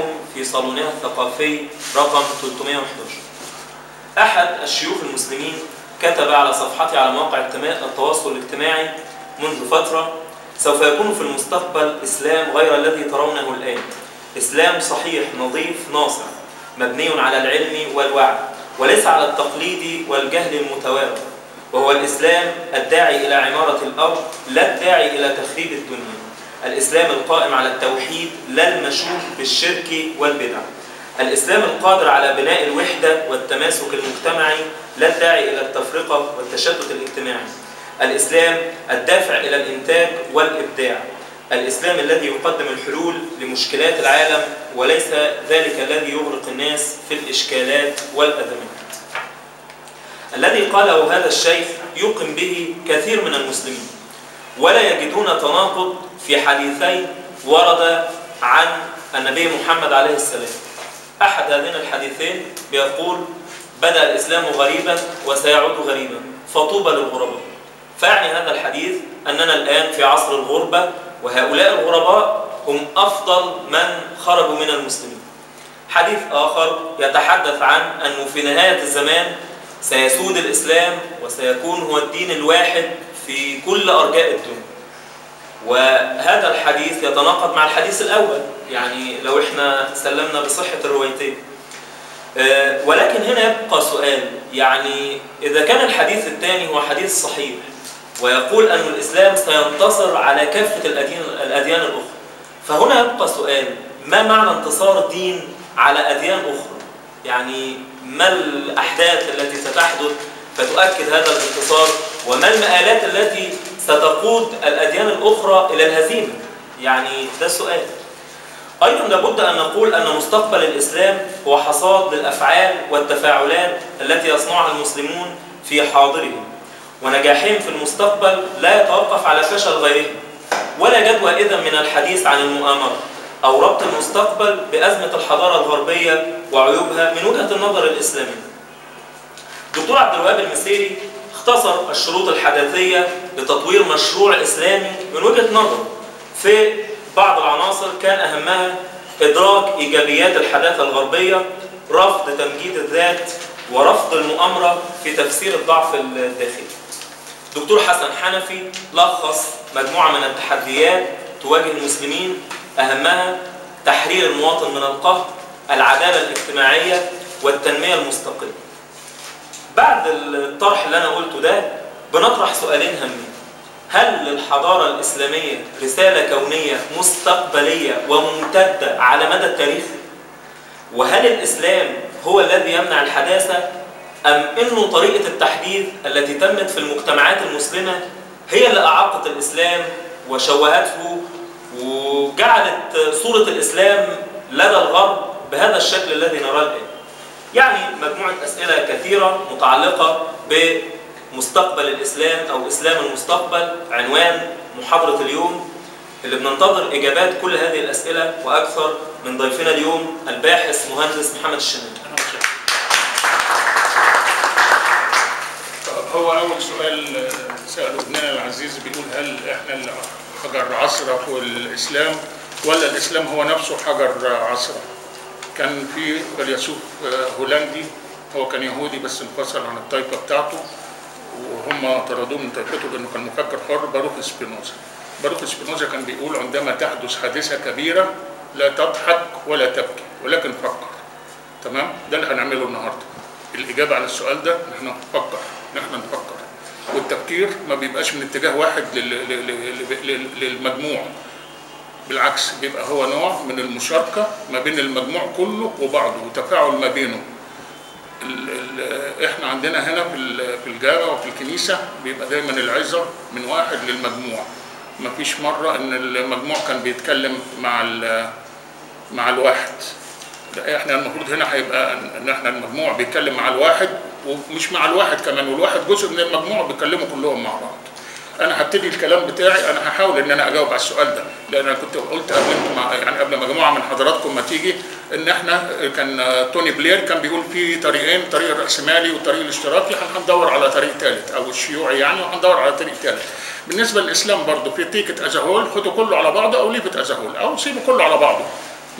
إياكم في صالونها الثقافي رقم 311 أحد الشيوخ المسلمين كتب على صفحته على مواقع التواصل الاجتماعي منذ فترة سوف يكون في المستقبل إسلام غير الذي ترونه الآن إسلام صحيح نظيف ناصع مبني على العلم والوعي وليس على التقليد والجهل المتواتر وهو الإسلام الداعي إلى عمارة الأرض لا الداعي إلى تخريب الدنيا الإسلام القائم على التوحيد لا المشوك بالشرك والبدع الإسلام القادر على بناء الوحدة والتماسك المجتمعي لا الداعي إلى التفرقة والتشتت الاجتماعي الإسلام الدافع إلى الإنتاج والإبداع الإسلام الذي يقدم الحلول لمشكلات العالم وليس ذلك الذي يغرق الناس في الإشكالات والأزمات الذي قاله هذا الشيخ يوقن به كثير من المسلمين ولا يجدون تناقض في حديثين ورد عن النبي محمد عليه السلام أحد هذين الحديثين بيقول بدأ الإسلام غريبا وسيعود غريبا فطوبى للغرباء فيعني هذا الحديث أننا الآن في عصر الغربة وهؤلاء الغرباء هم أفضل من خرجوا من المسلمين حديث آخر يتحدث عن أنه في نهاية الزمان سيسود الإسلام وسيكون هو الدين الواحد في كل أرجاء الدنيا وهذا الحديث يتناقض مع الحديث الأول يعني لو احنا سلمنا بصحة الروايتين ولكن هنا يبقى سؤال يعني إذا كان الحديث الثاني هو حديث صحيح ويقول أن الإسلام سينتصر على كافة الأديان, الأديان الأخرى فهنا يبقى سؤال ما معنى انتصار الدين على أديان أخرى يعني ما الأحداث التي ستحدث فتؤكد هذا الانتصار وما المآلات التي ستقود الأديان الأخرى إلى الهزيمة يعني ده السؤال أيضا لابد أن نقول أن مستقبل الإسلام هو حصاد للأفعال والتفاعلات التي يصنعها المسلمون في حاضرهم ونجاحهم في المستقبل لا يتوقف على فشل غيرهم ولا جدوى إذا من الحديث عن المؤامرة أو ربط المستقبل بأزمة الحضارة الغربية وعيوبها من وجهة النظر الإسلامية دكتور عبد الوهاب المسيري اختصر الشروط الحداثية لتطوير مشروع إسلامي من وجهة نظره في بعض العناصر كان أهمها إدراك إيجابيات الحداثة الغربية رفض تمجيد الذات ورفض المؤامرة في تفسير الضعف الداخلي دكتور حسن حنفي لخص مجموعة من التحديات تواجه المسلمين أهمها تحرير المواطن من القهر العدالة الاجتماعية والتنمية المستقلة بعد الطرح اللي أنا قلته ده بنطرح سؤالين هامين هل للحضارة الإسلامية رسالة كونية مستقبلية وممتدة على مدى التاريخ؟ وهل الإسلام هو الذي يمنع الحداثة أم أنه طريقة التحديث التي تمت في المجتمعات المسلمة هي اللي أعاقت الإسلام وشوهته وجعلت صورة الإسلام لدى الغرب بهذا الشكل الذي نراه الآن يعني مجموعة أسئلة كثيرة متعلقة بمستقبل الإسلام أو إسلام المستقبل عنوان محاضرة اليوم اللي بننتظر إجابات كل هذه الأسئلة وأكثر من ضيفنا اليوم الباحث مهندس محمد الشناوي هو أول سؤال سأله ابننا العزيز بيقول هل إحنا اللي حجر عصرة هو الإسلام ولا الإسلام هو نفسه حجر عصرة؟ كان في فيلسوف هولندي هو كان يهودي بس انفصل عن الطائفة بتاعته وهم طردوه من طائفته لأنه كان مفكر حر باروخ سبينوزا. باروخ سبينوزا كان بيقول عندما تحدث حادثة كبيرة لا تضحك ولا تبكي ولكن فكر. تمام؟ ده اللي هنعمله النهارده. الإجابة على السؤال ده إن احنا نفكر، إن احنا نفكر. والتفكير ما بيبقاش من اتجاه واحد للمجموع بالعكس بيبقى هو نوع من المشاركة ما بين المجموع كله وبعضه وتفاعل ما بينه ال ال احنا عندنا هنا في في الجامع وفي الكنيسة بيبقى دايما العظة من واحد للمجموع ما فيش مرة ان المجموع كان بيتكلم مع مع الواحد احنا المفروض هنا هيبقى ان احنا المجموع بيتكلم مع الواحد ومش مع الواحد كمان والواحد جزء من المجموع بيتكلموا كلهم مع بعض انا هبتدي الكلام بتاعي انا هحاول ان انا اجاوب على السؤال ده لان انا كنت قلت قبل مع يعني قبل مجموعه من حضراتكم ما تيجي ان احنا كان توني بلير كان بيقول في طريقين طريق الراسمالي والطريق الاشتراكي احنا هندور على طريق ثالث او الشيوعي يعني وهندور على طريق ثالث بالنسبه للاسلام برضه في تيكت ازهول خدوا كله على بعضه او ليفت ازهول او سيبوا كله على بعضه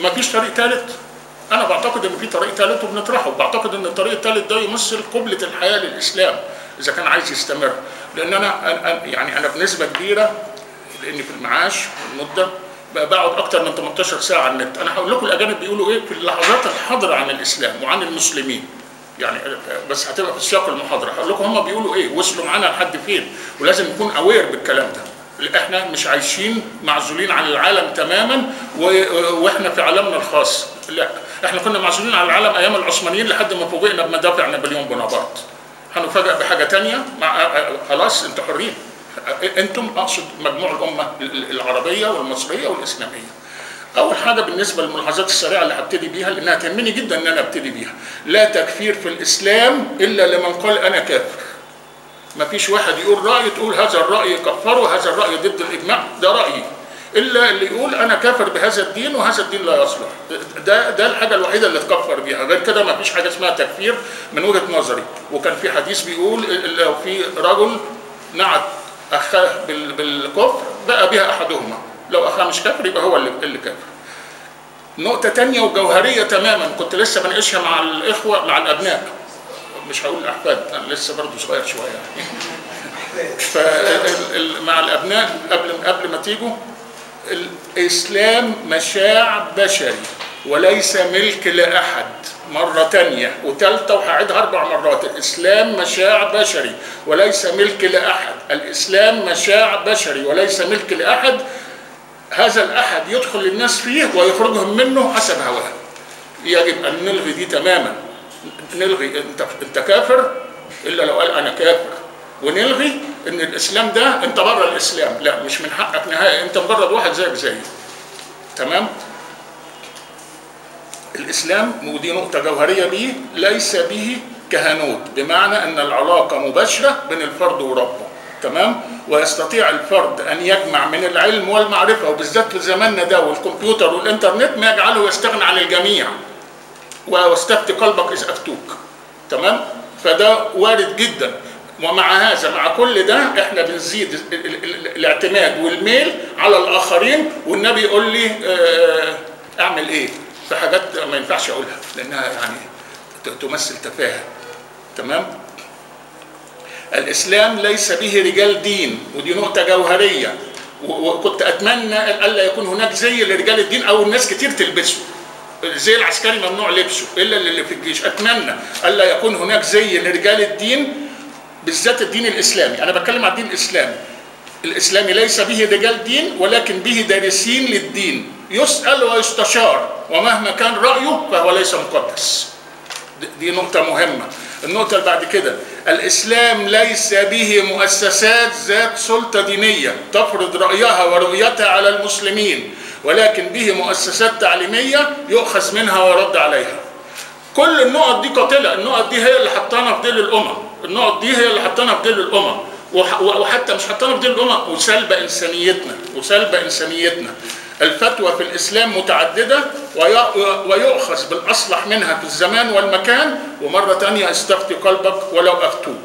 ما فيش طريق ثالث انا بعتقد ان في طريق ثالث وبنطرحه بعتقد ان الطريق الثالث ده يمثل قبله الحياه للاسلام اذا كان عايز يستمر لان انا أنا- يعني انا بنسبه كبيره لاني في المعاش والمده بقى بقعد اكتر من 18 ساعه على النت انا هقول لكم الاجانب بيقولوا ايه في اللحظات الحاضره عن الاسلام وعن المسلمين يعني بس هتبقى في سياق المحاضره هقول لكم هم بيقولوا ايه وصلوا معانا لحد فين ولازم نكون اوير بالكلام ده احنا مش عايشين معزولين عن العالم تماما و- واحنا في عالمنا الخاص لا احنا كنا معزولين عن العالم ايام العثمانيين لحد ما فوجئنا بمدافع نابليون بونابرت هنفاجئ بحاجه تانية مع خلاص انتوا حرين انتم اقصد مجموع الامه العربيه والمصريه والاسلاميه اول حاجه بالنسبه للملاحظات السريعه اللي هبتدي بيها لانها تهمني جدا ان انا ابتدي بيها لا تكفير في الاسلام الا لمن قال انا كافر ما فيش واحد يقول راي تقول هذا الراي كفره هذا الراي ضد الاجماع ده رايي الا اللي يقول انا كافر بهذا الدين وهذا الدين لا يصلح ده ده الحاجه الوحيده اللي تكفر بيها غير كده ما فيش حاجه اسمها تكفير من وجهه نظري وكان في حديث بيقول لو في رجل نعت اخاه بال- بالكفر بقى بها احدهما لو اخاه مش كافر يبقى هو اللي اللي كافر نقطة تانية وجوهرية تماما كنت لسه بناقشها مع الإخوة مع الأبناء مش هقول الأحفاد أنا لسه برضه صغير شوية يعني فمع الأبناء قبل قبل ما تيجوا الإسلام مشاع بشري وليس ملك لأحد مرة تانية وتالتة وهعيدها أربع مرات الإسلام مشاع بشري وليس ملك لأحد الإسلام مشاع بشري وليس ملك لأحد هذا الأحد يدخل الناس فيه ويخرجهم منه حسب هواه يجب أن نلغي دي تماما نلغي أنت أنت كافر إلا لو قال أنا كافر ونلغي ان الاسلام ده انت بره الاسلام لا مش من حقك نهائي انت مجرد واحد زيك زيي تمام الاسلام ودي نقطه جوهريه به ليس به كهنوت بمعنى ان العلاقه مباشره بين الفرد وربه تمام ويستطيع الفرد ان يجمع من العلم والمعرفه وبالذات في زماننا ده والكمبيوتر والانترنت ما يجعله يستغنى عن الجميع واستفتي قلبك اذ افتوك تمام فده وارد جدا ومع هذا مع كل ده احنا بنزيد ال- ال- ال- الاعتماد والميل على الاخرين والنبي يقول لي اه، اعمل ايه في حاجات ما ينفعش اقولها لانها يعني ت- تمثل تفاهه تمام الاسلام ليس به رجال دين ودي نقطه جوهريه و- وكنت اتمنى الا يكون هناك زي لرجال الدين او الناس كتير تلبسه زي العسكري ممنوع لبسه الا اللي في الجيش اتمنى الا يكون هناك زي لرجال الدين بالذات الدين الاسلامي انا بتكلم عن الدين الاسلامي الاسلامي ليس به رجال دين ولكن به دارسين للدين يسال ويستشار ومهما كان رايه فهو ليس مقدس دي- دي نقطة مهمة النقطة اللي بعد كده الإسلام ليس به مؤسسات ذات سلطة دينية تفرض رأيها ورؤيتها على المسلمين ولكن به مؤسسات تعليمية يؤخذ منها ويرد عليها كل النقط دي قاتلة النقط دي هي اللي حطانا في ديل الأمم النقط دي هي اللي حطانا في ديل الأمم وح- وحتى مش حطانا في ديل الأمم وسلب إنسانيتنا وسلب إنسانيتنا الفتوى في الإسلام متعددة وي- ويؤخذ بالأصلح منها في الزمان والمكان ومرة تانية استفتي قلبك ولو أفتوك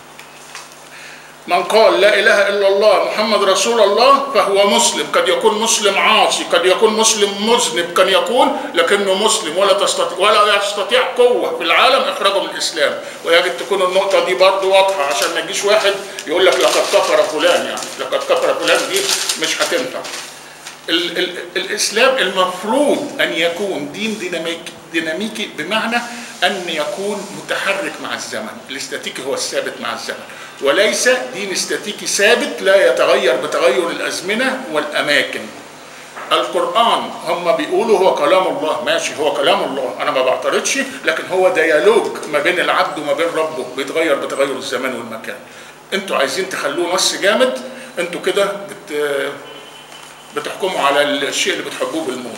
من قال لا اله الا الله محمد رسول الله فهو مسلم قد يكون مسلم عاصي قد يكون مسلم مذنب قد يكون لكنه مسلم ولا تستطيع ولا يستطيع قوه في العالم اخراجه من الاسلام ويجب تكون النقطه دي برضه واضحه عشان ما يجيش واحد يقول لك لقد كفر فلان يعني لقد كفر فلان دي مش هتنفع ال ال الاسلام المفروض ان يكون دين ديناميكي ديناميكي بمعنى ان يكون متحرك مع الزمن الاستاتيكي هو الثابت مع الزمن وليس دين استاتيكي ثابت لا يتغير بتغير الازمنه والاماكن القرآن هم بيقولوا هو كلام الله ماشي هو كلام الله أنا ما بعترضش لكن هو ديالوج ما بين العبد وما بين ربه بيتغير بتغير الزمان والمكان انتوا عايزين تخلوه نص جامد انتوا كده بت بتحكموا على الشيء اللي بتحبوه بالموت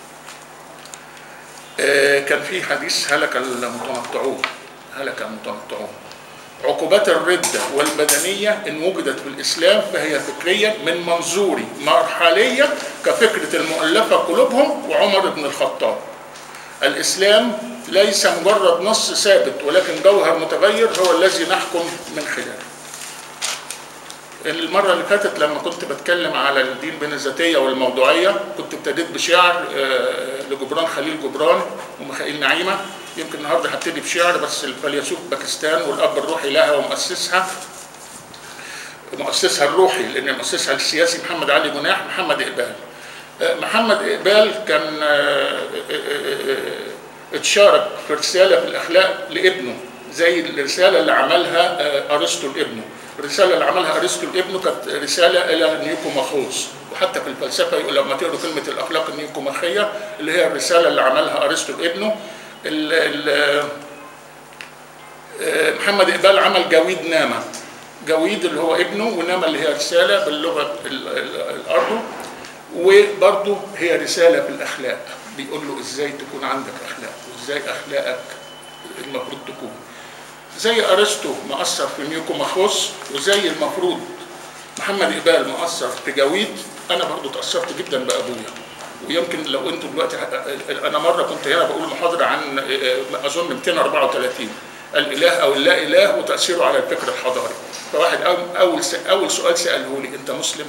آه، كان في حديث هلك المتنطعون هلك المتنطعون عقوبات الردة والبدنية إن وجدت في الإسلام فهي فكريا من منظوري مرحلية كفكرة المؤلفة قلوبهم وعمر بن الخطاب الإسلام ليس مجرد نص ثابت ولكن جوهر متغير هو الذي نحكم من خلاله المرة اللي فاتت لما كنت بتكلم على الدين بين الذاتية والموضوعية كنت ابتديت بشعر آه، لجبران خليل جبران وميخائيل نعيمة يمكن النهارده هبتدي بشعر بس الفيلسوف باكستان والأب الروحي لها ومؤسسها مؤسسها الروحي لأن مؤسسها السياسي محمد علي جناح محمد إقبال آه، محمد إقبال كان آه، آه، آه، آه، اتشارك في رسالة في الأخلاق لابنه زي الرسالة اللي عملها آه، أرسطو لابنه الرسالة اللي عملها أرسطو لابنه كانت رسالة إلى نيوكوماخوس وحتى في الفلسفة يقول لما تقروا كلمة الأخلاق النيوكوماخية اللي هي الرسالة اللي عملها أرسطو لابنه ال- ال- آه، محمد إقبال عمل جويد نامة جويد اللي هو ابنه ونامة اللي هي رسالة باللغة ال- ال- الأرض وبرضه هي رسالة في الأخلاق بيقول له إزاي تكون عندك أخلاق وإزاي أخلاقك المفروض تكون زي أرسطو مؤثر في نيوكوماخوس وزي المفروض محمد إقبال مؤثر في جويد أنا برضه تأثرت جدا بأبويا ويمكن لو انتوا دلوقتي انا مره كنت هنا بقول محاضره عن اظن 234 الاله او اللا اله وتاثيره على الفكر الحضاري فواحد أول- اول س- اول سؤال ساله لي انت مسلم؟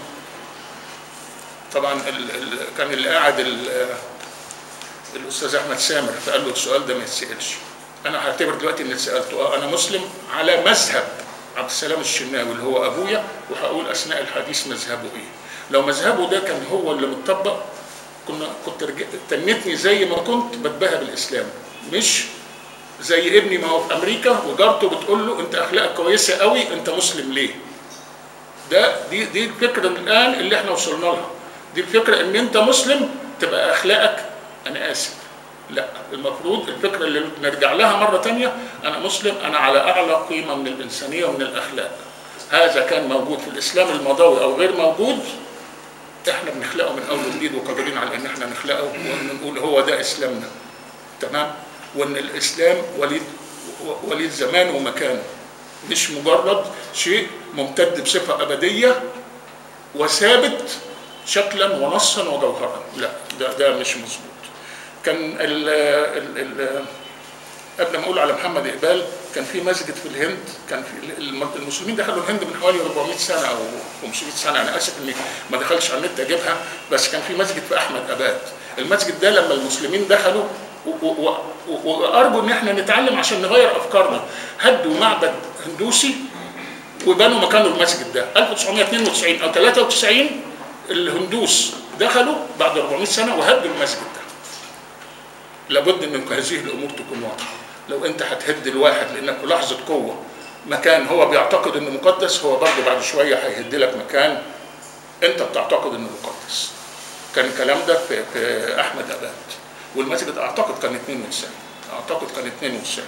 طبعا ال ال كان اللي قاعد ال- الاستاذ احمد سامر فقال له السؤال ده ما يتسالش انا هعتبر دلوقتي اني سالته اه انا مسلم على مذهب عبد السلام الشناوي اللي هو ابويا وهقول اثناء الحديث مذهبه ايه لو مذهبه ده كان هو اللي متطبق كنا كنت رج- تنتني زي ما كنت بتباهى بالاسلام مش زي ابني ما هو في امريكا وجارته بتقول له انت اخلاقك كويسه قوي انت مسلم ليه ده دي دي الفكره الان اللي احنا وصلنا لها دي الفكره ان انت مسلم تبقى اخلاقك انا اسف لا المفروض الفكره اللي نرجع لها مره تانية انا مسلم انا على اعلى قيمه من الانسانيه ومن الاخلاق هذا كان موجود في الاسلام المضاوي او غير موجود احنا بنخلقه من اول وجديد وقادرين على ان احنا نخلقه ونقول هو ده اسلامنا تمام وان الاسلام وليد وليد زمان ومكانه مش مجرد شيء ممتد بصفه ابديه وثابت شكلا ونصا وجوهرا لا ده ده مش مظبوط كان ال ال ال قبل ما اقول على محمد اقبال كان في مسجد في الهند كان في الم- المسلمين دخلوا الهند من حوالي 400 سنه او 500 سنه انا اسف اني ما دخلش على النت اجيبها بس كان في مسجد في احمد اباد المسجد ده لما المسلمين دخلوا و- و- و- وارجو ان احنا نتعلم عشان نغير افكارنا هدوا معبد هندوسي وبنوا مكانه المسجد ده 1992 او 93 الهندوس دخلوا بعد 400 سنه وهدوا المسجد ده لابد ان هذه الامور تكون واضحه لو انت هتهد الواحد لانك في لحظه قوه مكان هو بيعتقد انه مقدس هو برضه بعد شويه هيهد لك مكان انت بتعتقد انه مقدس كان الكلام ده في, في احمد اباد والمسجد اعتقد كان 92 اعتقد كان 92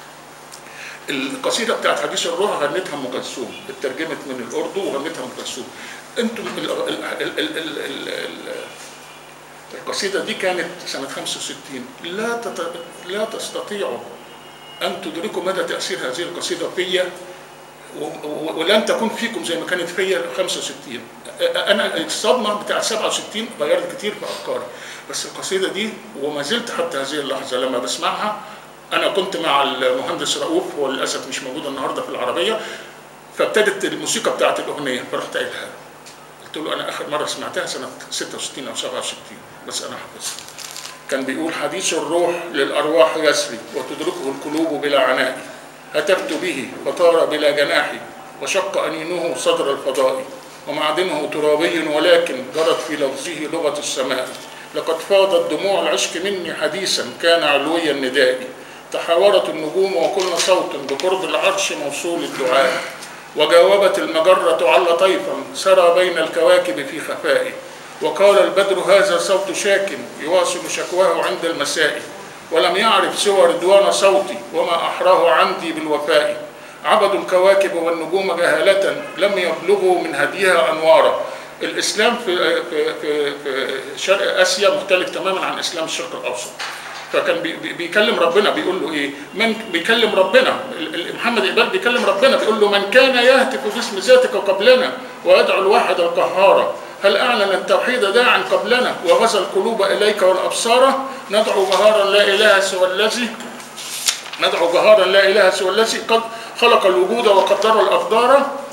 القصيده بتاعت حديث الروح غنتها ام كلثوم اترجمت من الاردو وغنتها ام كلثوم انتم ال- ال- ال- ال- ال- ال- ال- القصيدة دي كانت سنة 65 لا تت... لا تستطيعوا أن تدركوا مدى تأثير هذه القصيدة فيا و... و... ولن تكون فيكم زي ما كانت فيا 65 أنا الصدمة بتاعت 67 غيرت كتير في أفكاري بس القصيدة دي وما زلت حتى هذه اللحظة لما بسمعها أنا كنت مع المهندس رؤوف هو للأسف مش موجود النهاردة في العربية فابتدت الموسيقى بتاعت الأغنية فرحت قايلها له. قلت له انا اخر مره سمعتها سنه 66 او 67 بس انا حافظها كان بيقول حديث الروح للارواح يسري وتدركه القلوب بلا عناء هتفت به فطار بلا جناح وشق انينه صدر الفضاء ومعدنه ترابي ولكن جرت في لفظه لغه السماء لقد فاضت دموع العشق مني حديثا كان علوي النداء تحاورت النجوم وكل صوت بقرب العرش موصول الدعاء وجاوبت المجرة على طيفا سرى بين الكواكب في خفاء وقال البدر هذا صوت شاك يواصل شكواه عند المساء ولم يعرف سوى رضوان صوتي وما أحراه عندي بالوفاء عبدوا الكواكب والنجوم جهالة لم يبلغوا من هديها أنوارا الإسلام في, في, في, في شرق آسيا مختلف تماما عن إسلام الشرق الأوسط فكان بي- بي- بيكلم ربنا بيقول له ايه؟ من بيكلم ربنا ال- ال- محمد اقبال بيكلم ربنا بيقول له من كان يهتف باسم ذاتك قبلنا ويدعو الواحد القهار هل اعلن التوحيد داعا قبلنا وغزا القلوب اليك والابصار ندعو جهارا لا اله سوى الذي ندعو جهارا لا اله سوى الذي قد خلق الوجود وقدر الاقدار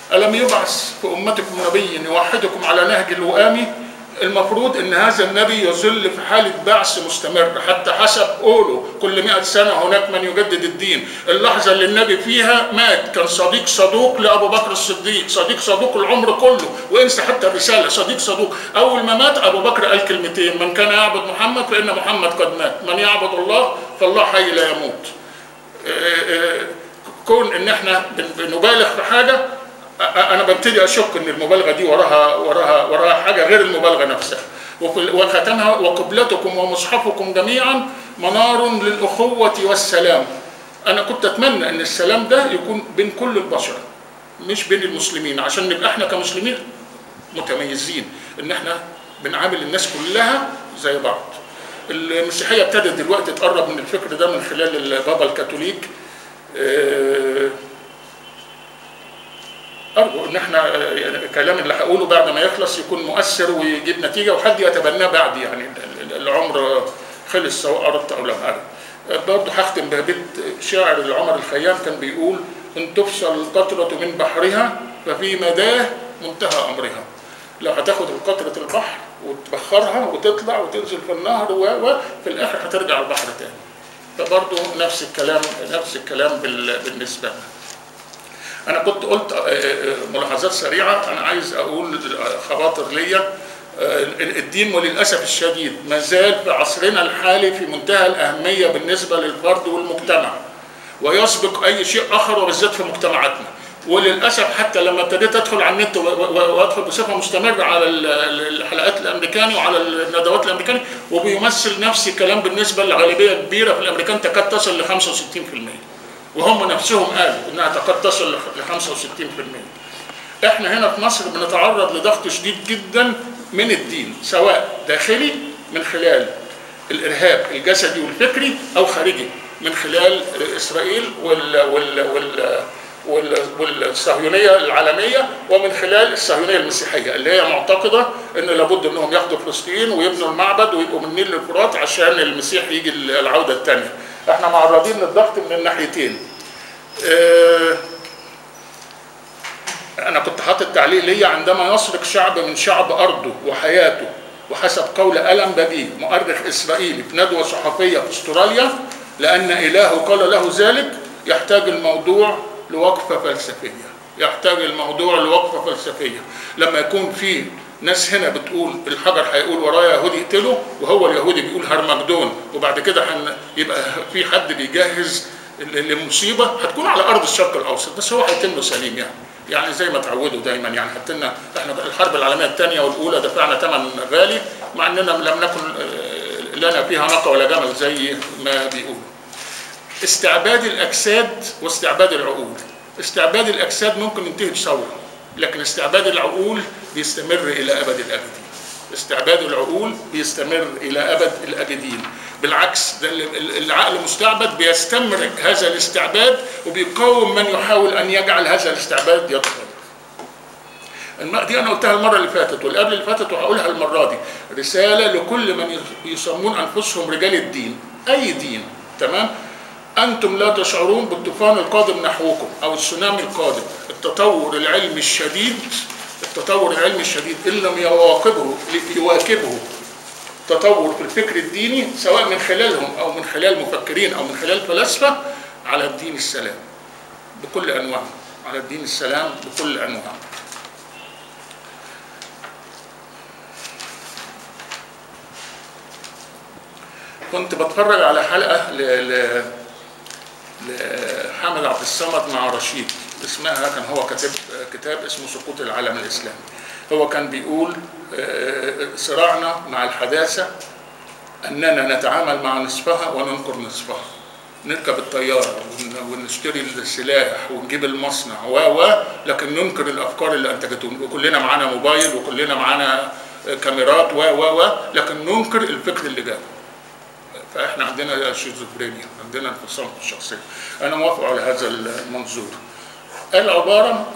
ألم يبعث في أمتكم نبي يوحدكم على نهج الوئام المفروض ان هذا النبي يظل في حاله بعث مستمر حتى حسب قوله كل مئة سنه هناك من يجدد الدين اللحظه اللي النبي فيها مات كان صديق صدوق لابو بكر الصديق صديق صدوق العمر كله وانسى حتى الرساله صديق صدوق اول ما مات ابو بكر قال كلمتين من كان يعبد محمد فان محمد قد مات من يعبد الله فالله حي لا يموت كون ان احنا بنبالغ في حاجه انا ببتدي اشك ان المبالغه دي وراها وراها وراها حاجه غير المبالغه نفسها وختمها وقبلتكم ومصحفكم جميعا منار للاخوه والسلام انا كنت اتمنى ان السلام ده يكون بين كل البشر مش بين المسلمين عشان نبقى احنا كمسلمين متميزين ان احنا بنعامل الناس كلها زي بعض المسيحيه ابتدت دلوقتي تقرب من الفكر ده من خلال البابا الكاثوليك أه ارجو ان احنا الكلام اللي هقوله بعد ما يخلص يكون مؤثر ويجيب نتيجه وحد يتبناه بعد يعني العمر خلص سواء اردت او لم ارد. برضه هختم ببيت شاعر لعمر الخيام كان بيقول ان تفصل القطره من بحرها ففي مداه منتهى امرها. لو هتاخد قطره البحر وتبخرها وتطلع وتنزل في النهر وفي الاخر هترجع البحر تاني. فبرضه نفس الكلام نفس الكلام بالنسبه لنا. انا كنت قلت ملاحظات سريعه انا عايز اقول خواطر ليا الدين وللاسف الشديد ما زال في عصرنا الحالي في منتهى الاهميه بالنسبه للفرد والمجتمع ويسبق اي شيء اخر وبالذات في مجتمعاتنا وللاسف حتى لما ابتديت ادخل على النت وادخل بصفه مستمره على الحلقات الامريكاني وعلى الندوات الامريكاني وبيمثل نفس الكلام بالنسبه لغالبيه كبيره في الامريكان تكاد تصل ل 65% وهم نفسهم قالوا انها تكاد تصل ل 65% احنا هنا في مصر بنتعرض لضغط شديد جدا من الدين سواء داخلي من خلال الارهاب الجسدي والفكري او خارجي من خلال اسرائيل وال وال وال والصهيونيه العالميه ومن خلال الصهيونيه المسيحيه اللي هي معتقده ان لابد انهم ياخدوا فلسطين ويبنوا المعبد ويبقوا من النيل للفرات عشان المسيح يجي العوده الثانيه. احنا معرضين للضغط من الناحيتين. اه انا كنت حاطط تعليق ليا عندما يسرق شعب من شعب ارضه وحياته وحسب قول ألم بابي مؤرخ اسرائيلي في ندوه صحفيه في استراليا لان الهه قال له ذلك يحتاج الموضوع لوقفه فلسفيه يحتاج الموضوع لوقفه فلسفيه لما يكون في ناس هنا بتقول الحجر هيقول ورايا يهودي يقتله وهو اليهودي بيقول هرمجدون وبعد كده حن يبقى في حد بيجهز لمصيبه هتكون على ارض الشرق الاوسط بس هو هيتم له سليم يعني يعني زي ما تعودوا دايما يعني حتى لنا احنا الحرب العالميه الثانيه والاولى دفعنا ثمن غالي مع اننا لم نكن لنا فيها نقى ولا جمل زي ما بيقولوا. استعباد الاجساد واستعباد العقول. استعباد الاجساد ممكن ينتهي بثوره لكن استعباد العقول بيستمر الى ابد الابدين. استعباد العقول بيستمر الى ابد الابدين. بالعكس ده العقل المستعبد بيستمر هذا الاستعباد وبيقاوم من يحاول ان يجعل هذا الاستعباد يدخل. دي انا قلتها المره اللي فاتت واللي قبل اللي فاتت وهقولها المره دي رساله لكل من يسمون انفسهم رجال الدين اي دين تمام انتم لا تشعرون بالطوفان القادم نحوكم او السونامي القادم التطور العلمي الشديد التطور العلمي الشديد ان لم يواكبه يواكبه تطور في الفكر الديني سواء من خلالهم او من خلال مفكرين او من خلال فلاسفه على الدين السلام بكل انواعه على الدين السلام بكل انواعه كنت بتفرج على حلقه ل... ل... لحامد عبد الصمد مع رشيد اسمها كان هو كاتب كتاب اسمه سقوط العالم الاسلامي هو كان بيقول صراعنا مع الحداثه اننا نتعامل مع نصفها وننكر نصفها نركب الطياره ونشتري السلاح ونجيب المصنع و و لكن ننكر الافكار اللي انتجته وكلنا معانا موبايل وكلنا معانا كاميرات و و و لكن ننكر الفكر اللي جابه فاحنا عندنا شيزوفرينيا عندنا انفصام في الشخصيه انا موافق على هذا المنظور العباره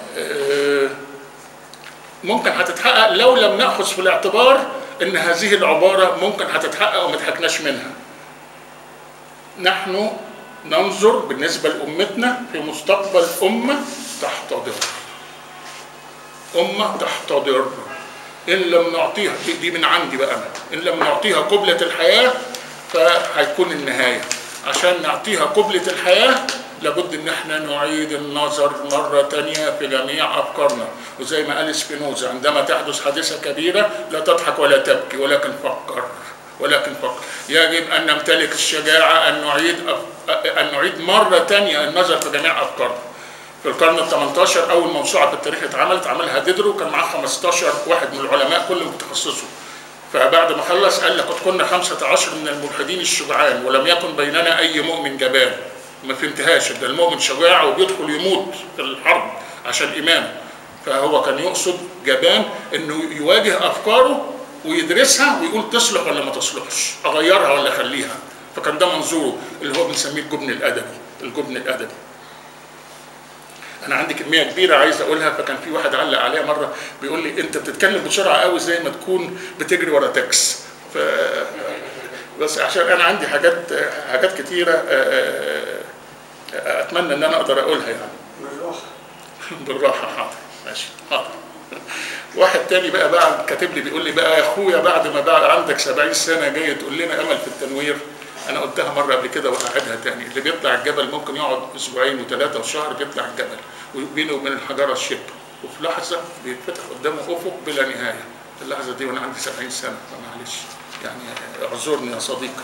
ممكن هتتحقق لو لم ناخذ في الاعتبار ان هذه العباره ممكن هتتحقق وما ضحكناش منها نحن ننظر بالنسبه لامتنا في مستقبل امه تحتضر أمة تحتضر إن لم نعطيها دي, دي من عندي بقى أنا إن لم نعطيها قبلة الحياة فهيكون النهاية عشان نعطيها قبلة الحياة لابد ان احنا نعيد النظر مرة تانية في جميع افكارنا وزي ما قال سبينوزا عندما تحدث حادثة كبيرة لا تضحك ولا تبكي ولكن فكر ولكن فقط يجب ان نمتلك الشجاعه ان نعيد أف... ان نعيد مره ثانيه النظر في جميع افكارنا. في القرن ال 18 اول موسوعه في التاريخ اتعملت عملها ديدرو كان معاه 15 واحد من العلماء كلهم بتخصصه. فبعد ما خلص قال لقد كنا 15 من الملحدين الشجعان ولم يكن بيننا اي مؤمن جبان. ما فهمتهاش ده المؤمن شجاع وبيدخل يموت في الحرب عشان ايمانه. فهو كان يقصد جبان انه يواجه افكاره ويدرسها ويقول تصلح ولا ما تصلحش اغيرها ولا اخليها فكان ده منظوره اللي هو بنسميه الجبن الادبي الجبن الادبي انا عندي كميه كبيره عايز اقولها فكان في واحد علق عليها مره بيقول لي انت بتتكلم بسرعه قوي زي ما تكون بتجري ورا تاكس ف بس عشان انا عندي حاجات حاجات كتيره اتمنى ان انا اقدر اقولها يعني بالراحه بالراحه حاضر ماشي حاضر واحد تاني بقى بقى كاتب لي بيقول لي بقى يا اخويا بعد ما بقى عندك 70 سنه جاي تقول لنا امل في التنوير انا قلتها مره قبل كده وهعيدها تاني اللي بيطلع الجبل ممكن يقعد اسبوعين وثلاثه وشهر بيطلع الجبل وبينه وبين الحجره الشب وفي لحظه بيتفتح قدامه افق بلا نهايه في اللحظه دي وانا عندي 70 سنه فمعلش يعني اعذرني يا صديقي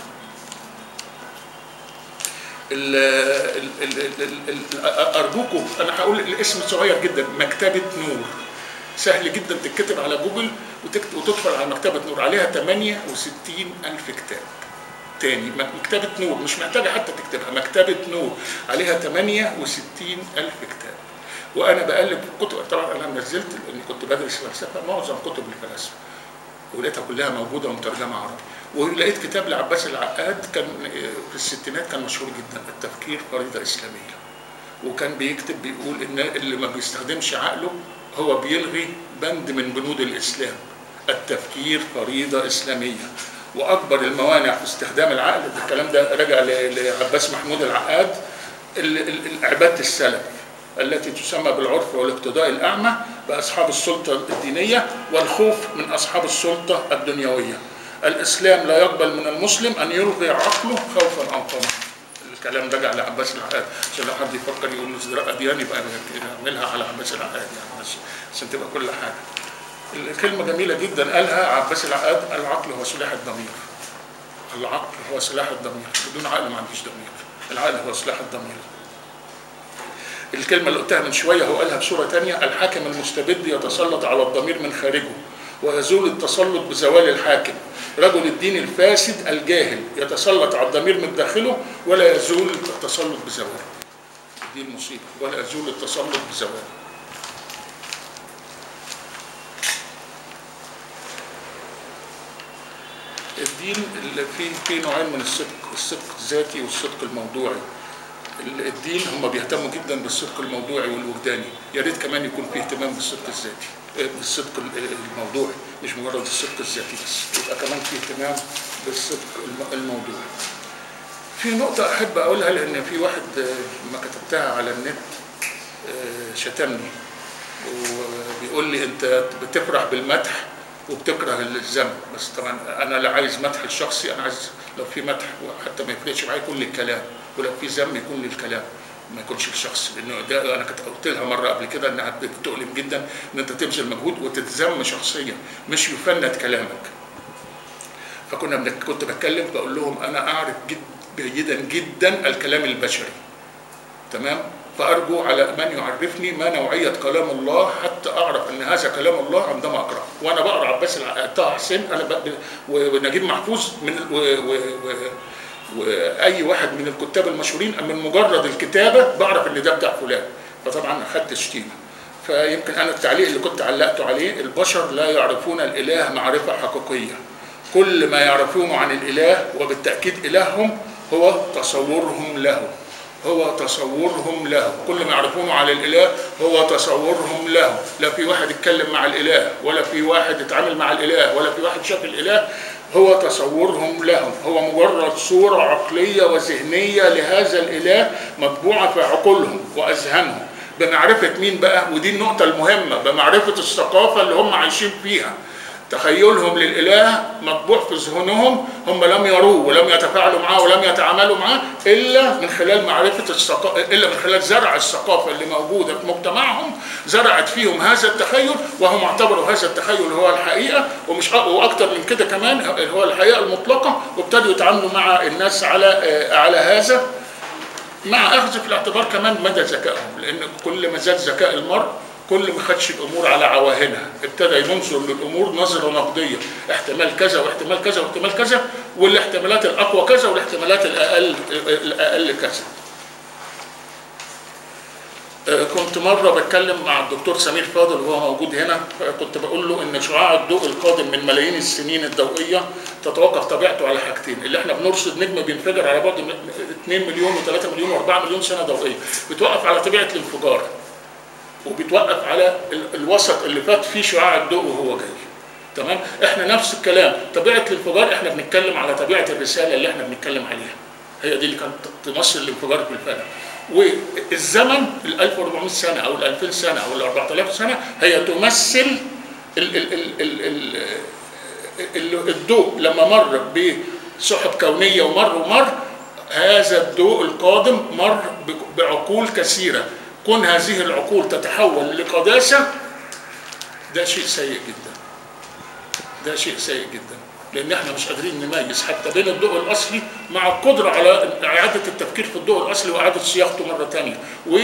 ال ال ال ال ارجوكم انا هقول الاسم صغير جدا مكتبه نور سهل جدا تتكتب على جوجل وتكتب وتدخل على مكتبة نور عليها 68 ألف كتاب تاني مكتبة نور مش محتاجة حتى تكتبها مكتبة نور عليها 68 ألف كتاب وأنا بقلب في الكتب طبعا أنا نزلت لأني كنت بدرس فلسفة معظم كتب الفلاسفة ولقيتها كلها موجودة ومترجمة عربي ولقيت كتاب لعباس العقاد كان في الستينات كان مشهور جدا التفكير فريضة إسلامية وكان بيكتب بيقول إن اللي ما بيستخدمش عقله هو بيلغي بند من بنود الاسلام التفكير فريضه اسلاميه واكبر الموانع في استخدام العقل الكلام ده راجع لعباس محمود العقاد عباده السلف التي تسمى بالعرف والاقتداء الاعمى باصحاب السلطه الدينيه والخوف من اصحاب السلطه الدنيويه. الاسلام لا يقبل من المسلم ان يلغي عقله خوفا او طمعا. الكلام راجع لعباس العقاد عشان لو حد يفكر يقول له ازدراء اديان يبقى نعملها على عباس العقاد يعني بس عشان تبقى كل حاجه. الكلمه جميله جدا قالها عباس العقاد العقل هو سلاح الضمير. العقل هو سلاح الضمير بدون عقل ما عنديش ضمير. العقل هو سلاح الضمير. الكلمه اللي قلتها من شويه هو قالها بصوره ثانيه الحاكم المستبد يتسلط على الضمير من خارجه ويزول التسلط بزوال الحاكم رجل الدين الفاسد الجاهل يتسلط على الضمير من داخله ولا يزول التسلط بزواله دي المصيبة ولا يزول التسلط بزواله الدين اللي في في نوعين من الصدق الصدق الذاتي والصدق الموضوعي الدين هم بيهتموا جدا بالصدق الموضوعي والوجداني يا ريت كمان يكون في اهتمام بالصدق الذاتي بالصدق الموضوعي مش مجرد الصدق الذاتي بس يبقى كمان في اهتمام بالصدق الموضوعي في نقطة أحب أقولها لأن في واحد لما كتبتها على النت شتمني وبيقول لي أنت بتفرح بالمدح وبتكره الذم بس طبعا أنا لا عايز مدح الشخصي أنا عايز لو في مدح وحتى ما يفرقش معايا يكون للكلام ولو في ذم يكون للكلام ما يكونش الشخص لانه ده انا كنت قلت لها مره قبل كده انها بتؤلم جدا ان انت تبذل مجهود وتتذم شخصيا مش يفند كلامك فكنا بنك كنت بتكلم بقول لهم انا اعرف جد جيدا جدا الكلام البشري تمام فارجو على من يعرفني ما نوعيه كلام الله حتى اعرف ان هذا كلام الله عندما اقرا وانا بقرا عباس طه حسين انا ونجيب محفوظ من و و و واي واحد من الكتاب المشهورين من مجرد الكتابه بعرف ان ده بتاع فلان فطبعا اخدت شتيمه فيمكن انا التعليق اللي كنت علقته عليه البشر لا يعرفون الاله معرفه حقيقيه كل ما يعرفونه عن الاله وبالتاكيد الههم هو تصورهم له هو تصورهم له كل ما يعرفونه عن الاله هو تصورهم له لا في واحد اتكلم مع الاله ولا في واحد اتعامل مع الاله ولا في واحد شاف الاله هو تصورهم لهم هو مجرد صورة عقلية وذهنية لهذا الإله مطبوعة في عقولهم وأذهانهم بمعرفه مين بقى ودي النقطه المهمه بمعرفه الثقافه اللي هم عايشين فيها تخيلهم للاله مطبوع في ذهنهم هم لم يروه ولم يتفاعلوا معاه ولم يتعاملوا معاه الا من خلال معرفه الثقافه الا من خلال زرع الثقافه اللي موجوده في مجتمعهم زرعت فيهم هذا التخيل وهم اعتبروا هذا التخيل هو الحقيقه ومش واكثر من كده كمان هو الحقيقه المطلقه وابتدوا يتعاملوا مع الناس على على هذا مع اخذ في الاعتبار كمان مدى ذكائهم لان كل ما زاد ذكاء المرء كل ما خدش الامور على عواهنها ابتدى ينظر للامور نظره نقديه احتمال كذا واحتمال كذا واحتمال كذا والاحتمالات الاقوى كذا والاحتمالات الاقل الاقل كذا كنت مره بتكلم مع الدكتور سمير فاضل وهو موجود هنا كنت بقول له ان شعاع الضوء القادم من ملايين السنين الضوئيه تتوقف طبيعته على حاجتين اللي احنا بنرصد نجم بينفجر على بعد 2 مليون و3 مليون و4 مليون سنه ضوئيه بتوقف على طبيعه الانفجار وبتوقف على الوسط اللي فات فيه شعاع الضوء وهو جاي تمام احنا نفس الكلام طبيعه الانفجار احنا بنتكلم على طبيعه الرساله اللي احنا بنتكلم عليها هي دي اللي كانت تمثل الانفجار في الفلك والزمن ال 1400 سنه او ال 2000 سنه او ال 4000 سنه هي تمثل ال ال ال ال ال الضوء لما مر بسحب كونيه ومر ومر هذا الضوء القادم مر بعقول كثيره كون هذه العقول تتحول لقداسة ده شيء سيء جدا ده شيء سيء جدا لان احنا مش قادرين نميز حتى بين الضوء الاصلي مع القدره على اعاده التفكير في الضوء الاصلي واعاده صياغته مره ثانيه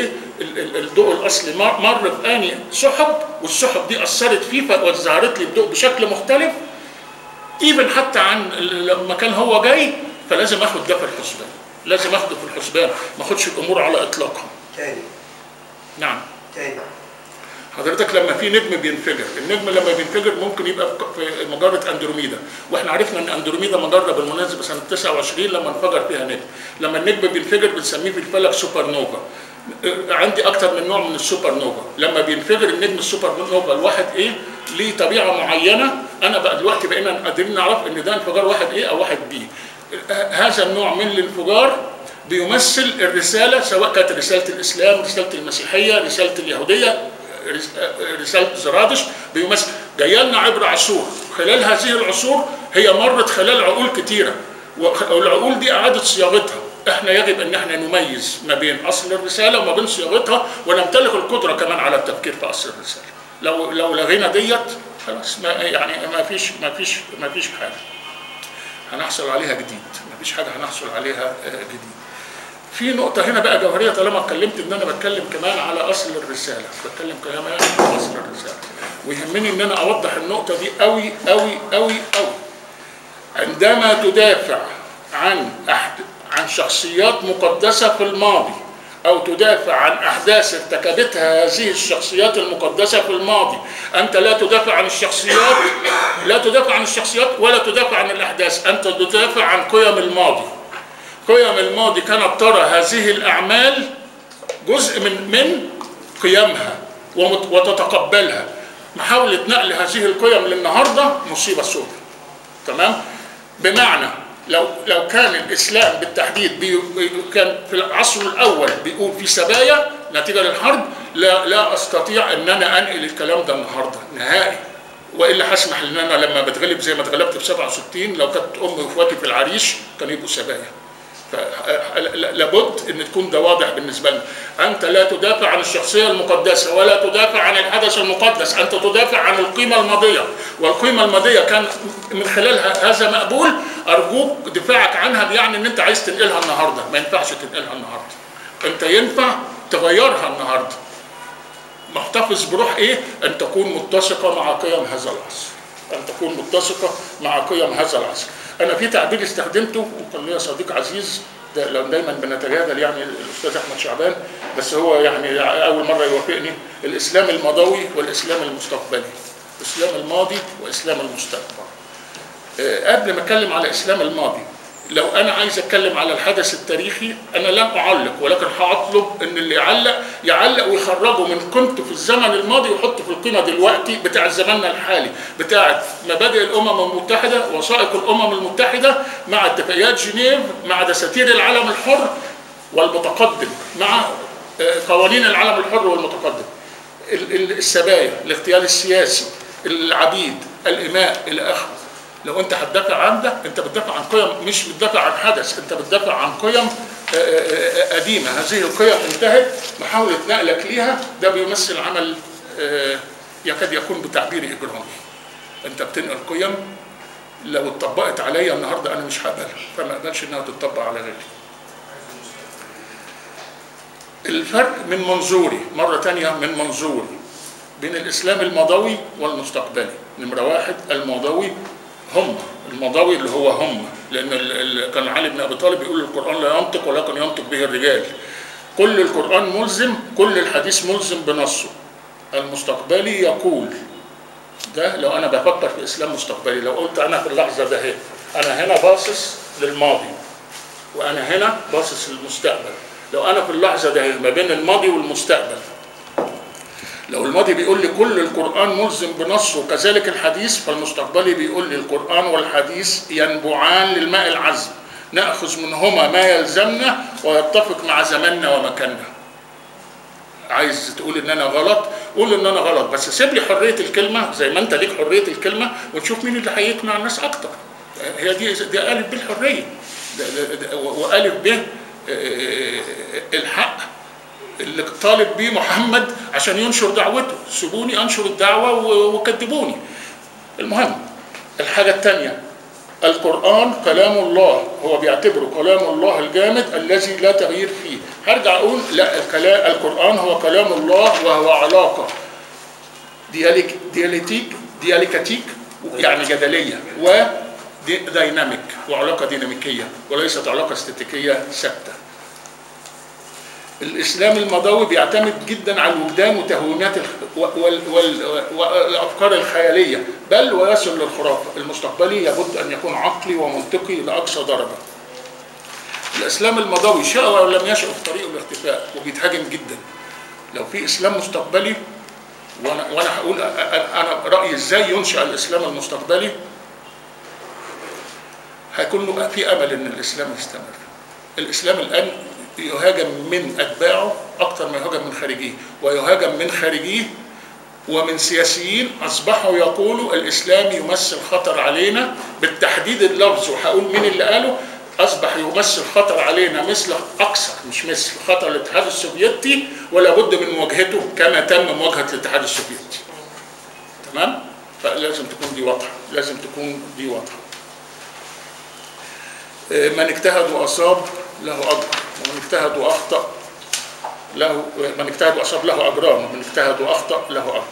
والضوء الاصلي مر باني سحب والسحب دي اثرت فيه وظهرت لي الضوء بشكل مختلف ايفن حتى عن لما كان هو جاي فلازم اخد ده في الحسبان لازم اخده في الحسبان ما اخدش الامور على اطلاقها تاني نعم تاني حضرتك لما في نجم بينفجر النجم لما بينفجر ممكن يبقى في مجرة أندروميدا واحنا عرفنا ان أندروميدا مجرة بالمناسبة سنة 29 لما انفجر فيها نجم لما النجم بينفجر بنسميه في الفلك سوبر نوفا عندي اكتر من نوع من السوبر نوفا لما بينفجر النجم السوبر نوفا الواحد ايه ليه طبيعة معينة انا بقى دلوقتي بقينا قادرين نعرف ان ده انفجار واحد ايه او واحد بي هذا النوع من الانفجار بيمثل الرسالة سواء كانت رسالة الإسلام رسالة المسيحية رسالة اليهودية رسالة زرادش بيمثل جايه لنا عبر عصور خلال هذه العصور هي مرت خلال عقول كتيرة والعقول دي أعادت صياغتها احنا يجب ان احنا نميز ما بين اصل الرساله وما بين صياغتها ونمتلك القدره كمان على التفكير في اصل الرساله لو لو لغينا ديت خلاص ما يعني ما فيش ما فيش ما فيش حاجه هنحصل عليها جديد ما فيش حاجه هنحصل عليها جديد في نقطة هنا بقى جوهرية طالما اتكلمت ان انا بتكلم كمان على اصل الرسالة، بتكلم كمان على اصل الرسالة. ويهمني ان انا اوضح النقطة دي قوي قوي قوي قوي. عندما تدافع عن أحد عن شخصيات مقدسة في الماضي أو تدافع عن أحداث ارتكبتها هذه الشخصيات المقدسة في الماضي أنت لا تدافع عن الشخصيات لا تدافع عن الشخصيات ولا تدافع عن الأحداث أنت تدافع عن قيم الماضي قيم الماضي كانت ترى هذه الأعمال جزء من من قيمها وتتقبلها محاولة نقل هذه القيم للنهاردة مصيبة سوداء تمام بمعنى لو لو كان الاسلام بالتحديد بي كان في العصر الاول بيقول في سبايا نتيجه للحرب لا لا استطيع ان انا انقل الكلام ده النهارده نهائي والا هسمح ان انا لما بتغلب زي ما اتغلبت في 67 لو كانت امي واخواتي في العريش كانوا يبقوا سبايا لابد ان تكون ده واضح بالنسبه لنا انت لا تدافع عن الشخصيه المقدسه ولا تدافع عن الحدث المقدس انت تدافع عن القيمه الماضيه والقيمه الماضيه كان من خلالها هذا مقبول ارجوك دفاعك عنها بيعني ان انت عايز تنقلها النهارده ما ينفعش تنقلها النهارده انت ينفع تغيرها النهارده محتفظ بروح ايه ان تكون متسقه مع قيم هذا العصر ان تكون متسقه مع قيم هذا العصر انا في تعبير استخدمته وكان ليا صديق عزيز ده لو دايما بنتجادل يعني الاستاذ احمد شعبان بس هو يعني اول مره يوافقني الاسلام الماضوي والاسلام المستقبلي الاسلام الماضي واسلام المستقبل أه قبل ما اتكلم على الاسلام الماضي لو انا عايز اتكلم على الحدث التاريخي انا لن اعلق ولكن هطلب ان اللي يعلق يعلق ويخرجه من قيمته في الزمن الماضي ويحطه في القيمه دلوقتي بتاع زماننا الحالي بتاعه مبادئ الامم المتحده وثائق الامم المتحده مع اتفاقيات جنيف مع دساتير العالم الحر والمتقدم مع آه، قوانين العالم الحر والمتقدم ال- ال- السبايا الاغتيال السياسي العبيد الإماء إلى آخره لو أنت هتدافع عن ده أنت بتدافع عن قيم مش بتدافع عن حدث أنت بتدافع عن قيم آه، آه، آه، قديمة هذه القيم انتهت محاولة نقلك ليها ده بيمثل عمل آه، يكاد يكون بتعبير إجرامي أنت بتنقل قيم لو اتطبقت عليا النهارده انا مش هقبلها فما اقبلش انها تتطبق على غيري. الفرق من منظوري مره تانية من منظوري بين الاسلام الماضوي والمستقبلي نمره واحد الماضوي هم الماضوي اللي هو هم لان ال- ال- كان علي بن ابي طالب يقول القران لا ينطق ولكن ينطق به الرجال كل القران ملزم كل الحديث ملزم بنصه المستقبلي يقول ده لو انا بفكر في اسلام مستقبلي لو قلت انا في اللحظه ده هي انا هنا باصص للماضي وانا هنا باصص للمستقبل لو انا في اللحظه ده هي ما بين الماضي والمستقبل لو الماضي بيقول لي كل القران ملزم بنصه وكذلك الحديث فالمستقبلي بيقول لي القران والحديث ينبعان للماء العذب ناخذ منهما ما يلزمنا ويتفق مع زماننا ومكاننا عايز تقول ان انا غلط قول ان انا غلط بس سيب لي حريه الكلمه زي ما انت ليك حريه الكلمه ونشوف مين اللي هيقنع الناس اكتر هي دي دي الف بالحريه ده- ده- ده- والف ب آه، الحق اللي طالب بيه محمد عشان ينشر دعوته سيبوني انشر الدعوه و- وكذبوني المهم الحاجه الثانيه القرآن كلام الله هو بيعتبره كلام الله الجامد الذي لا تغيير فيه هرجع أقول لا الكلام القرآن هو كلام الله وهو علاقة دياليك دياليتيك دياليكاتيك يعني جدلية وديناميك وعلاقة ديناميكية وليست علاقة استاتيكية ثابتة الاسلام المضوي بيعتمد جدا على الوجدان وتهوينات الخ... وال... وال... والافكار الخياليه بل ويصل للخرافه المستقبلي لابد ان يكون عقلي ومنطقي لاقصى درجه الاسلام المضوي شاء او لم يشاء في طريقه الاختفاء وبيتهاجم جدا لو في اسلام مستقبلي وانا وانا هقول أ- أ- انا رايي ازاي ينشا الاسلام المستقبلي هيكون له في امل ان الاسلام يستمر الاسلام الان يهاجم من اتباعه اكثر ما يهاجم من خارجيه ويهاجم من خارجيه ومن سياسيين اصبحوا يقولوا الاسلام يمثل خطر علينا بالتحديد اللفظ وهقول مين اللي قاله اصبح يمثل خطر علينا مثل اكثر مش مثل خطر الاتحاد السوفيتي ولا بد من مواجهته كما تم مواجهه الاتحاد السوفيتي تمام فلازم تكون دي واضحه لازم تكون دي واضحه من اجتهد واصاب له اجر ومن اجتهد واخطا له من اجتهد واصاب له اجران ومن اجتهد واخطا له اجر.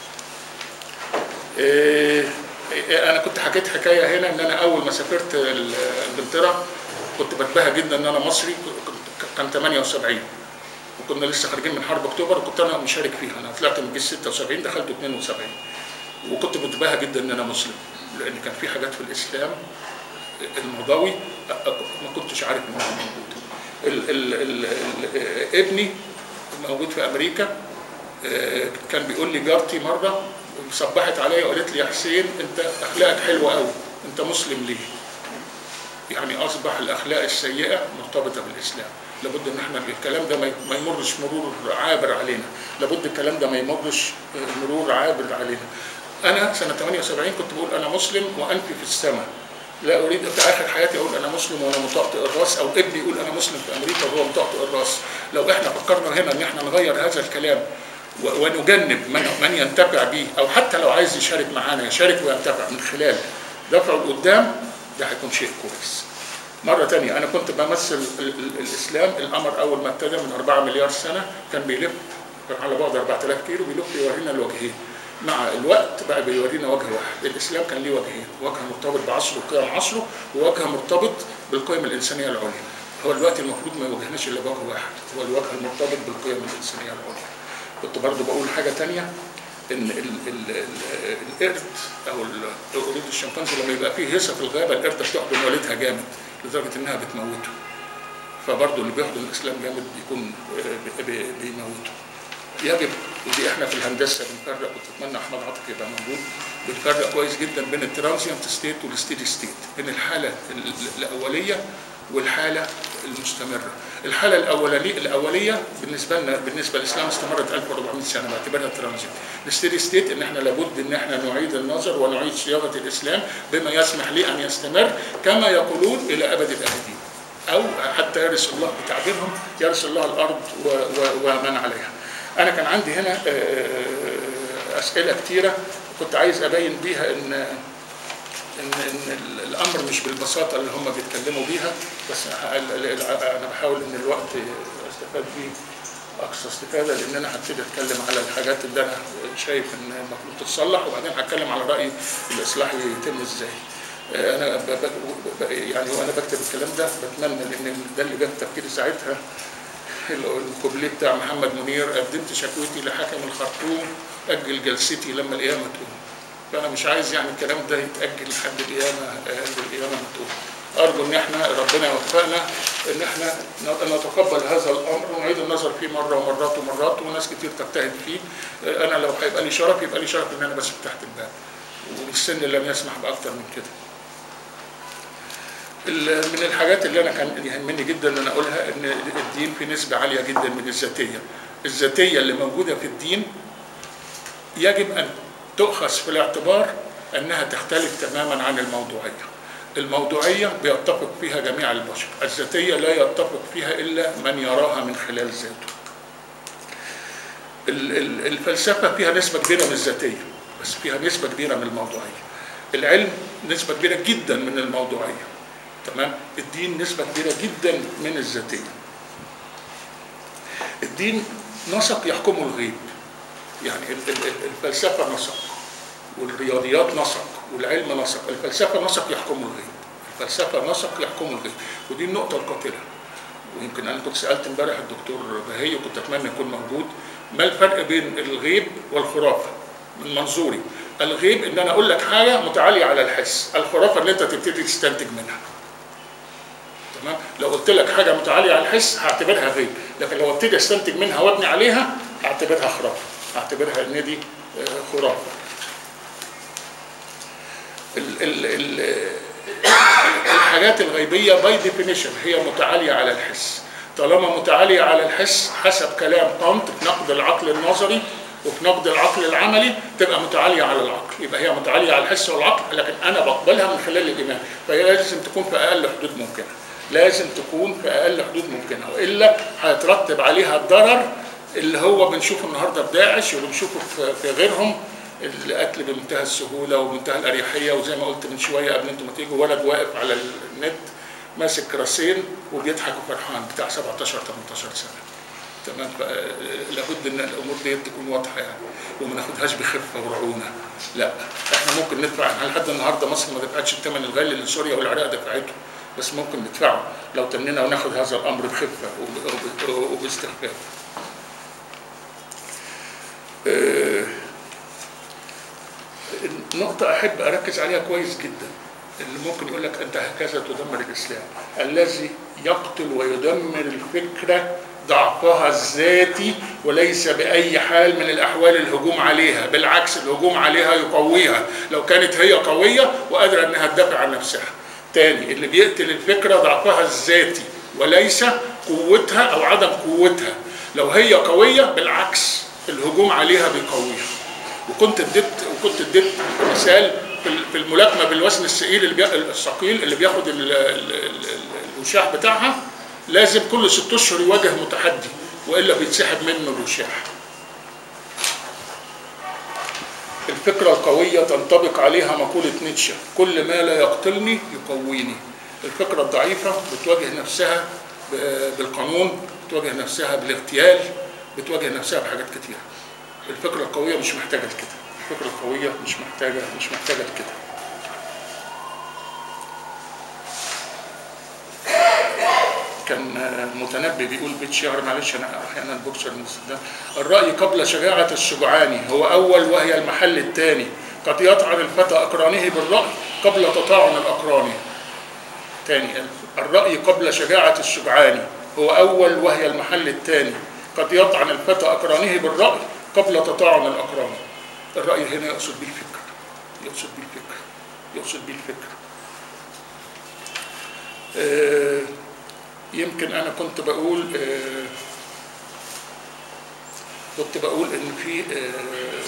إيه إيه انا كنت حكيت حكايه هنا ان انا اول ما سافرت ال- انجلترا كنت بتباهى جدا ان انا مصري كنت- كان 78 وكنا لسه خارجين من حرب اكتوبر وكنت انا مشارك فيها انا طلعت من الجيش 76 دخلت 72 وكنت بتباهى جدا ان انا مسلم لان كان في حاجات في الاسلام المضاوي ما كنتش عارف انها موجوده ال ال ال ال ابني موجود في امريكا آه، كان بيقول لي جارتي مره صبحت عليا وقالت لي يا حسين انت اخلاقك حلوه قوي انت مسلم ليه؟ يعني اصبح الاخلاق السيئه مرتبطه بالاسلام لابد ان احنا الكلام ده ما ي- ما يمرش مرور عابر علينا لابد الكلام ده ما يمرش آه، مرور عابر علينا انا سنه 78 كنت بقول انا مسلم وانفي في السماء لا اريد في اخر حياتي اقول انا مسلم وانا مطأطئ الراس او ابني يقول انا مسلم في امريكا وهو مطأطئ الراس لو احنا فكرنا هنا ان احنا نغير هذا الكلام و- ونجنب من من ينتفع به او حتى لو عايز يشارك معانا يشارك وينتفع من خلال دفعه لقدام ده هيكون شيء كويس. مرة تانية أنا كنت بمثل ال- ال- الإسلام الأمر أول ما ابتدى من 4 مليار سنة كان بيلف كان على بعد 4000 كيلو بيلف يورينا الوجهين. مع الوقت بقى بيورينا وجه واحد، الإسلام كان ليه وجهين، وجه مرتبط بعصره وقيم عصره ووجه مرتبط بالقيم الإنسانية العليا. هو دلوقتي المفروض ما يواجهناش إلا بوجه واحد، هو الوجه المرتبط بالقيم الإنسانية العليا. كنت برضو بقول حاجة تانية ان ال ال ال القرد او ال- القرود الشمبانزي لما يبقى فيه هيصه في الغابه القرده بتحضن والدها جامد لدرجه انها بتموته فبرضه اللي بيحضن الاسلام جامد بيكون آه، بي- بي- بيموته يجب ودي احنا في الهندسه بنفرق كنت اتمنى احمد عاطف يبقى موجود بنفرق كويس جدا بين الترانزيانت ستيت والستيدي ستيت بين الحاله ال- ال- الاوليه والحاله المستمره الحاله الاولانيه الاوليه بالنسبه لنا بالنسبه للاسلام استمرت 1400 سنه بعتبرها ترانزيت الستيدي ستيت ان احنا لابد ان احنا نعيد النظر ونعيد صياغه الاسلام بما يسمح لي ان يستمر كما يقولون الى ابد الابدين او حتى يرث الله بتعبيرهم يرث الله الارض و- و- ومن عليها انا كان عندي هنا آه، اسئله كتيره كنت عايز ابين بيها ان ان ان ال- الامر مش بالبساطه اللي هم بيتكلموا بيها بس ال- ال- ال- انا بحاول ان الوقت استفاد بيه اقصى استفاده لان انا هبتدي اتكلم على الحاجات اللي انا شايف ان المفروض تتصلح وبعدين هتكلم على رايي الاصلاح يتم ازاي. آه، انا ب ب ب يعني وانا بكتب الكلام ده بتمنى لان ده اللي جاب تفكيري ساعتها الكوبليه بتاع محمد منير قدمت شكوتي لحاكم الخرطوم اجل جلستي لما القيامه تقوم فانا مش عايز يعني الكلام ده يتاجل لحد القيامه آه، القيامه ما تقوم ارجو ان احنا ربنا يوفقنا ان احنا ن- نتقبل هذا الامر ونعيد النظر فيه مره ومرات ومرات وناس كتير تجتهد فيه آه، انا لو هيبقى لي شرف يبقى لي شرف ان انا بس فتحت الباب والسن لم يسمح باكتر من كده ال- من الحاجات اللي انا كان يهمني جدا ان انا اقولها ان الدين في نسبه عاليه جدا من الذاتيه الذاتيه اللي موجوده في الدين يجب ان تؤخذ في الاعتبار انها تختلف تماما عن الموضوعيه الموضوعيه بيتفق فيها جميع البشر الذاتيه لا يتفق فيها الا من يراها من خلال ذاته ال- ال- الفلسفه فيها نسبه كبيره من الذاتيه بس فيها نسبه كبيره من الموضوعيه العلم نسبه كبيره جدا من الموضوعيه تمام الدين نسبة كبيرة جدا من الذاتية الدين نسق يحكمه الغيب يعني ال- ال- ال- الفلسفة نسق والرياضيات نسق والعلم نسق الفلسفة نسق يحكمه الغيب الفلسفة نسق يحكمه الغيب ودي النقطة القاتلة ويمكن انا كنت سالت امبارح الدكتور بهي وكنت اتمنى يكون موجود ما الفرق بين الغيب والخرافه من منظوري الغيب ان انا اقول لك حاجه متعاليه على الحس الخرافه ان انت تبتدي تستنتج منها تمام لو قلت لك حاجه متعاليه على الحس هعتبرها غيب لكن لو ابتدي استنتج منها وابني عليها هعتبرها خرافه هعتبرها ان دي آه، خرافه ال ال ال الحاجات الغيبيه باي ديفينيشن هي متعاليه على الحس طالما متعاليه على الحس حسب كلام كانت في نقد العقل النظري وفي نقد العقل العملي تبقى متعاليه على العقل يبقى هي متعاليه على الحس والعقل لكن انا بقبلها من خلال الايمان فهي لازم تكون في اقل حدود ممكنه لازم تكون في اقل حدود ممكنه والا هيترتب عليها الضرر اللي هو بنشوفه النهارده في داعش واللي بنشوفه في- في غيرهم القتل بمنتهى السهوله وبمنتهى الاريحيه وزي ما قلت من شويه قبل انتم ما تيجوا ولد واقف على النت ماسك راسين وبيضحك وفرحان بتاع 17 18 سنه تمام ف- لابد ان الامور دي تكون واضحه يعني وما ناخدهاش بخفه ورعونه لا احنا ممكن ندفع احنا لحد النهارده مصر ما دفعتش الثمن الغالي اللي سوريا والعراق دفعته بس ممكن ندفعه لو تنينا وناخد هذا الامر بخفه وب- وب- وباستخفاف آه، نقطة أحب أركز عليها كويس جدا اللي ممكن يقول لك أنت هكذا تدمر الإسلام الذي يقتل ويدمر الفكرة ضعفها الذاتي وليس بأي حال من الأحوال الهجوم عليها بالعكس الهجوم عليها يقويها لو كانت هي قوية وقادرة أنها تدافع عن نفسها تاني اللي بيقتل الفكرة ضعفها الذاتي وليس قوتها أو عدم قوتها لو هي قوية بالعكس الهجوم عليها بيقويها وكنت اديت وكنت اديت مثال في ال- في الملاكمه بالوزن الثقيل اللي بي... الثقيل اللي بياخد ال... ال... ال... ال- الوشاح بتاعها لازم كل ست اشهر يواجه متحدي والا بيتسحب منه الوشاح. الفكره القويه تنطبق عليها مقوله نيتشه كل ما لا يقتلني يقويني. الفكره الضعيفه بتواجه نفسها ب- بالقانون بتواجه نفسها بالاغتيال بتواجه نفسها بحاجات كتيره. الفكرة القوية مش محتاجة لكده الفكرة القوية مش محتاجة مش محتاجة لكده كان آه، متنبي بيقول بيت شعر معلش انا احيانا بكسر المستخدم الراي قبل شجاعه الشجعان هو اول وهي المحل الثاني قد يطعن الفتى اقرانه بالراي قبل تطاعن الاقران تاني الراي قبل شجاعه الشجعان هو اول وهي المحل الثاني قد يطعن الفتى اقرانه بالراي قبل تطاعن الاقران الراي هنا يقصد به الفكر يقصد به الفكر يقصد به الفكر آه، يمكن انا كنت بقول آه، كنت بقول ان في آه،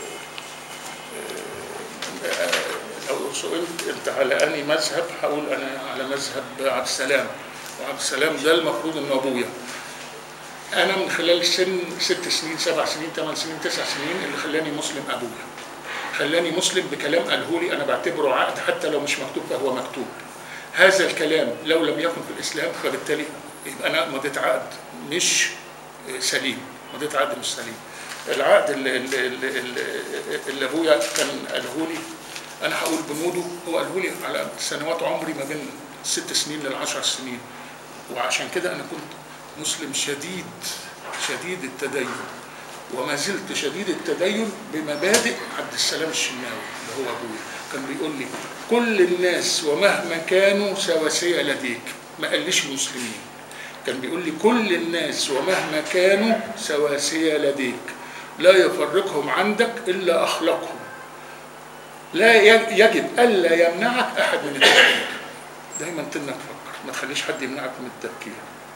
آه، لو سئلت انت على اني مذهب هقول انا على مذهب عبد السلام وعبد السلام ده المفروض انه ابويا انا من خلال سن ست سنين سبع سنين ثمان سنين تسع سنين اللي خلاني مسلم ابويا خلاني مسلم بكلام قاله لي انا بعتبره عقد حتى لو مش مكتوب فهو مكتوب هذا الكلام لو لم يكن في الاسلام فبالتالي يبقى انا مضيت عقد مش سليم مضيت عقد مش سليم العقد اللي, اللي, اللي, اللي ابويا كان قاله لي انا هقول بنوده هو قاله لي على سنوات عمري ما بين ست سنين للعشر سنين وعشان كده انا كنت مسلم شديد شديد التدين وما زلت شديد التدين بمبادئ عبد السلام الشناوي اللي هو ابويا كان بيقول لي كل الناس ومهما كانوا سواسية لديك ما قاليش مسلمين كان بيقول لي كل الناس ومهما كانوا سواسية لديك لا يفرقهم عندك إلا أخلاقهم لا ي- يجب ألا يمنعك أحد من التفكير دايما تنك تفكر ما تخليش حد يمنعك من التفكير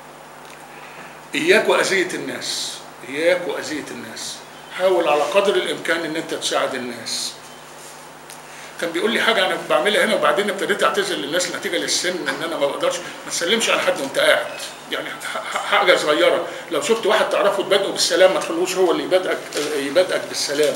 إياك وأذية الناس إياك وأذية الناس حاول على قدر الإمكان إن أنت تساعد الناس كان بيقول لي حاجه انا بعملها هنا وبعدين ابتديت اعتذر للناس نتيجه للسن ان انا ما بقدرش ما تسلمش على حد وانت قاعد يعني ح- ح- حاجه صغيره لو شفت واحد تعرفه تبادئه بالسلام ما تخلوش هو اللي يبادئك يبادئك بالسلام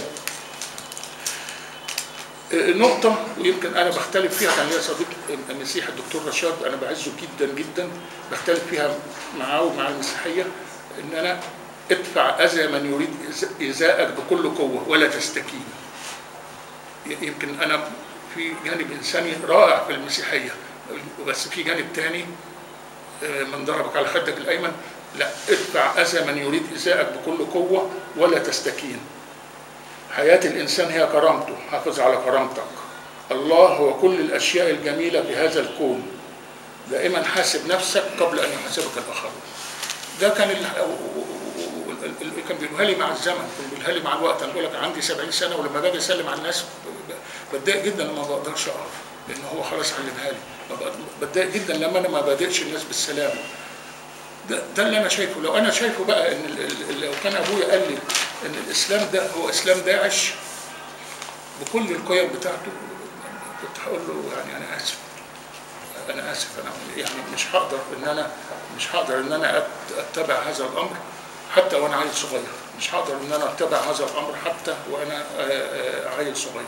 آه، نقطة ويمكن أنا بختلف فيها كان ليا صديق المسيحي الدكتور رشاد أنا بعزه جدا جدا بختلف فيها معاه ومع المسيحية إن أنا ادفع أذى من يريد إيذاء- إيذائك بكل قوة ولا تستكين يمكن انا في جانب انساني رائع في المسيحيه بس في جانب تاني آه، من ضربك على خدك الايمن لا ادفع اذى من يريد ايذائك بكل قوه ولا تستكين حياه الانسان هي كرامته حافظ على كرامتك الله هو كل الاشياء الجميله في هذا الكون دائما حاسب نفسك قبل ان يحاسبك الاخرون ده كان ال... اللي كان بيقولها لي مع الزمن كان بيقولها لي مع الوقت انا بقول لك عندي 70 سنه ولما باجي اسلم على الناس ب- بتضايق جدا لما ما بقدرش اقف لان هو خلاص علمها لي ببقى- بتضايق جدا لما انا ما بادئش الناس بالسلام ده, ده اللي انا شايفه لو انا شايفه بقى ان ال- ال- لو كان ابويا قال لي ان الاسلام ده هو اسلام داعش بكل القيم بتاعته كنت هقول له يعني انا اسف انا اسف انا يعني مش هقدر ان انا مش هقدر ان انا أت- اتبع هذا الامر حتى وانا عيل صغير مش هقدر ان انا اتبع هذا الامر حتى وانا آه، آه، عيل صغير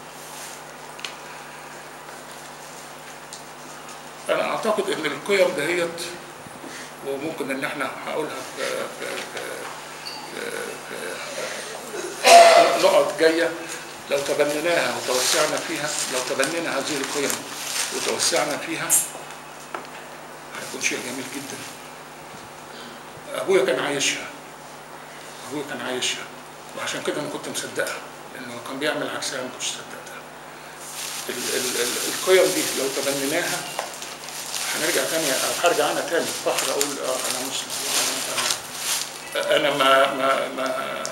انا اعتقد ان القيم دهيت وممكن ان احنا هقولها في في- في- في نقط جايه لو تبنيناها وتوسعنا فيها لو تبنينا هذه القيم وتوسعنا فيها هيكون شيء جميل جدا ابويا كان عايشها ابويا كان عايشها وعشان كده انا كنت مصدقها لانه كان بيعمل عكسها ما كنتش صدقتها ال- ال- ال- القيم دي لو تبنيناها هنرجع تاني او هرجع انا تاني فخر اقول اه انا مسلم انا انا ما ما ما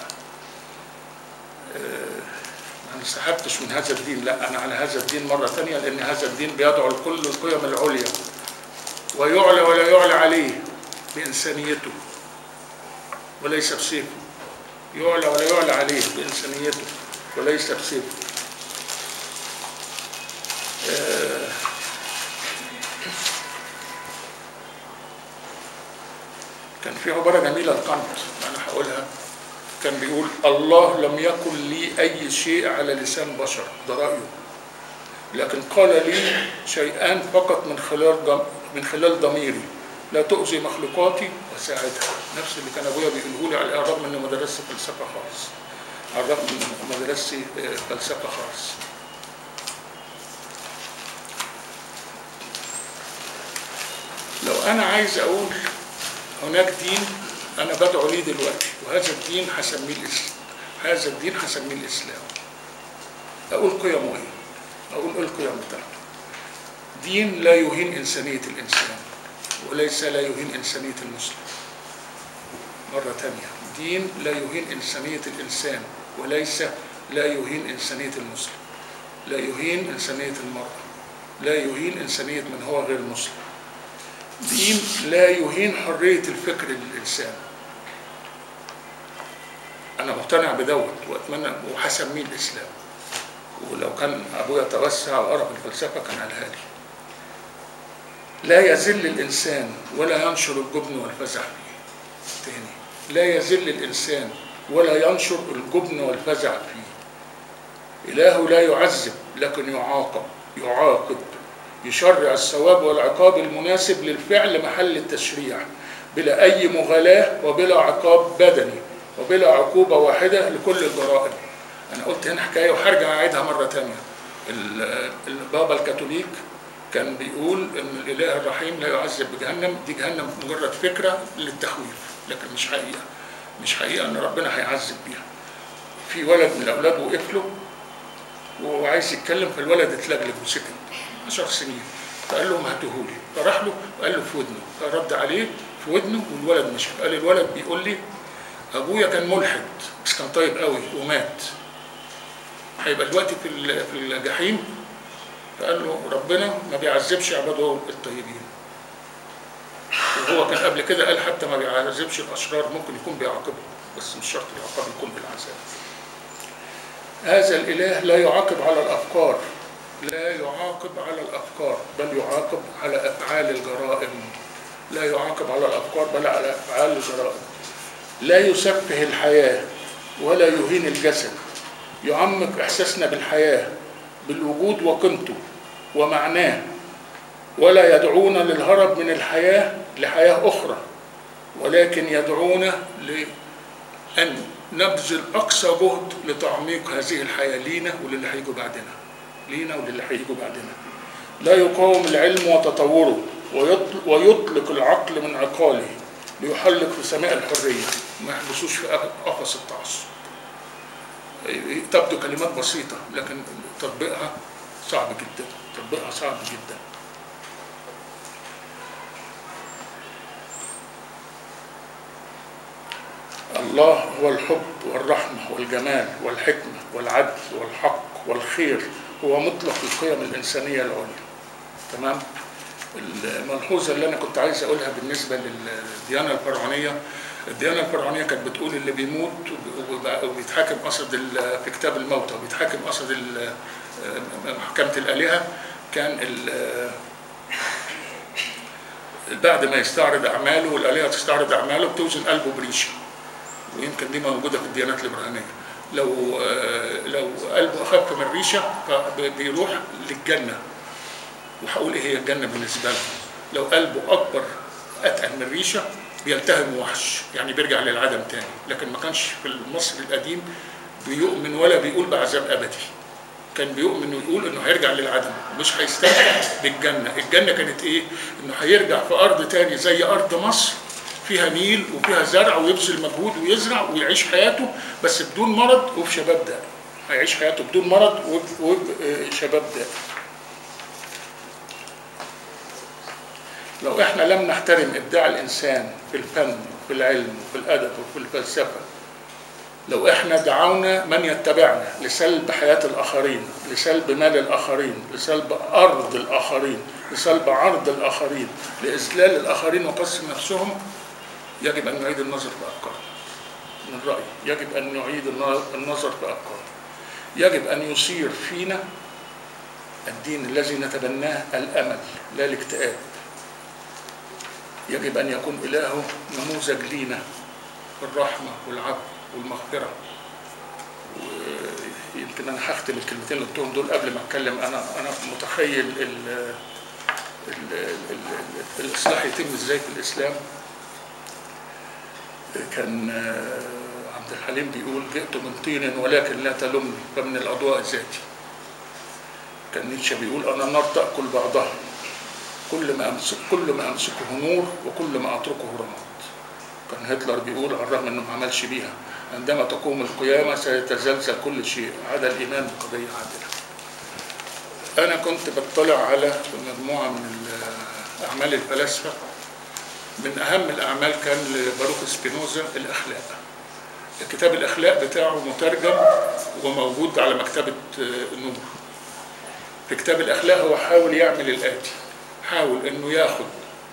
آه، ما انسحبتش من هذا الدين لا انا على هذا الدين مره تانية لان هذا الدين بيدعو لكل القيم العليا ويعلى ولا يعلى عليه بانسانيته وليس بسيفه يعلى ولا يعلى عليه بانسانيته وليس بسيفه آه، كان في عبارة جميلة القمط أنا هقولها كان بيقول الله لم يكن لي أي شيء على لسان بشر ده رأيه لكن قال لي شيئان فقط من خلال جم... من خلال ضميري لا تؤذي مخلوقاتي وساعدها نفس اللي كان ابويا بيقوله لي على الرغم ان مدرسي فلسفه خالص على الرغم ان مدرسي آه، فلسفه خالص لو انا عايز اقول هناك دين انا بدعو ليه دلوقتي وهذا الدين هسميه الاسلام هذا الدين هسميه الاسلام اقول قيمه ايه اقول ايه القيم بتاعته دين لا يهين انسانيه الانسان وليس لا يهين انسانيه المسلم مره تانية دين لا يهين انسانيه الانسان وليس لا يهين انسانيه المسلم لا يهين انسانيه المراه لا يهين انسانيه من هو غير مسلم دين لا يهين حرية الفكر للإنسان أنا مقتنع بدوت وأتمنى وهسميه الإسلام ولو كان أبويا توسع وقرأ في الفلسفة كان قالها لي لا يذل الإنسان ولا ينشر الجبن والفزع فيه تاني لا يذل الإنسان ولا ينشر الجبن والفزع فيه إله لا يعذب لكن يعاقب يعاقب يشرع الثواب والعقاب المناسب للفعل محل التشريع بلا أي مغالاة وبلا عقاب بدني وبلا عقوبة واحدة لكل الجرائم أنا قلت هنا حكاية وهرجع أعيدها مرة تانية ال- البابا الكاثوليك كان بيقول ان الاله الرحيم لا يعذب بجهنم دي جهنم مجرد فكره للتخويف لكن مش حقيقه مش حقيقه ان ربنا هيعذب بيها في ولد من الاولاد وقف له وعايز يتكلم فالولد اتلجلج وسكت 10 سنين فقال لهم هاتوهولي فراح له وقال له في ودنه فرد عليه في ودنه والولد مشي قال الولد بيقول لي ابويا كان ملحد بس كان طيب قوي ومات هيبقى دلوقتي في ال- في الجحيم فقال له ربنا ما بيعذبش عباده الطيبين وهو كان قبل كده قال حتى ما بيعذبش الاشرار ممكن يكون بيعاقبهم بس مش شرط العقاب يكون بالعذاب هذا الاله لا يعاقب على الافكار لا يعاقب على الافكار بل يعاقب على افعال الجرائم لا يعاقب على الافكار بل على افعال الجرائم لا يسفه الحياه ولا يهين الجسد يعمق احساسنا بالحياه بالوجود وقيمته ومعناه ولا يدعونا للهرب من الحياه لحياه اخرى ولكن يدعونا لان نبذل اقصى جهد لتعميق هذه الحياه لينا وللي هيجوا بعدنا لينا وللي هيجوا بعدنا لا يقاوم العلم وتطوره ويطل- ويطلق العقل من عقاله ليحلق في سماء الحريه ما يحبسوش في قفص التعصب تبدو كلمات بسيطة لكن تطبيقها صعب جدا تطبيقها صعب جدا الله هو الحب والرحمة والجمال والحكمة والعدل والحق والخير هو مطلق القيم الإنسانية العليا تمام الملحوظة اللي أنا كنت عايز أقولها بالنسبة للديانة الفرعونية الديانة الفرعونية كانت بتقول اللي بيموت وب- وبيتحاكم قصد ال- في كتاب الموتى وبيتحاكم قصد ال- محكمة الآلهة كان ال- بعد ما يستعرض أعماله والآلهة تستعرض أعماله بتوزن قلبه بريشة ويمكن دي موجودة في الديانات الإبراهيمية لو آه، لو قلبه أخف من ريشة فبيروح للجنة وهقول ايه هي الجنه بالنسبه لهم لو قلبه اكبر اتقل من ريشه بيلتهم وحش يعني بيرجع للعدم تاني لكن ما كانش في المصري القديم بيؤمن ولا بيقول بعذاب ابدي كان بيؤمن ويقول انه هيرجع للعدم مش هيستمتع بالجنه الجنه كانت ايه انه هيرجع في ارض تاني زي ارض مصر فيها نيل وفيها زرع ويبذل مجهود ويزرع ويعيش حياته بس بدون مرض وفي شباب دائم هيعيش حياته بدون مرض وشباب دائم لو احنا لم نحترم ابداع الانسان في الفن وفي العلم وفي الادب وفي الفلسفه لو احنا دعونا من يتبعنا لسلب حياه الاخرين لسلب مال الاخرين لسلب ارض الاخرين لسلب عرض الاخرين لاذلال الاخرين وقسم نفسهم يجب ان نعيد النظر في افكارنا من رايي يجب ان نعيد النظر في افكارنا يجب ان يصير فينا الدين الذي نتبناه الامل لا الاكتئاب يجب أن يكون إلهه نموذج لينا في الرحمة والعفو والمغفرة ويمكن أنا هختم الكلمتين اللي قلتهم دول قبل ما أتكلم أنا أنا متخيل ال ال ال ال الإصلاح يتم إزاي في الإسلام كان عبد الحليم بيقول جئت من طين ولكن لا تلمني فمن الأضواء ذاتي كان نيتشه بيقول أنا النار تأكل بعضها كل ما امسك كل ما امسكه نور وكل ما اتركه رماد كان هتلر بيقول على الرغم انه ما عملش بيها عندما تقوم القيامه سيتزلزل كل شيء عدا الايمان بقضيه عادله انا كنت بطلع على مجموعه من اعمال الفلاسفه من اهم الاعمال كان لباروك سبينوزا الاخلاق كتاب الاخلاق بتاعه مترجم وموجود على مكتبه نور في كتاب الاخلاق هو حاول يعمل الاتي حاول انه ياخد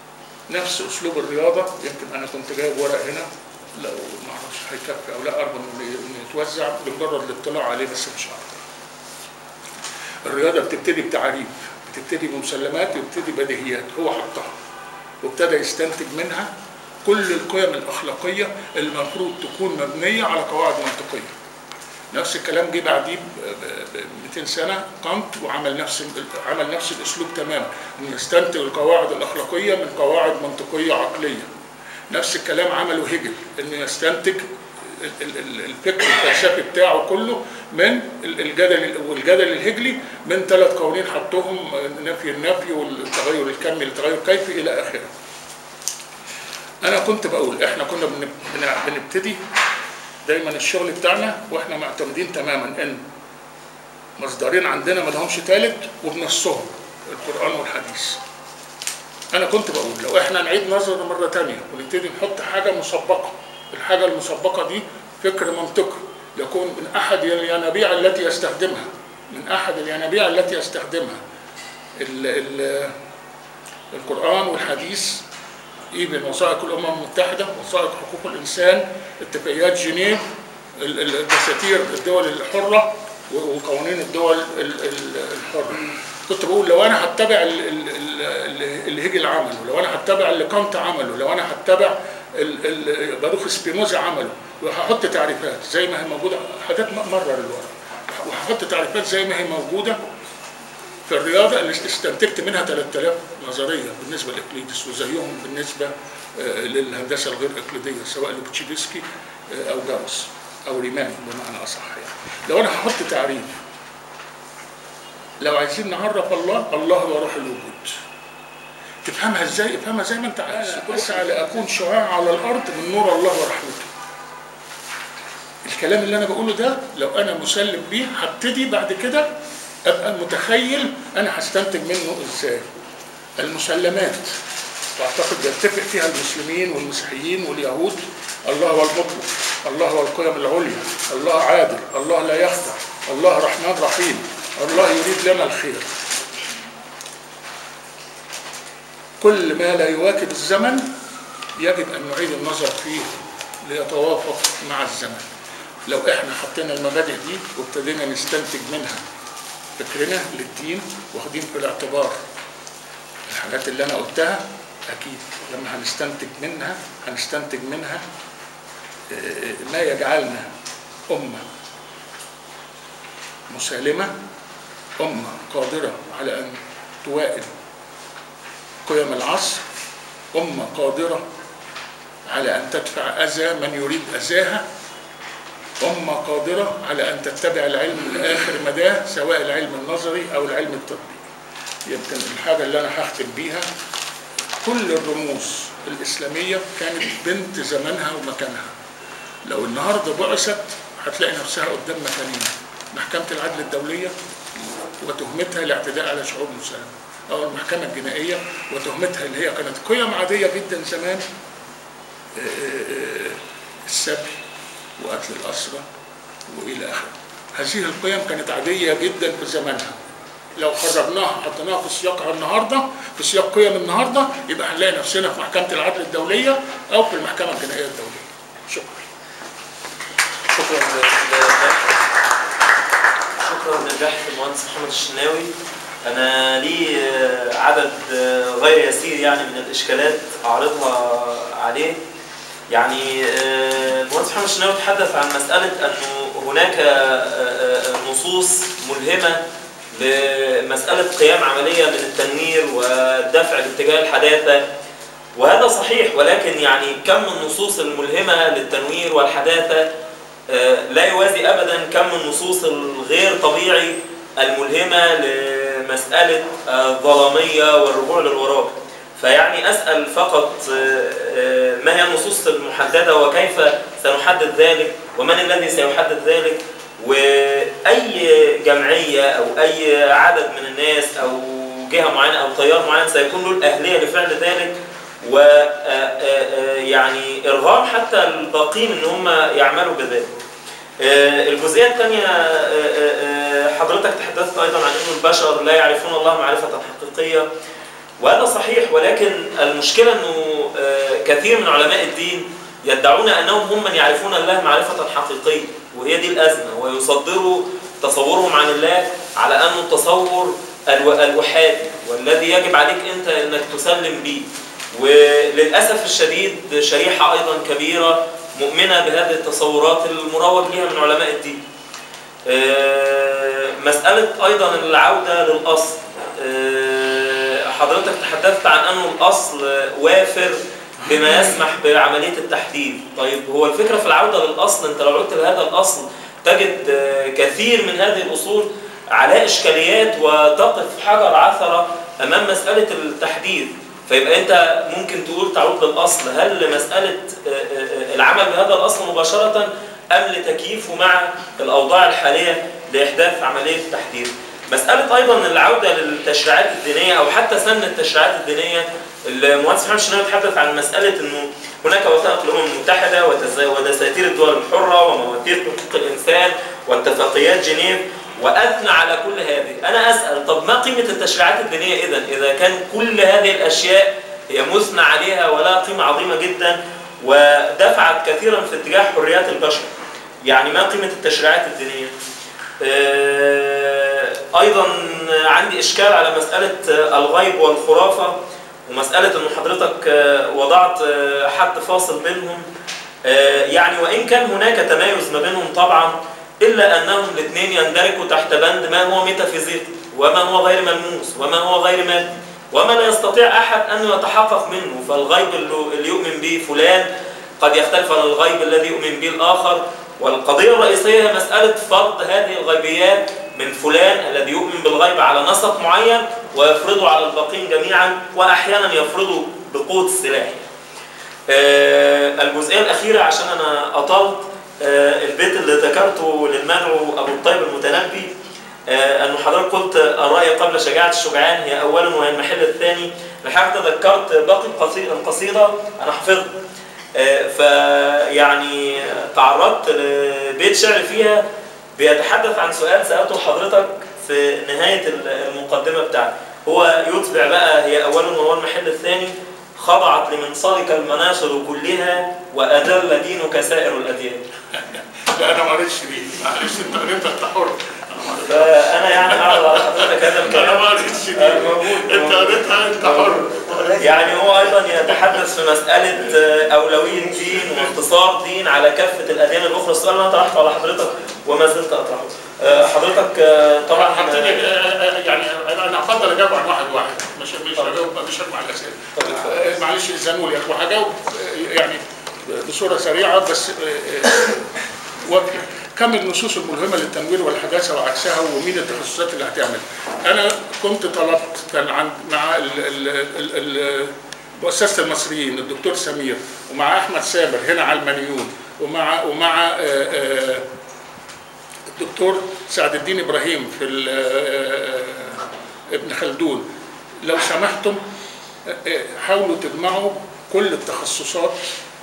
نفس اسلوب الرياضه يمكن انا كنت جايب ورق هنا لو ما اعرفش هيكفي او لا ارجو انه إنه يتوزع لمجرد الاطلاع عليه بس مش اكتر. الرياضه بتبتدي بتعريف بتبتدي بمسلمات وبتبتدي بديهيات هو حطها وابتدى يستنتج منها كل القيم الاخلاقيه اللي المفروض تكون مبنيه على قواعد منطقيه. نفس الكلام جه بعديه ب ب- 200 سنه كانت وعمل نفس ال- عمل نفس الاسلوب تماما انه يستنتج القواعد الاخلاقيه من قواعد منطقيه عقليه. نفس الكلام عمله هيجل انه يستنتج ال- ال- ال- الفكر الفلسفي بتاعه كله من ال- الجدل والجدل الهجلي من ثلاث قوانين حطهم نفي النفي والتغير الكمي للتغير الكيفي الى اخره. انا كنت بقول احنا كنا بن- بن- بنبتدي دايما الشغل بتاعنا واحنا معتمدين تماما ان مصدرين عندنا ما لهمش ثالث وبنصهم القران والحديث. انا كنت بقول لو احنا نعيد نظرنا مره تانية ونبتدي نحط حاجه مسبقه الحاجه المسبقه دي فكر منطقي يكون من احد الينابيع التي يستخدمها من احد الينابيع التي يستخدمها ال ال القران والحديث ايفن وثائق الامم المتحده وثائق حقوق الانسان اتفاقيات جنيف ال- ال- دساتير الدول الحره و- وقوانين الدول ال- ال- الحره كنت بقول لو انا هتبع ال- ال- ال- ال- اللي هيجل عمله لو انا هتبع اللي كانت عمله لو انا هتبع ال- ال- باروخ سبينوزا عمله وهحط تعريفات زي ما هي موجوده حاجات مرر الورق وهحط تعريفات زي ما هي موجوده في الرياضه اللي استنتجت منها 3000 نظريه بالنسبه لاقليدس وزيهم بالنسبه آه، للهندسه الغير اقليديه سواء لوبتشيفسكي آه، او جاوس او ريمان بمعنى اصح يعني لو انا هحط تعريف لو عايزين نعرف الله الله هو روح الوجود تفهمها ازاي افهمها زي ما انت عايز اسعى لاكون شعاع على الارض من نور الله ورحمته الكلام اللي انا بقوله ده لو انا مسلم بيه هبتدي بعد كده ابقى متخيل انا هستنتج منه ازاي المسلمات واعتقد يتفق فيها المسلمين والمسيحيين واليهود الله هو المطلق الله هو القيم العليا الله عادل الله لا يخدع الله رحمن رحيم الله يريد لنا الخير كل ما لا يواكب الزمن يجب ان نعيد النظر فيه ليتوافق مع الزمن لو احنا حطينا المبادئ دي وابتدينا نستنتج منها فكرنا للدين واخدين في الاعتبار الحاجات اللي انا قلتها اكيد لما هنستنتج منها هنستنتج منها آه، ما يجعلنا امه مسالمه امه قادره على ان توائم قيم العصر امه قادره على ان تدفع اذى من يريد اذاها أمة قادرة على أن تتبع العلم لآخر مداه سواء العلم النظري أو العلم التطبيقي. يمكن الحاجة اللي أنا هختم بيها كل الرموز الإسلامية كانت بنت زمانها ومكانها. لو النهاردة بعثت هتلاقي نفسها قدام مكانين محكمة العدل الدولية وتهمتها الاعتداء على شعوب مسلمة أو المحكمة الجنائية وتهمتها اللي هي كانت قيم عادية جدا زمان آه، آه، آه، السبي وقتل الأسرى وإلى آخره هذه القيم كانت عادية جدا في زمانها لو خرجناها حطيناها في سياقها النهارده في سياق قيم النهارده يبقى هنلاقي نفسنا في محكمة العدل الدولية أو في المحكمة الجنائية الدولية شكرا شكرا لل- شكرا للباحث المهندس محمد الشناوي انا لي آه، عدد آه، غير يسير يعني من الاشكالات اعرضها عليه يعني آه، المهندس محمد الشناوي تحدث عن مساله انه هناك آه، آه، نصوص ملهمه لمساله قيام عمليه من التنوير والدفع باتجاه الحداثه وهذا صحيح ولكن يعني كم النصوص الملهمه للتنوير والحداثه آه، لا يوازي ابدا كم النصوص الغير طبيعي الملهمه لمساله آه، الظلاميه والرجوع للوراء فيعني اسال فقط آه، آه، ما هي النصوص المحدده وكيف سنحدد ذلك ومن الذي سيحدد ذلك واي جمعيه او اي عدد من الناس او جهه معينه او تيار معين سيكون له الاهليه لفعل ذلك و آه، آه، آه، يعني ارغام حتى الباقين ان هم يعملوا بذلك. آه، الجزئيه الثانيه حضرتك تحدثت ايضا عن ان البشر لا يعرفون الله معرفه حقيقيه وهذا صحيح ولكن المشكلة أنه آه، كثير من علماء الدين يدعون أنهم هم من يعرفون الله معرفة حقيقية وهي دي الأزمة ويصدروا تصورهم عن الله على أنه التصور الو- الوحادي والذي يجب عليك أنت أنك تسلم به وللأسف الشديد شريحة أيضا كبيرة مؤمنة بهذه التصورات المروج لها من علماء الدين آه، مسألة أيضا العودة للأصل آه، حضرتك تحدثت عن أنه الأصل وافر بما يسمح بعملية التحديد طيب هو الفكرة في العودة للأصل أنت لو عدت لهذا الأصل تجد آه، كثير من هذه الأصول على إشكاليات وتقف حجر عثرة أمام مسألة التحديد فيبقى أنت ممكن تقول تعود للأصل هل مسألة آه، آه، العمل بهذا الأصل مباشرة أم لتكييفه مع الأوضاع الحالية لإحداث عملية التحديد مسألة أيضا العودة للتشريعات الدينية أو حتى سن التشريعات الدينية المهندس محمد الشناوي تحدث عن مسألة أنه هناك وثائق الأمم المتحدة وتز- ودساتير الدول الحرة ومواثيق حقوق الإنسان واتفاقيات جنيف وأثنى على كل هذه أنا أسأل طب ما قيمة التشريعات الدينية إذا إذا كان كل هذه الأشياء هي مثنى عليها ولا قيمة عظيمة جدا ودفعت كثيرا في اتجاه حريات البشر يعني ما قيمة التشريعات الدينية آه، أيضا عندي إشكال على مسألة آه، الغيب والخرافة ومسألة أن حضرتك آه، وضعت آه، حد فاصل بينهم آه، يعني وإن كان هناك تمايز ما بينهم طبعا إلا أنهم الاثنين يندرجوا تحت بند ما هو ميتافيزيقي وما هو غير ملموس وما هو غير مادي وما لا يستطيع أحد أن يتحقق منه فالغيب اللي اللي يؤمن به فلان قد يختلف عن الغيب الذي يؤمن به الآخر والقضية الرئيسية هي مسألة فرض هذه الغيبيات من فلان الذي يؤمن بالغيب على نسق معين ويفرضه على الباقين جميعا وأحيانا يفرضه بقوة السلاح آه، الجزئية الأخيرة عشان أنا أطلت آه، البيت اللي ذكرته للمدعو أبو الطيب المتنبي آه، أنه حضرتك قلت الرأي قبل شجاعة الشجعان هي أولا وهي المحل الثاني لحضرتك تذكرت باقي القصي- القصيدة أنا حفظت آه، فيعني تعرضت لبيت شعر فيها بيتحدث عن سؤال سألته لحضرتك في نهاية المقدمة بتاعتي هو يتبع بقى هي أولا وهو المحل الثاني خضعت لمنصرك المناصر كلها وأذل دينك سائر الأديان لا انا ما قريتش دي معلش انت قريتها انت حر أنا ما- فأنا يعني أعرض على حضرتك هذا انا الكلام ما قريتش دي آه، موجود. انت قريتها انت حر يعني هو أيضا يتحدث في مسألة آه، أولوية دين واختصار دين على كافة الأديان الأخرى السؤال اللي أنا طرحته على حضرتك وما زلت أطرحه آه، حضرتك آه، طبعا طبعا حطيني آه، يعني انا انا افضل اجاوب عن واحد واحد مش مش هجاوب مش هجمع الاسئله طب اتفضل. آه، معلش زنولي وهجاوب آه، يعني بصوره سريعه بس آه، آه، و- كم النصوص الملهمه للتنوير والحداثه وعكسها ومين التخصصات اللي هتعمل انا كنت طلبت كان عند مع ال ال ال ال مؤسسه المصريين الدكتور سمير ومع احمد سامر هنا على المنيون ومع ومع آه، آه، الدكتور سعد الدين ابراهيم في ال- آه، ابن خلدون لو سمحتم آه، آه، حاولوا تجمعوا كل التخصصات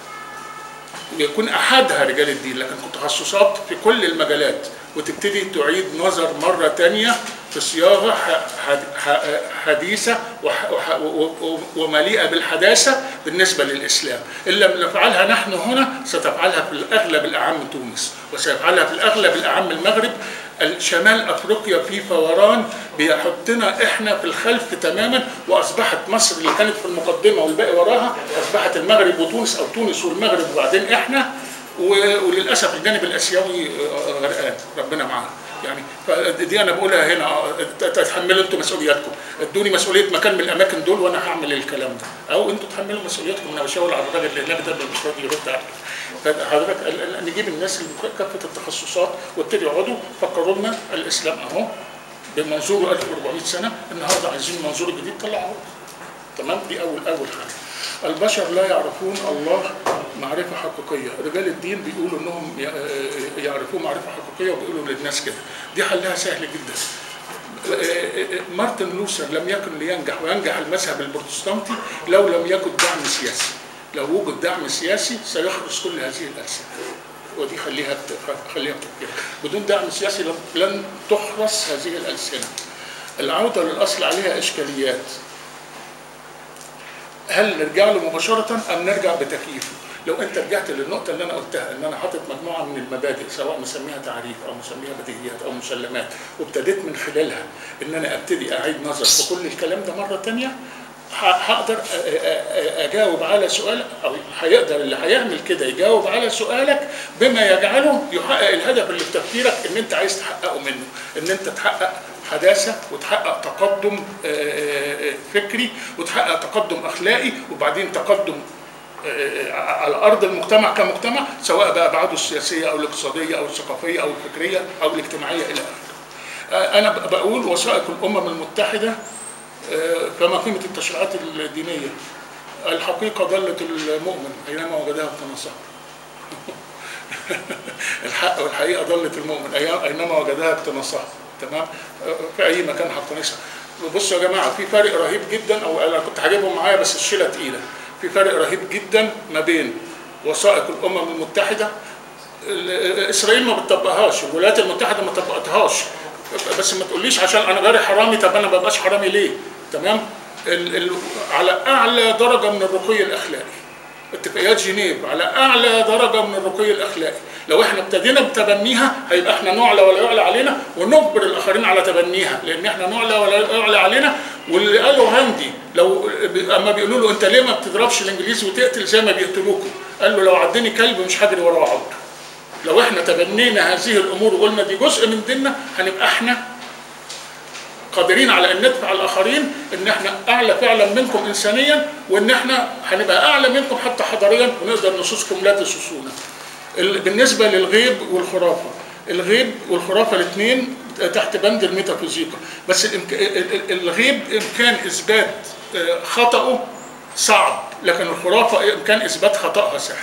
يكون احدها رجال الدين لكن تخصصات في كل المجالات وتبتدي تعيد نظر مره تانية في صياغه ح- ح- ح- حديثه وح- وح- و- و- ومليئه بالحداثه بالنسبه للاسلام، ان لم نفعلها نحن هنا ستفعلها في الاغلب الاعم تونس، وسيفعلها في الاغلب الاعم المغرب، شمال افريقيا في فوران بيحطنا احنا في الخلف تماما واصبحت مصر اللي كانت في المقدمه والباقي وراها اصبحت المغرب وتونس او تونس والمغرب وبعدين احنا و- وللاسف الجانب الاسيوي آه، غرقان ربنا معانا يعني فدي انا بقولها هنا آه، تتحملوا انتم مسؤولياتكم ادوني مسؤوليه مكان من الاماكن دول وانا هعمل الكلام ده او انتم تحملوا مسؤولياتكم انا بشاور على الراجل اللي هناك ده اللي مش راضي يرد عليك فحضرتك ال- ال- نجيب الناس اللي كافه التخصصات وابتدي يقعدوا فكروا لنا الاسلام اهو بمنظوره 1400 سنه النهارده عايزين منظور جديد طلعوه تمام دي اول اول حاجه البشر لا يعرفون الله معرفه حقيقيه رجال الدين بيقولوا انهم ي- يعرفوه معرفه حقيقيه وبيقولوا للناس كده دي حلها سهل جدا مارتن لوثر لم يكن لينجح وينجح المذهب البروتستانتي لو لم يكن دعم سياسي لو وجد دعم سياسي سيخرج كل هذه الألسنة ودي خليها خليها تفكير بدون دعم سياسي لن, لن تحرس هذه الألسنة العودة للأصل عليها إشكاليات هل نرجع له مباشره ام نرجع بتكييف لو انت رجعت للنقطه اللي انا قلتها ان انا حاطط مجموعه من المبادئ سواء مسميها تعريف او مسميها بديهيات او مسلمات وابتديت من خلالها ان انا ابتدي اعيد نظر في كل الكلام ده مره تانية ه- هقدر أ- أ- أ- اجاوب على سؤال او هيقدر اللي هيعمل كده يجاوب على سؤالك بما يجعله يحقق الهدف اللي في تفكيرك ان انت عايز تحققه منه ان انت تحقق حداثه وتحقق تقدم آه، آه، آه، فكري وتحقق تقدم اخلاقي وبعدين تقدم آه، على ارض المجتمع كمجتمع سواء بقى ابعاده السياسيه او الاقتصاديه او الثقافيه او الفكريه او الاجتماعيه الى اخره. آه، انا ب- بقول وثائق الامم المتحده آه، فما قيمه التشريعات الدينيه؟ الحقيقه ضلت المؤمن اينما وجدها اقتنصها. الحق والحقيقه ضلت المؤمن أي- اينما وجدها اقتنصها تمام آه، في اي مكان هقتنصها بصوا يا جماعه في فرق رهيب جدا او انا كنت هجيبهم معايا بس الشيله تقيله في فرق رهيب جدا ما بين وثائق الامم المتحده ال- اسرائيل ما بتطبقهاش الولايات المتحده ما طبقتهاش بس ما تقوليش عشان انا جاري حرامي طب انا ما ببقاش حرامي ليه تمام ال ال على اعلى درجه من الرقي الاخلاقي اتفاقيات جنيف على اعلى درجه من الرقي الاخلاقي لو احنا ابتدينا بتبنيها هيبقى احنا نعلى ولا يعلى علينا ونجبر الاخرين على تبنيها لان احنا نعلى ولا يعلى علينا واللي قاله هاندي لو اما بيقولوا له انت ليه ما بتضربش الانجليزي وتقتل زي ما بيقتلوكوا قال له لو عدني كلب مش هجري وراه عض لو احنا تبنينا هذه الامور وقلنا دي جزء من ديننا هنبقى احنا قادرين على ان ندفع الاخرين ان احنا اعلى فعلا منكم انسانيا وان احنا هنبقى اعلى منكم حتى حضاريا ونقدر نصوصكم لا تسوسونا. ال- بالنسبه للغيب والخرافه الغيب والخرافه الاثنين تحت بند الميتافيزيقا بس الإمك... ال- ال- الغيب امكان اثبات آه، خطأه صعب لكن الخرافه امكان اثبات خطأها سهل.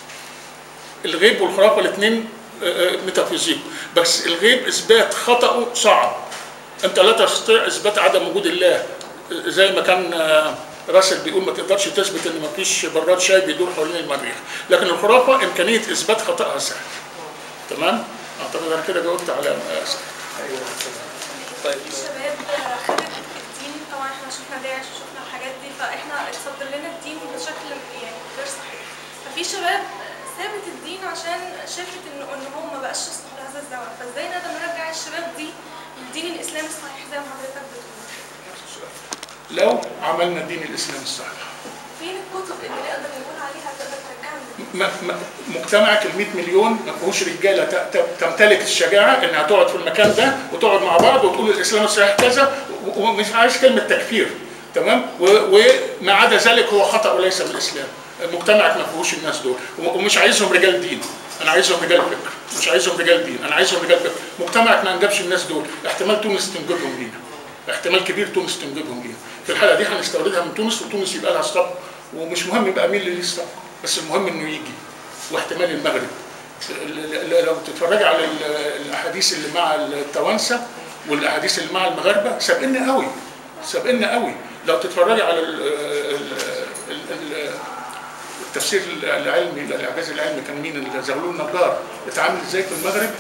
الغيب والخرافه الاثنين ميتافيزيق بس الغيب اثبات خطأه صعب انت لا تستطيع اثبات عدم وجود الله زي ما كان آه، راسل بيقول ما تقدرش تثبت ان ما فيش براد شاي بيدور حوالين المريخ لكن الخرافه امكانيه اثبات خطأها سهل تمام اعتقد انا كده جاوبت على آه، ايوه طيب الشباب خدت الدين طبعا احنا شفنا داعش وشفنا الحاجات دي فاحنا اتصدر لنا الدين بشكل يعني غير صحيح ففي شباب سابت الدين عشان شافت انه ان هو ما بقاش يصلح لهذا الزمن فازاي نقدر نرجع الشباب دي للدين الاسلامي الصحيح زي ما حضرتك بتقول لو عملنا دين الاسلام الصحيح فين الكتب اللي نقدر نقول عليها تقدر ترجعنا للدين؟ م- م- مجتمعك ال 100 مليون ما فيهوش رجاله ت- ت- تمتلك الشجاعه انها تقعد في المكان ده وتقعد مع بعض وتقول الاسلام الصحيح كذا و- ومش عايز كلمه تكفير تمام و- وما عدا ذلك هو خطا وليس من الاسلام مجتمعك ما فيهوش الناس دول و- ومش عايزهم رجال دين انا عايزهم رجال فكر مش عايزهم رجال دين انا عايزهم رجال فكر مجتمعك ما انجبش الناس دول احتمال تونس تنجبهم لينا احتمال كبير تونس تنجبهم لينا في الحاله دي هنستوردها من تونس وتونس يبقى لها ستوب ومش مهم يبقى مين اللي ليه ستوب بس المهم انه يجي واحتمال المغرب ل- ل- لو تتفرج على ال- الاحاديث اللي مع التوانسه والاحاديث اللي مع المغاربه سابقنا قوي سابقنا قوي لو تتفرج على ال- ال- ال- ال- التفسير العلمي الاعجاز العلمي كان مين اللي زغلول النجار اتعامل ازاي في المغرب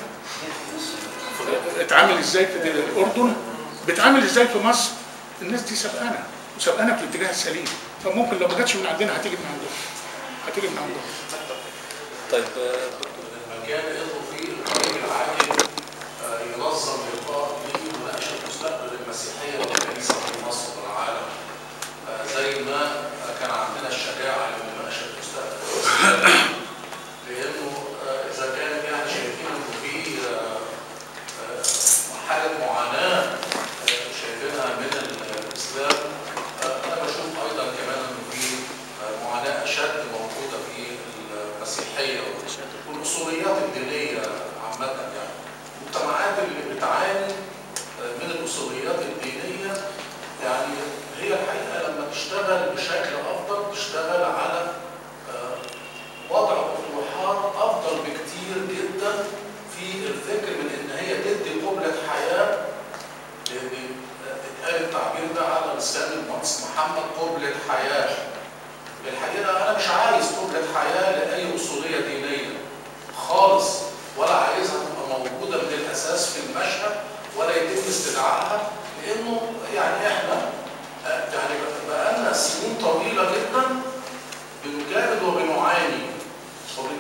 اتعامل ازاي في الاردن بتعامل ازاي في مصر الناس دي سبقانا وسبقانا في الاتجاه السليم فممكن لو ما جاتش من عندنا هتيجي من عندهم هتيجي من عندهم طيب آه، دكتور المكان يدخل فيه القريب العاجل آه، ينظم لقاء لمناقشه مستقبل المسيحيه والكنيسه في مصر والعالم آه، زي ما كان عندنا الشجاعه لمناقشه مستقبل المسيحيه لانه آه، اذا كان يعني شايفين انه في آه، آه، حاله معاناه آه، شايفينها من الاسلام آه، انا بشوف ايضا كمان انه في آه، معاناه اشد موجوده في المسيحيه والاصوليات الدينيه عامه يعني المجتمعات اللي بتعاني آه، من الاصوليات الدينيه يعني هي الحقيقه لما تشتغل بشكل افضل تشتغل على آه، وضع اطروحات افضل بكتير جدا في الفكر من ان هي تدي قبله حياه لان اتقال التعبير ده على لسان المهندس محمد قبله حياه الحقيقه انا مش عايز قبله حياه لاي اصوليه دينيه خالص ولا عايزها تبقى موجوده من الاساس في المشهد ولا يتم استدعائها لانه يعني احنا آه، يعني بقالنا سنين طويله جدا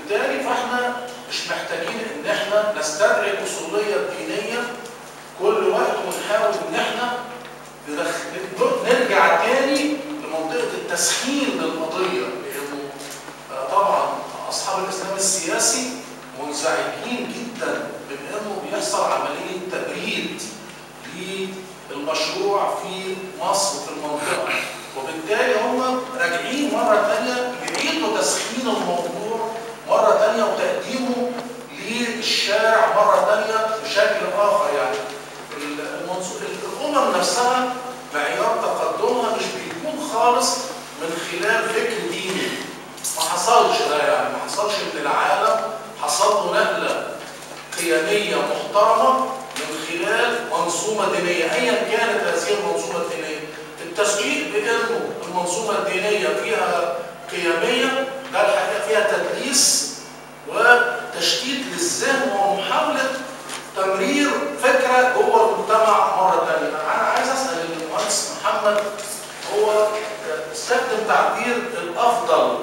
وبالتالي فاحنا مش محتاجين ان احنا نستدعي الاصوليه الدينيه كل وقت ونحاول ان احنا ندخ- نرجع تاني لمنطقه التسخين للقضيه لانه آه، طبعا اصحاب الاسلام السياسي منزعجين جدا من انه بيحصل عمليه تبريد للمشروع في مصر في المنطقه وبالتالي هم راجعين مره ثانيه يعيدوا تسخين الموضوع مره ثانيه وتقديمه للشارع مره ثانيه بشكل اخر يعني المنصو- الامم نفسها معيار تقدمها مش بيكون خالص من خلال فكر ديني ما حصلش ده يعني ما حصلش ان العالم حصل له نقله قيميه محترمه من خلال منظومه دينيه ايا كانت هذه المنظومه الدينيه التسويق بانه المنظومه الدينيه فيها قيميه ده الحقيقه فيها تدليس وتشتيت للذهن ومحاوله تمرير فكره جوه المجتمع مره ثانيه انا عايز اسال المهندس محمد هو استخدم تعبير الافضل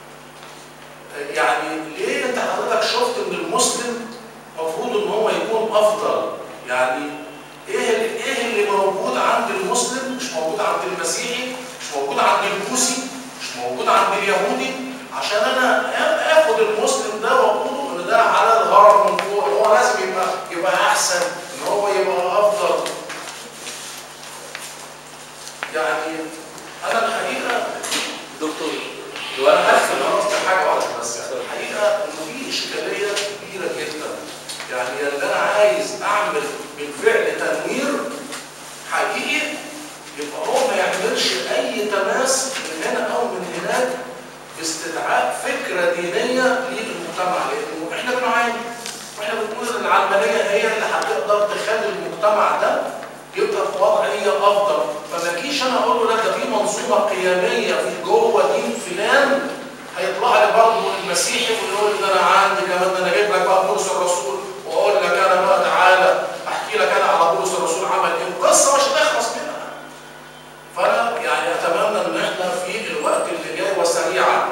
يعني ليه انت حضرتك شفت ان المسلم المفروض ان هو يكون افضل يعني ايه اللي ايه اللي موجود عند المسلم مش موجود عند المسيحي مش موجود عند البوذي مش موجود عند اليهودي عشان انا اخد المسلم ده واقوله ان ده على الهرم من فوق هو لازم يبقى يبقى احسن ان هو يبقى افضل يعني انا الحقيقه دكتور وانا هختم خلاص بحاجه واحده بس يعني الحقيقه انه في اشكاليه كبيره جدا يعني اللي انا عايز اعمل بالفعل تنوير حقيقي يبقى هو ما يعملش اي تماس من هنا او من هناك باستدعاء فكره دينيه للمجتمع لانه احنا بنعاني واحنا بنقول ان العلمانيه هي اللي هتقدر تخلي المجتمع ده يبقى في وضعيه افضل فما اجيش انا اقول له لا ده في منظومه قيميه في جوه دين فلان هيطلع لي برضه المسيحي ويقول لي ده انا عندي كمان ده انا جايب لك بقى بولس الرسول واقول لك انا بقى تعالى احكي لك انا على بولس الرسول عمل ايه القصه مش هتخلص منها فانا يعني اتمنى ان احنا في الوقت اللي جاي وسريعا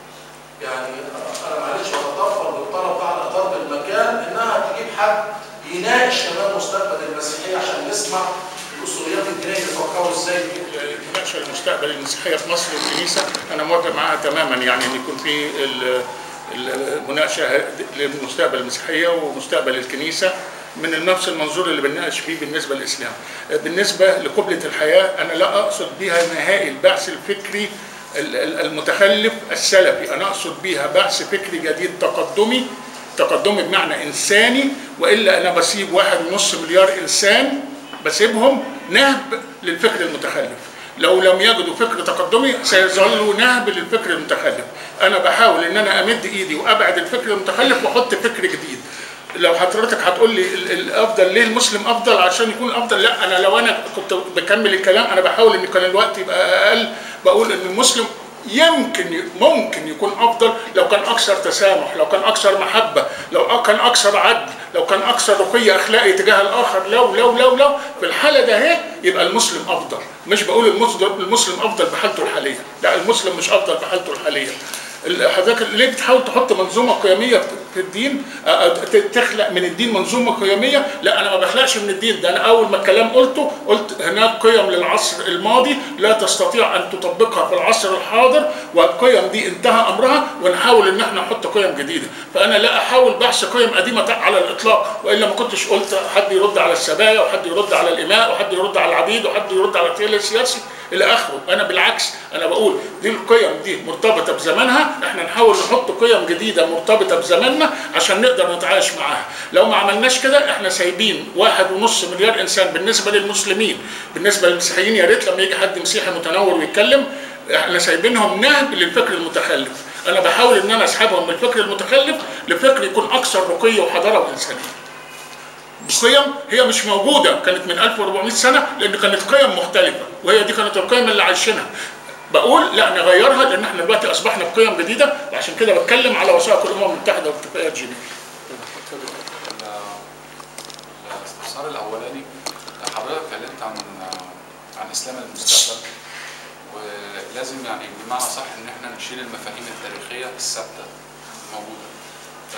يعني انا معلش بتطفل بالطلب بتاع اداره المكان انها تجيب حد يناقش كمان مستقبل المسيحيه عشان نسمع الاصوليات الدينيه بيفكروا ازاي فيه. مناقشه المستقبل المسيحيه في مصر والكنيسه انا موافق معاها تماما يعني ان يكون في ال- المناقشه لمستقبل المسيحيه ومستقبل الكنيسه من نفس المنظور اللي بنناقش فيه بالنسبه للاسلام. بالنسبه لقبله الحياه انا لا اقصد بها نهائي البعث الفكري ال- ال- المتخلف السلفي، انا اقصد بها بعث فكري جديد تقدمي تقدمي بمعنى انساني والا انا بسيب واحد ونص مليار انسان بسيبهم نهب للفكر المتخلف لو لم يجدوا فكر تقدمي سيظلوا نهب للفكر المتخلف انا بحاول ان انا امد ايدي وابعد الفكر المتخلف واحط فكر جديد لو حضرتك هتقول لي ال- الافضل ليه المسلم افضل عشان يكون افضل لا انا لو انا كنت بكمل الكلام انا بحاول ان كان الوقت يبقى اقل بقول ان المسلم يمكن ي- ممكن يكون افضل لو كان اكثر تسامح لو كان اكثر محبه لو كان اكثر عدل لو كان اكثر رقي اخلاقي تجاه الاخر لو لو لو لو في الحاله ده اهي يبقى المسلم افضل مش بقول المسلم المسلم افضل بحالته الحاليه لا المسلم مش افضل بحالته الحاليه ال- حضرتك ليه بتحاول تحط منظومه قيميه في الدين أ- أ- ت- تخلق من الدين منظومه قيميه لا انا ما بخلقش من الدين ده انا اول ما الكلام قلته قلت هناك قيم للعصر الماضي لا تستطيع ان تطبقها في العصر الحاضر والقيم دي انتهى امرها ونحاول ان احنا نحط قيم جديده فانا لا احاول بحث قيم قديمه على الاطلاق والا ما كنتش قلت حد يرد على السبايا وحد يرد على الاماء وحد يرد على العبيد وحد يرد على التيار السياسي الى اخره انا بالعكس انا بقول دي القيم دي مرتبطه بزمانها احنا نحاول نحط قيم جديده مرتبطه بزماننا عشان نقدر نتعايش معاها لو ما عملناش كده احنا سايبين واحد ونص مليار انسان بالنسبه للمسلمين بالنسبه للمسيحيين يا ريت لما يجي حد مسيحي متنور ويتكلم احنا سايبينهم نهب للفكر المتخلف انا بحاول ان انا اسحبهم من الفكر المتخلف لفكر يكون اكثر رقي وحضاره وانسانيه قيم هي مش موجودة كانت من 1400 سنة لأن كانت قيم مختلفة وهي دي كانت القيم اللي عايشينها بقول لا نغيرها لأن احنا دلوقتي أصبحنا بقيم جديدة وعشان كده بتكلم على وثائق الأمم المتحدة واتفاقيات جنيف الاستفسار الاولاني حضرتك اتكلمت عن عن اسلام المستقبل ولازم يعني بمعنى صح ان احنا نشيل المفاهيم التاريخيه الثابته الموجوده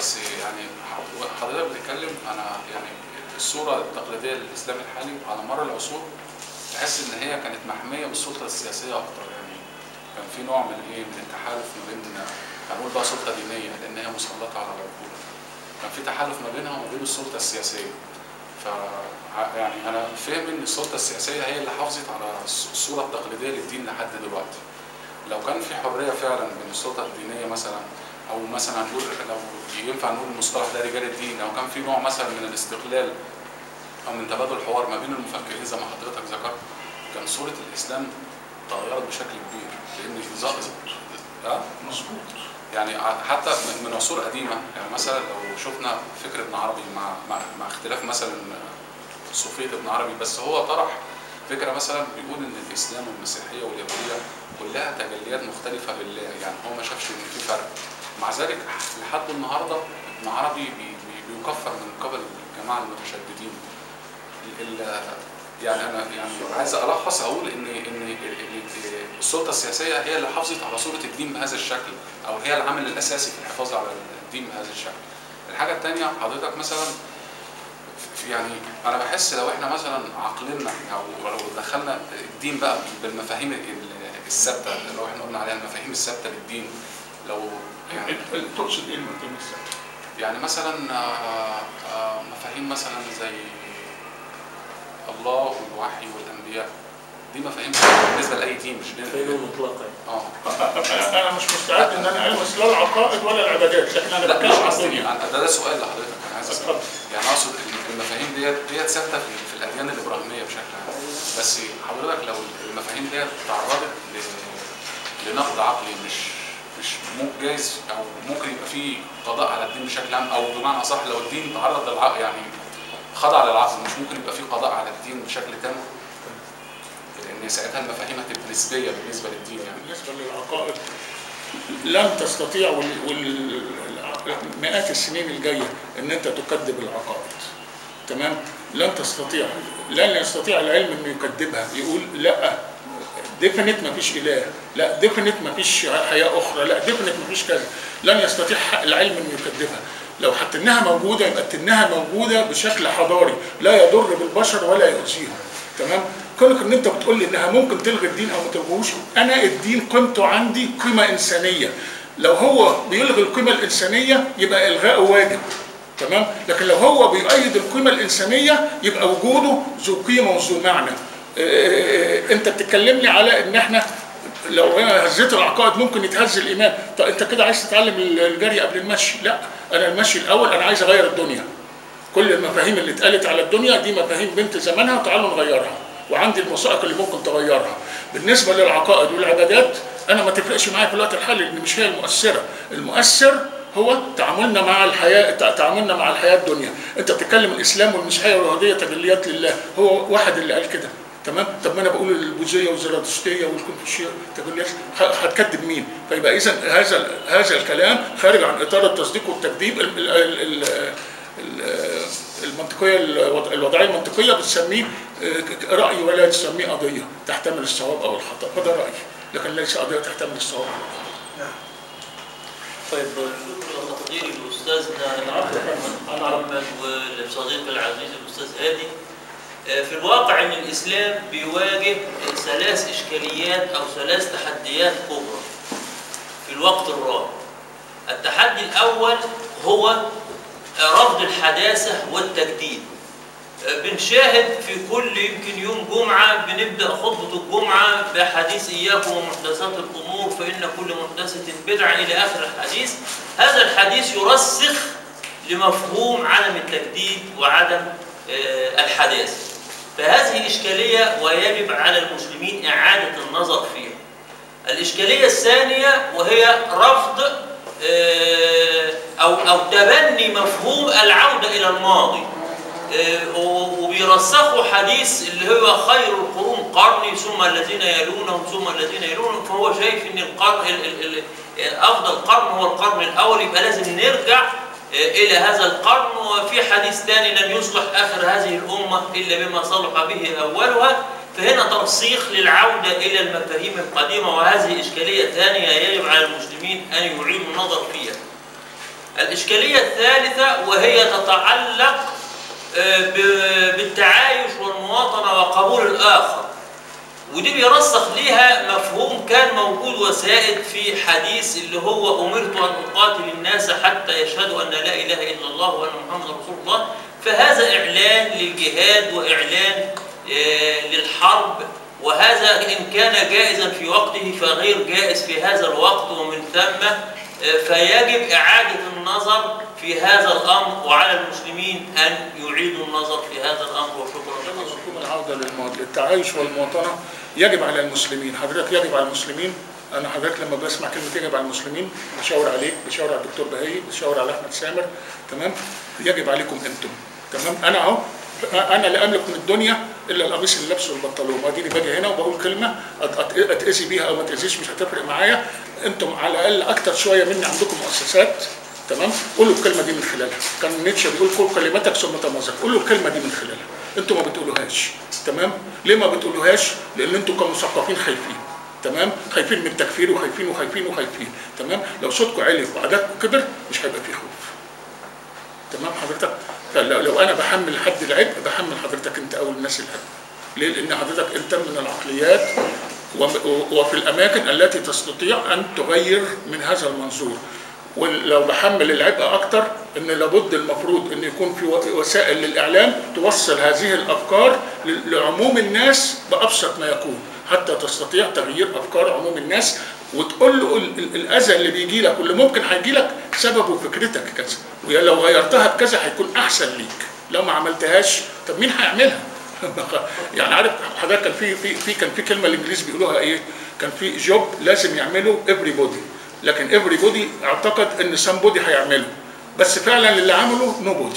بس يعني ح- حضرتك بتتكلم انا يعني الصوره التقليديه للاسلام الحالي على مر العصور تحس ان هي كانت محميه بالسلطه السياسيه اكتر يعني كان في نوع من ايه من التحالف ما بين هنقول بقى سلطه دينيه لان هي مسلطه على العقول كان في تحالف ما بينها وما بين السلطه السياسيه ف ع- يعني انا فاهم ان السلطه السياسيه هي اللي حافظت على الص- الصوره التقليديه للدين لحد دلوقتي لو كان في حريه فعلا بين السلطه الدينيه مثلا او مثلا هنقول لو ينفع نقول المصطلح ده رجال الدين او كان في نوع مثلا من الاستقلال او من تبادل الحوار ما بين المفكرين زي ما حضرتك ذكرت كان صوره الاسلام تغيرت بشكل كبير لان ظهر اه مظبوط يعني ع- حتى من- من عصور قديمه يعني مثلا لو شفنا فكر ابن عربي مع مع, مع اختلاف مثلا صوفيه ابن عربي بس هو طرح فكره مثلا بيقول ان الاسلام والمسيحيه واليهوديه كلها تجليات مختلفه بالله يعني هو ما شافش ان في فرق مع ذلك لحد النهارده ابن عربي بي بي بيكفر من قبل الجماعه المتشددين ال- ال- يعني انا يعني عايز الخص اقول ان ان إن السلطه السياسيه هي اللي حافظت على صوره الدين بهذا الشكل او هي العامل الاساسي في الحفاظ على الدين بهذا الشكل. الحاجه الثانيه حضرتك مثلا في- يعني انا بحس لو احنا مثلا عقلنا او لو دخلنا الدين بقى بالمفاهيم ال- الثابته لو احنا قلنا عليها المفاهيم الثابته للدين لو يعني تقصد ايه المفاهيم الثابته؟ يعني مثلا آه، آه، مفاهيم مثلا زي الله والوحي والانبياء دي مفاهيم بالنسبه لاي دين مش فين دين المطلقة اه انا أنا مش مستعد ان انا المس لا العقائد ولا العبادات لكن انا لا مش بتكلم عن قصدي الدنيا أنا- ده ده سؤال لحضرتك انا عايز اسال اتفضل. يعني اقصد إن المفاهيم ديت ديت ثابته في, في الاديان الابراهيميه بشكل عام بس حضرتك لو المفاهيم ديت تعرضت ل- لنقد عقلي مش مش ممكن جايز او ممكن يبقى فيه قضاء على الدين بشكل عام او بمعنى اصح لو الدين تعرض للعقل يعني خضع للعقل مش ممكن يبقى فيه قضاء على الدين بشكل تام لان ساعتها المفاهيم هتبقى نسبيه بالنسبه للدين يعني بالنسبه للعقائد لن تستطيع وال- والمئات السنين الجايه ان انت تكذب العقائد تمام لن تستطيع لن يستطيع العلم انه يكذبها يقول لا ديفنت ما فيش اله لا ديفنت ما فيش حياه اخرى لا ديفنت ما فيش كذا لن يستطيع العلم انه يكذبها لو حتى انها موجوده يبقى انها موجوده بشكل حضاري لا يضر بالبشر ولا يؤذيهم تمام كونك ان انت بتقول لي انها ممكن تلغي الدين او ما تلغوش انا الدين قيمته عندي قيمه انسانيه لو هو بيلغي القيمه الانسانيه يبقى الغاءه واجب تمام لكن لو هو بيؤيد القيمه الانسانيه يبقى وجوده ذو قيمه وذو معنى إيه، انت بتكلمني على ان احنا لو انا هزيت العقائد ممكن يتهز الايمان طب انت كده عايز تتعلم الجري قبل المشي لا انا المشي الاول انا عايز اغير الدنيا كل المفاهيم اللي اتقالت على الدنيا دي مفاهيم بنت زمانها تعالوا نغيرها وعندي الموثائق اللي ممكن تغيرها بالنسبه للعقائد والعبادات انا ما تفرقش معايا في الوقت الحالي لان مش هي المؤثره المؤثر هو تعاملنا مع الحياه تع- تعاملنا مع الحياه الدنيا انت بتتكلم الاسلام والمسيحيه واليهوديه تجليات لله هو واحد اللي قال كده تمام طب ما انا بقول البوذيه والزرادشتيه والكونفوشيه تجليات ه- هتكذب مين فيبقى اذا هذا ال- هذا الكلام خارج عن اطار التصديق والتكذيب ال- ال- ال- ال- المنطقيه الوض- الوضعيه المنطقيه بتسميه آه، راي ولا تسميه قضيه تحتمل الصواب او الخطا فده رايي لكن ليس قضيه تحتمل الصواب أو الخطأ. طيب شكرا لتقديري لاستاذنا محمد ولصديقي العزيز الاستاذ هادي آه، في الواقع ان الاسلام بيواجه ثلاث اشكاليات او ثلاث تحديات كبرى في الوقت الراهن التحدي الاول هو آه، رفض الحداثه والتجديد آه، بنشاهد في كل يمكن يوم جمعة بنبدأ خطبة الجمعة بحديث إياكم ومحدثات الأمور فإن كل محدثة بدعة إلى آخر الحديث هذا الحديث يرسخ لمفهوم عدم التجديد وعدم آه، الحداثة فهذه إشكالية ويجب على المسلمين إعادة النظر فيها الإشكالية الثانية وهي رفض آه، أو أو تبني مفهوم العودة إلى الماضي آه، وبيرسخوا حديث اللي هو خير القرون قرني ثم الذين يلونهم ثم الذين يلونهم فهو شايف ان القرن ال- ال- ال- افضل قرن هو القرن الاول يبقى لازم نرجع آه، الى هذا القرن وفي حديث ثاني لن يصلح اخر هذه الامه الا بما صلح به اولها فهنا ترسيخ للعوده الى المفاهيم القديمه وهذه اشكاليه ثانيه يجب على المسلمين ان يعيدوا النظر فيها الإشكالية الثالثة وهي تتعلق آه، ب- بالتعايش والمواطنة وقبول الآخر ودي بيرسخ ليها مفهوم كان موجود وسائد في حديث اللي هو أمرت أن أقاتل الناس حتى يشهدوا أن لا إله إلا الله وأن محمد رسول الله فهذا إعلان للجهاد وإعلان آه، للحرب وهذا إن كان جائزا في وقته فغير جائز في هذا الوقت ومن ثم آه، فيجب إعادة النظر في هذا الأمر وعلى المسلمين أن يعيدوا النظر في هذا الأمر وشكرا لكم مفهوم العودة للماضي التعايش والمواطنة يجب على المسلمين حضرتك يجب على المسلمين أنا حضرتك لما بسمع كلمة يجب على المسلمين بشاور عليك بشاور على الدكتور بهي بشاور على أحمد سامر تمام يجب عليكم أنتم تمام أنا أهو أنا لا أملك من الدنيا إلا القميص اللي لابسه والبنطلون وأديني باجي هنا وبقول كلمة أت- أت- أتأذي بيها أو ما أتأذيش مش هتفرق معايا أنتم على الأقل أكتر شوية مني عندكم مؤسسات تمام قولوا الكلمه دي من خلالها كان نيتشه بيقول قل كلمتك ثم تمازق قولوا الكلمه دي من خلالها انتوا ما بتقولوهاش تمام ليه ما بتقولوهاش لان انتوا كمثقفين خايفين تمام خايفين من التكفير وخايفين وخايفين وخايفين تمام لو صوتكم عالي وعددكم كبر مش هيبقى فيه خوف تمام حضرتك فلو لو انا بحمل حد العبء بحمل حضرتك انت اول الناس العبء ليه لان حضرتك انت من العقليات وم- وفي الاماكن التي تستطيع ان تغير من هذا المنظور ولو بحمل العبء اكتر ان لابد المفروض ان يكون في و- وسائل للاعلام توصل هذه الافكار ل- لعموم الناس بابسط ما يكون حتى تستطيع تغيير افكار عموم الناس وتقول له ال- ال- الاذى اللي بيجي لك واللي ممكن هيجي لك سببه فكرتك كذا ولو غيرتها بكذا هيكون احسن ليك لو ما عملتهاش طب مين هيعملها يعني عارف حضرتك كان في في في كان في كلمه الانجليز بيقولوها ايه؟ كان في جوب لازم يعمله every بودي لكن every بودي اعتقد ان سام بودي هيعمله بس فعلا اللي عمله نو بودي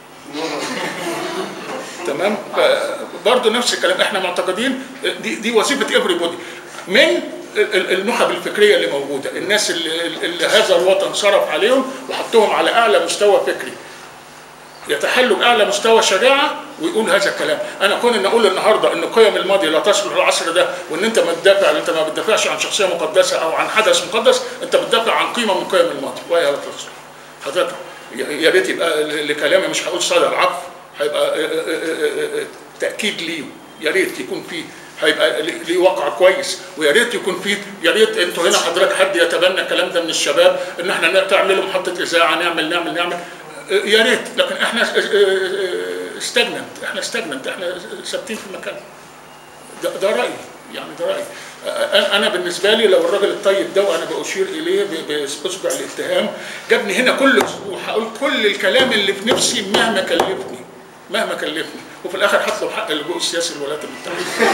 تمام برضه نفس الكلام احنا معتقدين دي دي وظيفه every بودي من ال- ال- النخب الفكريه اللي موجوده الناس اللي, اللي هذا الوطن صرف عليهم وحطهم على اعلى مستوى فكري يتحلوا باعلى مستوى شجاعه ويقول هذا الكلام، انا كون ان اقول النهارده ان قيم الماضي لا تصلح للعصر ده وان انت ما تدافع انت ما بتدافعش عن شخصيه مقدسه او عن حدث مقدس، انت بتدافع عن قيمه من قيم الماضي وهي لا تصلح. حضرتك يا يا ريت يبقى ل- لكلامي مش هقول صدى العفو هيبقى آه، آه، آه، آه، تاكيد ليه يا ريت يكون فيه هيبقى ليه ليه وقع كويس ويا ريت يكون فيه يا ريت انتوا هنا حضرتك حد يتبنى الكلام ده من الشباب ان احنا تعملوا محطه اذاعه نعمل نعمل نعمل يا ريت لكن احنا استجننت احنا استجننت احنا ثابتين في مكاننا ده, ده رايي يعني ده رايي أنا- انا بالنسبه لي لو الراجل الطيب ده وانا باشير اليه ب- باصبع الاتهام جابني هنا كل اسبوع هقول كل الكلام اللي في نفسي مهما كلفني مهما كلفني وفي الاخر هطلب حق اللجوء السياسي للولايات المتحده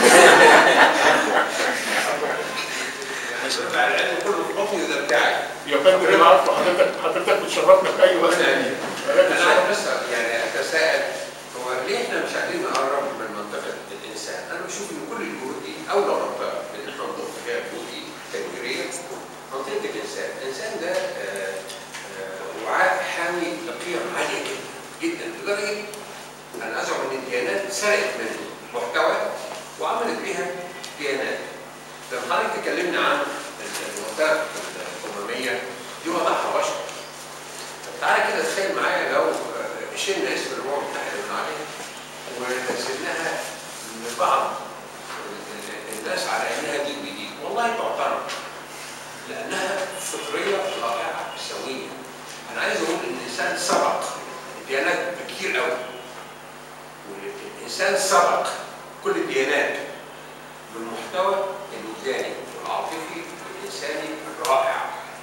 مع العلم كله في بطني ده بتاعي يا فندم انا عارفه حضرتك حضرتك بتشرفنا في اي وقت انا عايز بس يعني اتساءل هو ليه احنا مش عايزين نقرب من منطقه الانسان؟ انا بشوف ان كل الجهود دي اولى منطقه ان احنا نضيف فيها جهود دي تدبيريه منطقه الانسان، الانسان ده آه، آه، وعاء حامي لقيم عاليه جدا جدا لدرجه انا ازعم ان الديانات سرقت منه محتوى وعملت بيها ديانات. لما حضرتك تكلمنا عن الوثائق الامميه دي وضعها بشر. تعالى كده تخيل معايا لو آه، شلنا اسم الامم المتحده من عليها ونزلناها لبعض ال- ال- الناس على انها دين جديد والله تعترف لانها فطريه رائعه سويه انا عايز اقول ان الانسان سبق الديانات بكتير قوي والانسان سبق كل الديانات بالمحتوى الوجداني والعاطفي والانساني الرائع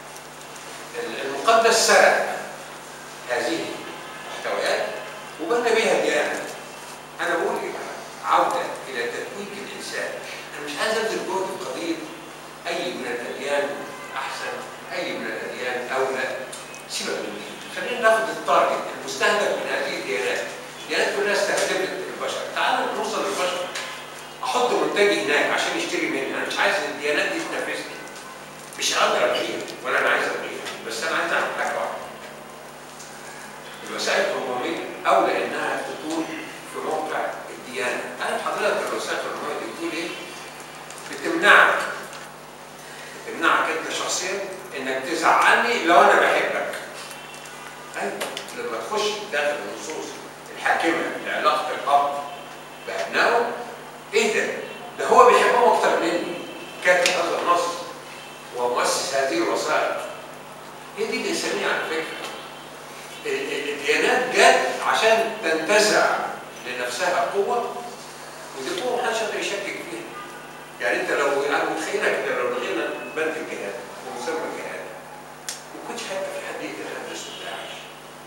المقدس سرق هذه المحتويات وبنى بها ديانه انا بقول ايه بقى؟ عوده الى تتويج الانسان انا مش عايز ابذل جهد في قضيه اي من الاديان احسن اي من الاديان اولى سيبك من دي خلينا ناخد التارجت المستهدف من هذه الديانات الديانات كلها استهدفت البشر تعالوا نوصل للبشر احط منتجي هناك عشان يشتري مني انا مش عايز الديانات دي تنافسني مش هقدر ابيع ولا انا عايز ابيع بس انا عايز اعمل حاجه واحده الوسائل العموميه اولى انها تكون في موقع الديانه عارف حضرتك الوسائل العموميه دي بتقول ايه؟ بتمنعك بتمنعك انت شخصيا انك تزعلني لو انا بحبك هل لما تخش داخل النصوص الحاكمه لعلاقه الاب بابنائه ايه ده؟ ده هو بيحبهم اكتر مني كاتب هذا النص ومؤسس هذه الوسائط هي دي الانسانيه على فكره ال- ال- الديانات جت عشان تنتزع لنفسها قوه ودي قوه محدش يقدر يشكك فيها يعني انت لو انا متخيلك كده لو لغينا بند الجهاد ومسمى الجهاد ما كنتش حتى في حد يقدر يحدث داعش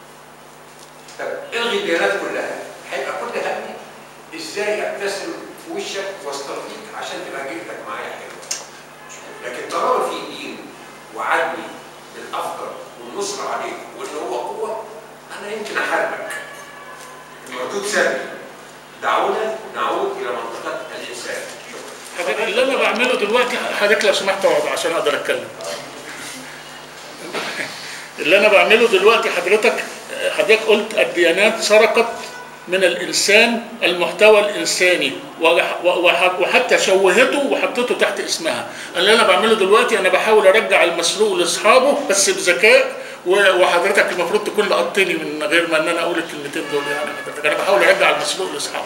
طب الغي الديانات كلها هيبقى كل همي ازاي ابتسم في وشك واسترضيك عشان تبقى جيلتك معايا حلوه لكن طالما في دين وعدني بالافضل والنصر عليك وان هو قوه انا يمكن احاربك المردود سلبي دعونا نعود الى منطقه الانسان شكرا حضرتك اللي انا بعمله دلوقتي حضرتك لو سمحت اقعد عشان اقدر اتكلم اللي انا بعمله دلوقتي حضرتك حضرتك قلت الديانات سرقت من الانسان المحتوى الانساني وح- وح- وحتى شوهته وحطته تحت اسمها اللي انا بعمله دلوقتي انا بحاول ارجع المسروق لاصحابه بس بذكاء و- وحضرتك المفروض تكون لقطتني من غير ما ان انا اقول الكلمتين دول يعني حضرتك انا بحاول ارجع المسروق لاصحابه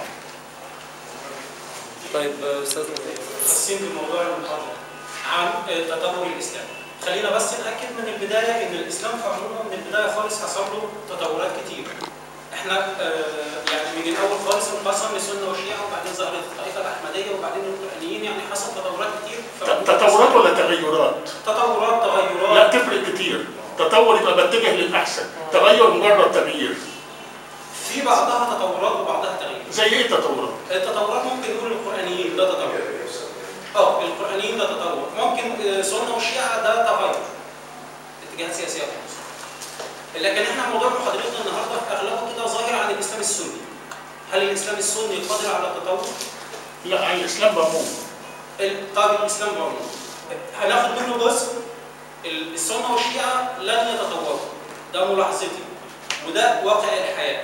طيب آه، استاذ نبيل. خاصين بموضوع المحاضرة عن آه، تطور الإسلام خلينا بس نأكد من البداية إن الإسلام في عمومه من البداية خالص حصل له تطورات كتير احنا آه، يعني من الأول خالص انقسم لسنة وشيعة وبعدين ظهرت الطائفة الأحمدية وبعدين القرآنيين يعني حصل تطورات كتير في عموم تطورات ولا تغيرات؟ تطورات لا تغيرات تفرق كتير تطور يبقى بتجه للاحسن تغير مجرد تغيير في بعضها تطورات وبعضها تغيير زي ايه تطورات التطورات ممكن نقول القرآنيين ده تطور اه القرآنيين ده تطور ممكن آه، سنة وشيعة ده تغير اتجاهات سياسية خالص لكن احنا موضوع محاضرتنا النهارده في اغلبه كده ظاهر عن الاسلام السني هل الاسلام السني قادر على التطور؟ لا عن الاسلام بعموم ال- طيب الاسلام بعموم هناخد منه جزء ال- السنه والشيعه لن يتطوروا ده ملاحظتي وده واقع الحياه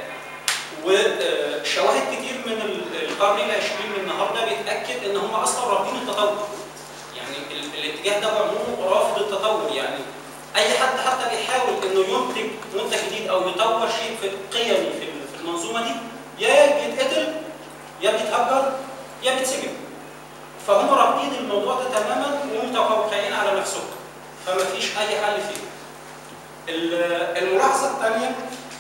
وشواهد كتير من ال- القرن العشرين من النهارده بيتاكد ان هم اصلا رافضين التطور يعني ال- الاتجاه ده بعمومه رافض التطور يعني اي حد حتى بيحاول انه ينتج منتج جديد او يطور شيء في قيمي في ال- في المنظومه دي يا بيتقتل يا بيتهجر يا بيتسجن فهم رافضين الموضوع ده تماما ومتوقعين على نفسهم فما فيش اي حل فيه ال- الملاحظه الثانيه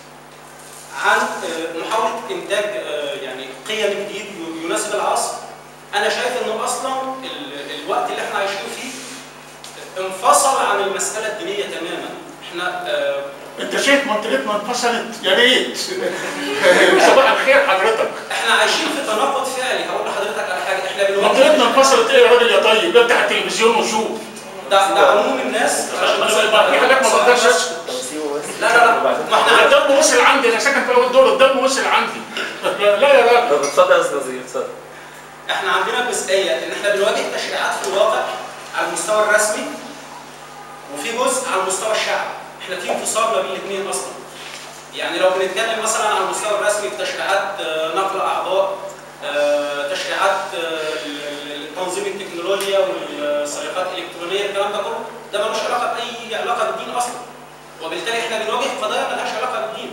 عن آه، محاوله انتاج آه، يعني قيم جديد يناسب العصر انا شايف انه اصلا ال- الوقت اللي احنا عايشين فيه انفصل عن المساله الدينيه تماما احنا آه، انت شايف منطقتنا انفصلت يا ريت صباح الخير حضرتك احنا عايشين في تناقض فعلي هقول لحضرتك على حاجه احنا منطقتنا بنواجه انفصلت ايه يا راجل يا طيب افتح التلفزيون وشوف ده ده عموم الناس عشان بس في حاجات ما بقدرش اسكت لا لا لا ما احنا الدم وصل عندي انا ساكن في اول دور الدم وصل عندي لا يا راجل طب اتفضل يا استاذ نظير اتفضل احنا عندنا جزئيه ان احنا بنواجه تشريعات في الواقع على المستوى الرسمي وفي جزء على المستوى الشعبي احنا في انفصال ما بين الاثنين اصلا يعني لو بنتكلم مثلا على المستوى الرسمي في تشريعات آه، نقل اعضاء آه، تشريعات آه، ال- ال- تنظيم التكنولوجيا والسرقات الالكترونيه الكلام ده كله ده ملوش علاقه باي علاقه بالدين اصلا وبالتالي احنا بنواجه قضايا ملهاش علاقه بالدين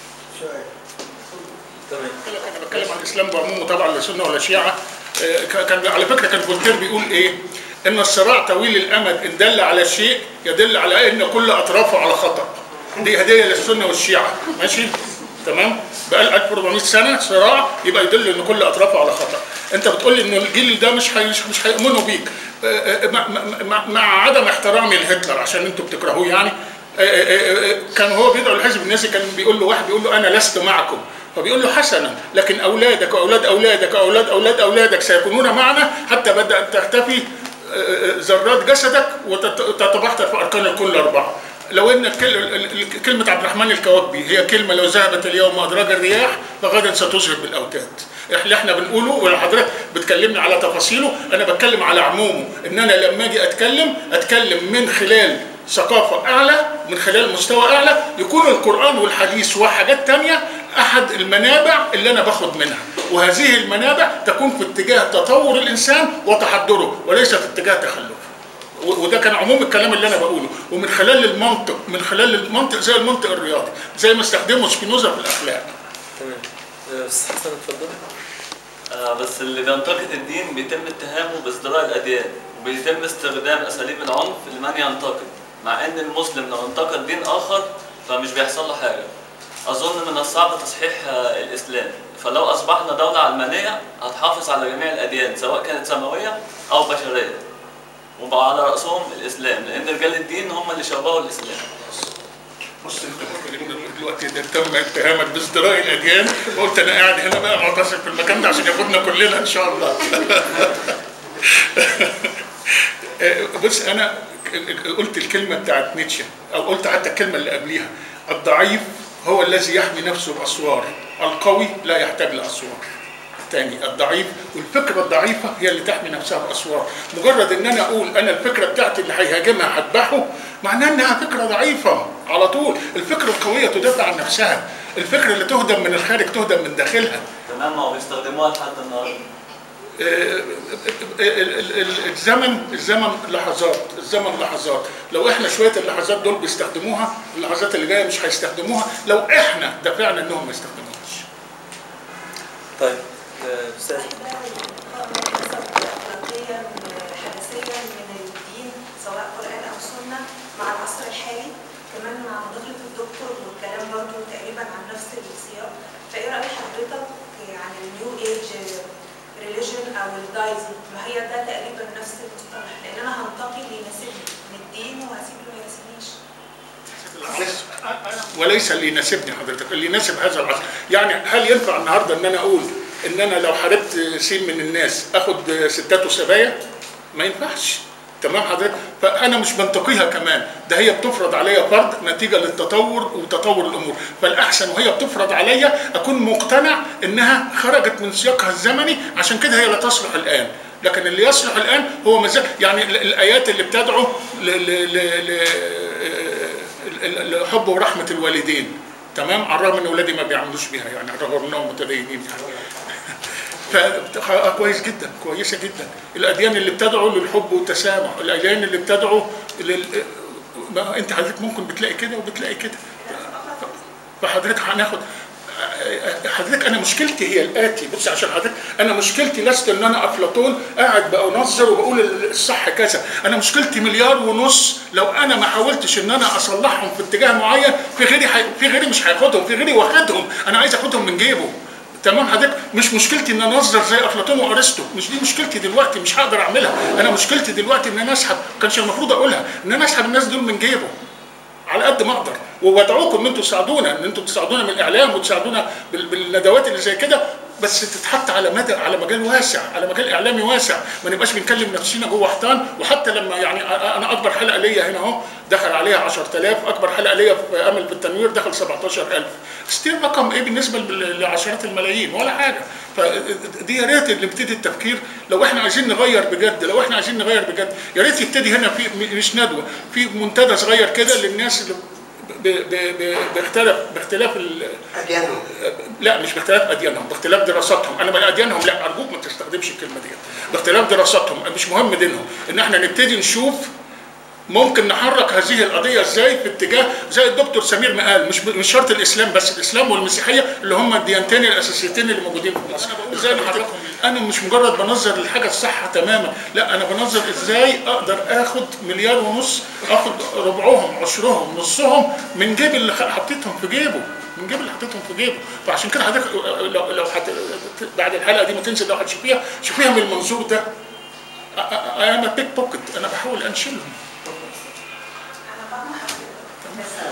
تمام انا بتكلم عن الاسلام بعمومه طبعا لا سنه ولا شيعه آه، ك- كان على فكره كان فولتير بيقول ايه؟ ان الصراع طويل الامد ان دل على شيء يدل على ان كل اطرافه على خطا. دي هديه للسنه والشيعه ماشي؟ تمام؟ بقى 1400 سنه صراع يبقى يدل ان كل اطرافه على خطا. انت بتقول لي ان الجيل ده مش هي مش هيؤمنوا بيك آه، آه، مع, مع, مع عدم احترامي لهتلر عشان انتوا بتكرهوه يعني آه، آه، آه، كان هو بيدعو الحزب النازي كان بيقول له واحد بيقول له انا لست معكم فبيقول له حسنا لكن اولادك واولاد اولادك واولاد اولاد اولادك سيكونون معنا حتى بدا ان تختفي آه، آه، ذرات جسدك وتتبحتر في اركان الكون الاربعه لو ان الكل- ال- ال- كلمه عبد الرحمن الكواكبي هي كلمه لو ذهبت اليوم ادراج الرياح فغدا ستذهب بالاوتاد اللي احنا بنقوله وحضرتك بتكلمني على تفاصيله انا بتكلم على عمومه ان انا لما اجي اتكلم اتكلم من خلال ثقافة أعلى من خلال مستوى أعلى يكون القرآن والحديث وحاجات تانية أحد المنابع اللي أنا باخد منها وهذه المنابع تكون في اتجاه تطور الإنسان وتحضره وليس في اتجاه تخلفه و- وده كان عموم الكلام اللي انا بقوله ومن خلال المنطق من خلال المنطق زي المنطق الرياضي زي ما استخدمه سبينوزا في الاخلاق تمام آه، استاذ حسن اتفضل آه بس اللي بينتقد الدين بيتم اتهامه بازدراء الأديان وبيتم استخدام أساليب العنف لمن ينتقد مع إن المسلم لو انتقد دين آخر فمش بيحصل له حاجة أظن من الصعب تصحيح آه، الإسلام فلو أصبحنا دولة علمانية هتحافظ على جميع الأديان سواء كانت سماوية أو بشرية وبقى على رأسهم الإسلام لأن رجال الدين هم اللي شوهوا الإسلام بص انت دلوقتي ده تم اتهامك بازدراء الاديان وقلت انا قاعد هنا بقى معتصم في المكان ده عشان ياخدنا كلنا ان شاء الله بص انا قلت الكلمه بتاعت نيتشه او قلت حتى الكلمه اللي قبليها الضعيف هو الذي يحمي نفسه باسوار القوي لا يحتاج لاسوار تاني الضعيف والفكره الضعيفه هي اللي تحمي نفسها باسوار مجرد ان انا اقول انا الفكره بتاعتي اللي هيهاجمها هذبحه معناها انها فكره ضعيفه على طول الفكره القويه تدافع عن نفسها الفكره اللي تهدم من الخارج تهدم من داخلها تمام ما هو بيستخدموها لحد النهارده ال- ال- ال- الزمن الزمن لحظات الزمن لحظات لو احنا شويه اللحظات دول بيستخدموها اللحظات اللي جايه مش هيستخدموها لو احنا دافعنا انهم ما يستخدموهاش طيب آه، استاذ أخلاقيا حدثيا من الدين سواء قرآن أو سنة مع العصر الحالي كمان مع مداخلة الدكتور والكلام برضه تقريبا عن نفس السياق فإيه رأي حضرتك عن النيو ايج ريليجن أو الدايزم ما هي ده تقريبا نفس المصطلح لأن أنا هنتقي اللي يناسبني من الدين وهسيب اللي ما يناسبنيش وليس اللي يناسبني حضرتك اللي يناسب هذا العصر يعني هل ينفع النهارده ان انا اقول ان انا لو حاربت سين من الناس اخد ستات وسبايا ما ينفعش تمام حضرتك فانا مش بنتقيها كمان ده هي بتفرض عليا فرض نتيجه للتطور وتطور الامور فالاحسن وهي بتفرض عليا اكون مقتنع انها خرجت من سياقها الزمني عشان كده هي لا تصلح الان لكن اللي يصلح الان هو مازال يعني ال- الايات اللي بتدعو ل- ل- ل- ل- ل- لحب ورحمه الوالدين تمام على الرغم ان اولادي ما بيعملوش بيها يعني على الرغم انهم متدينين يعني ف آه، كويس جدا كويسه جدا الاديان اللي بتدعو للحب والتسامح الاديان اللي بتدعو لل ما انت حضرتك ممكن بتلاقي كده وبتلاقي كده فحضرتك هناخد حضرتك انا مشكلتي هي الاتي بص عشان حضرتك انا مشكلتي لست ان انا افلاطون قاعد بنظر وبقول الصح كذا انا مشكلتي مليار ونص لو انا ما حاولتش ان انا اصلحهم في اتجاه معين في غيري حي... في غيري مش هياخدهم في غيري واخدهم انا عايز اخدهم من جيبه تمام حضرتك مش مشكلتي ان انا انظر زي افلاطون وارسطو مش دي مشكلتي دلوقتي مش هقدر اعملها انا مشكلتي دلوقتي ان انا اسحب كانش المفروض اقولها ان انا اسحب الناس دول من جيبه على قد ما اقدر وبدعوكم ان انتم تساعدونا ان انتم تساعدونا من الاعلام وتساعدونا بال- بالندوات اللي زي كده بس تتحط على مدى على مجال واسع على مجال اعلامي واسع ما نبقاش بنكلم نفسنا جوه حيطان وحتى لما يعني أ- انا اكبر حلقه ليا هنا اهو دخل عليها 10000 اكبر حلقه ليا في امل في التنوير دخل 17000 ستيل رقم ايه بالنسبه لل- لعشرات الملايين ولا حاجه فدي يا ريت اللي ابتدي التفكير لو احنا عايزين نغير بجد لو احنا عايزين نغير بجد يا ريت يبتدي هنا في م- مش ندوه في منتدى صغير كده للناس اللي ب- ب- ب- باختلاف باختلاف ال- أديانهم لا مش باختلاف اديانهم باختلاف دراساتهم انا بقى اديانهم لا ارجوك ما تستخدمش الكلمه دي باختلاف دراساتهم مش مهم دينهم ان احنا نبتدي نشوف ممكن نحرك هذه القضيه ازاي في اتجاه زي الدكتور سمير ما قال مش مش شرط الاسلام بس الاسلام والمسيحيه اللي هم الديانتين الاساسيتين اللي موجودين في مصر ازاي نحركهم انا مش مجرد بنظر للحاجه الصح تماما لا انا بنظر ازاي اقدر اخد مليار ونص اخد ربعهم عشرهم نصهم من جيب اللي خ- حطيتهم في جيبه من جيب اللي حطيتهم في جيبه فعشان كده حضرتك لو لو حت... بعد الحلقه دي ما تنزل لو هتشوفيها شوفيها من المنظور ده انا بيك بوكيت انا بحاول انشلهم أنا فاهمة حضرتك بس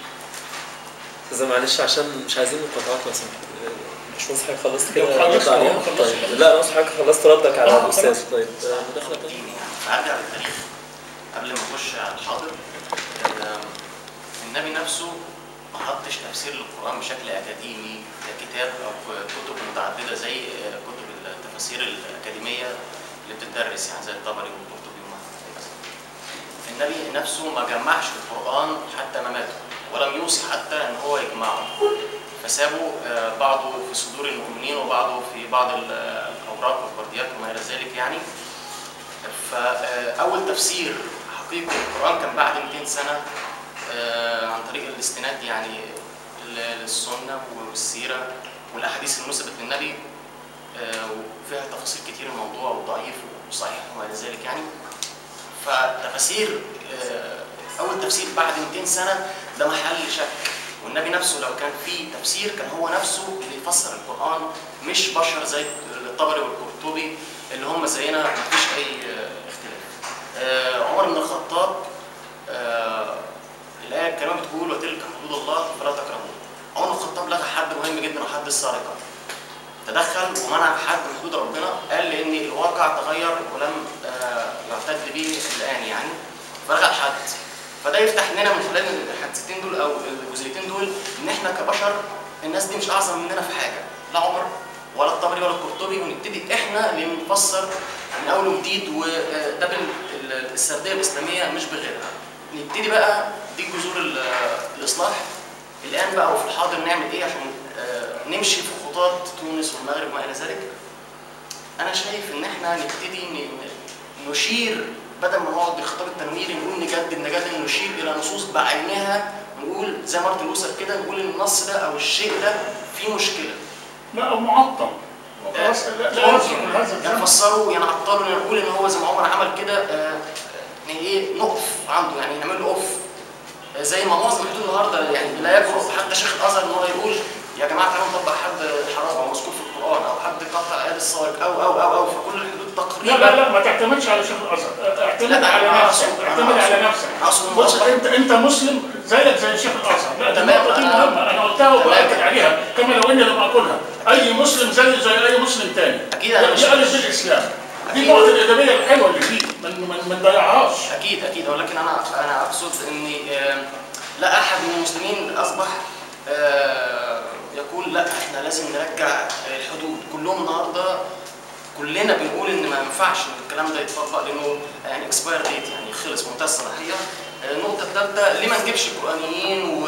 استاذ معلش عشان مش عايزين مقاطعات لو سمحت مش نصحى خلصت كده لو خلصت رد عليها أهو، خلصت، طيب خلصت. لا نصحى خلصت ردك على آه، الاستاذ خلاص. طيب آه، مداخله تانية ارجع للتاريخ قبل ما اخش على الحاضر ال- النبي نفسه ما حطش تفسير للقران بشكل اكاديمي ككتاب او كتب متعدده زي كتب التفاسير الاكاديميه اللي بتدرس يعني زي الطبري والقرطبي وما مثلا. النبي نفسه ما جمعش القران حتى مماته ولم يوصي حتى ان هو يجمعه فسابوا آه، بعضه في صدور المؤمنين وبعضه في بعض ال- الاوراق والبرديات وما الى ذلك يعني فاول تفسير حقيقي للقران كان بعد 200 سنه آه، عن طريق الاستناد يعني لل- للسنه والسيره والاحاديث المثبت للنبي آه، وفيها تفاصيل كتير الموضوع وضعيف وصحيح وما الى ذلك يعني فتفاسير آه، اول تفسير بعد 200 سنه ده محل شك والنبي نفسه لو كان في تفسير كان هو نفسه اللي يفسر القران مش بشر زي الطبري والقرطبي اللي هم زينا ما فيش اي آه، اختلاف آه، عمر بن الخطاب آه، الايه الكريمه بتقول وتلك حدود الله فلا تقربوها عمر بن الخطاب لغى حد مهم جدا وحد السرقه تدخل ومنع حد من حدود ربنا قال لان الواقع تغير ولم آه، يعتد به الان يعني فلغى الحد فده يفتح لنا من خلال الحادثتين دول او الجزئيتين دول ان احنا كبشر الناس دي مش اعظم مننا في حاجه لا عمر ولا الطبري ولا القرطبي ونبتدي احنا اللي نفسر من اول وجديد وده بالسرديه الاسلاميه مش بغيرها نبتدي بقى دي جذور ال- الاصلاح الان بقى وفي الحاضر نعمل ايه عشان آه، نمشي في خطوات تونس والمغرب وما الى ذلك انا شايف ان احنا نبتدي ن- ن- نشير بدل ما نقعد بالخطاب التنويري نقول نجدد نجدد نشير الى نصوص بعينها نقول زي مارتن لوثر كده نقول النص ده او الشيء ده فيه مشكله لا او معطل خلاص لا لا يصلح لهذا يعني الزمن نفسره يعني عطله يعني نقول ان هو زي ما عمر عمل كده آه، يعني ايه نقف عنده يعني نعمل له اوف آه، زي ما معظم الحدود النهارده يعني لا يجرؤ حتى شيخ الازهر ان هو يقول يا جماعه تعالوا نطبق حد حرام او مذكور في القران او حد قطع ايات السارق او او او او فكل الحدود تقريبا لا لا لا ما تعتمدش على شيخ الازهر اعتمد لا، على أنا نفسك أقصد- أنا اعتمد على أقصد- نفسك أقصد بص الموضوع. انت انت مسلم زيك زي شيخ الازهر لا دي تمام، النقطه دي أنا- مهمه انا قلتها تمام. وباكد عليها كما لو اني لم اقولها اي مسلم زي زي اي مسلم تاني أكيد أنا مش- دي الف بالاسلام دي أكيد. النقطه الايجابيه الحلوه اللي فيه ما ما- ما نضيعهاش اكيد اكيد ولكن انا انا اقصد ان آه، لا احد من المسلمين اصبح آه، يقول لا احنا لازم نرجع الحدود كلهم النهارده كلنا بنقول ان ما ينفعش ان الكلام ده يتطبق لانه يعني اكسباير ديت يعني خلص منتهى الصلاحيه آه، النقطه الثالثه ليه ما نجيبش قرانيين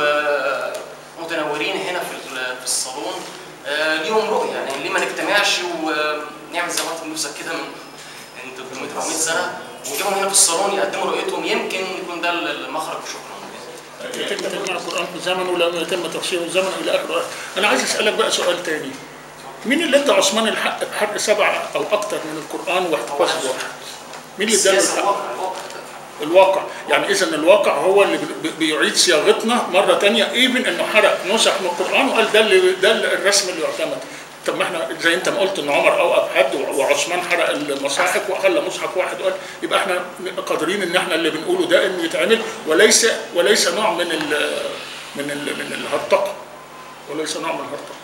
ومتنورين هنا في ال- في الصالون آه، ليهم رؤيه يعني ليه ما نجتمعش ونعمل زي مارتن لوثر كده من من 300 400 سنه ونجيبهم هنا في الصالون يقدموا رؤيتهم يمكن يكون ده المخرج شكرا يتم تجميع القران في زمن ولم يتم تفسيره في زمن الى اخره انا عايز اسالك بقى سؤال تاني مين اللي ادى عثمان الحق بحرق سبعه او اكثر من القران واحتفاظ بواحد؟ مين اللي اداله السياسه الحق؟ الواقع الواقع الواقع يعني اذا الواقع هو اللي بي- بيعيد صياغتنا مره تانية ايفن انه حرق نسخ من القران وقال ده اللي ده اللي الرسم اللي يعتمد طب ما احنا زي انت ما قلت ان عمر اوقف حد وعثمان حرق المصاحف وخلى مصحف واحد وقال يبقى احنا قادرين ان احنا اللي بنقوله ده انه يتعمل وليس وليس نوع من ال من ال من الهرطقه وليس نوع من الهرطقه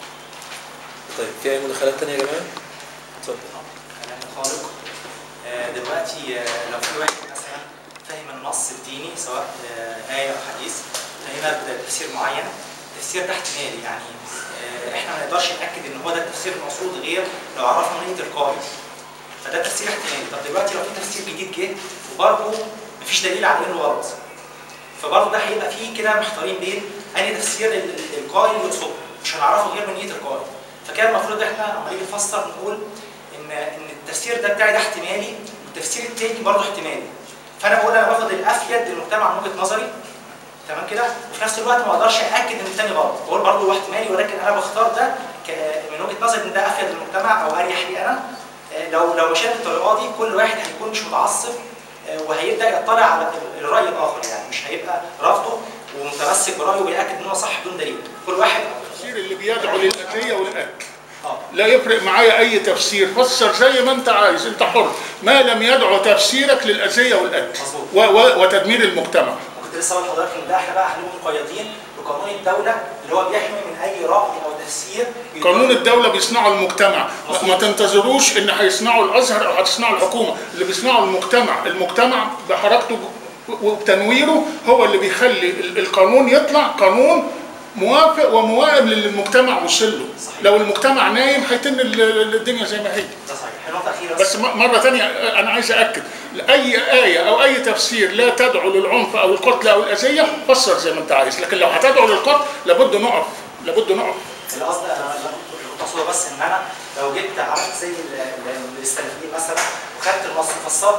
طيب في اي مداخلات تانية يا جماعه؟ اتفضل كلام خالق آه، دلوقتي آه، لو في واحد مثلا فاهم النص الديني سواء آه، آية أو حديث فاهمها بتفسير معين التفسير ده احتمالي يعني آه، احنا ما نقدرش نأكد ان هو ده التفسير المقصود غير لو عرفنا نية القارئ فده تفسير احتمالي طب دلوقتي لو في تفسير جديد جه وبرضه مفيش دليل على انه غلط فبرضه ده هيبقى فيه كده محتارين بين انهي تفسير ال- ال- القارئ اللي يقصده مش هنعرفه غير من نية القارئ فكان المفروض احنا لما نيجي نفسر نقول ان ان التفسير ده بتاعي ده احتمالي والتفسير التاني برضه احتمالي فانا بقول انا باخد الافيد للمجتمع من وجهه نظري تمام كده وفي نفس الوقت ما اقدرش اكد ان التاني غلط بقول برضه هو احتمالي ولكن انا بختار ده ك- من وجهه نظري ان ده افيد للمجتمع او اريح لي انا آه، لو لو مشينا بالطريقه دي كل واحد هيكون مش متعصب آه، وهيبدا يطلع على الراي الاخر يعني مش هيبقى رافضه ومتمسك برايه ويأكد ان هو صح بدون دليل كل واحد التفسير اللي بيدعو للاذيه والاكل اه لا يفرق معايا اي تفسير فسر زي ما انت عايز انت حر ما لم يدعو تفسيرك للاذيه والاكل مظبوط. و- و- وتدمير المجتمع كنت لسه اقول لحضرتك ان ده احنا بقى هنبقى مقيدين بقانون الدوله اللي هو بيحمي من اي راي او تفسير قانون الدولة بيصنعه المجتمع ما- ما تنتظروش ان هيصنعه الازهر او هتصنعه الحكومة اللي بيصنعه المجتمع المجتمع بحركته وبتنويره هو اللي بيخلي ال- القانون يطلع قانون موافق وموائم للي المجتمع وصل له صحيح. لو المجتمع نايم هيتن ال- ال- الدنيا زي ما هي ده صحيح نقطه اخيره بس م- مرة تانية أنا عايز أأكد أي آية أو أي تفسير لا تدعو للعنف أو القتل أو الأذية فسر زي ما أنت عايز لكن لو هتدعو للقتل لابد نقف لابد نقف القصد انا اللي كنت اقصده بس ان انا لو جبت عملت زي ال- ال- الاستنفيين مثلا وخدت النص وفسرته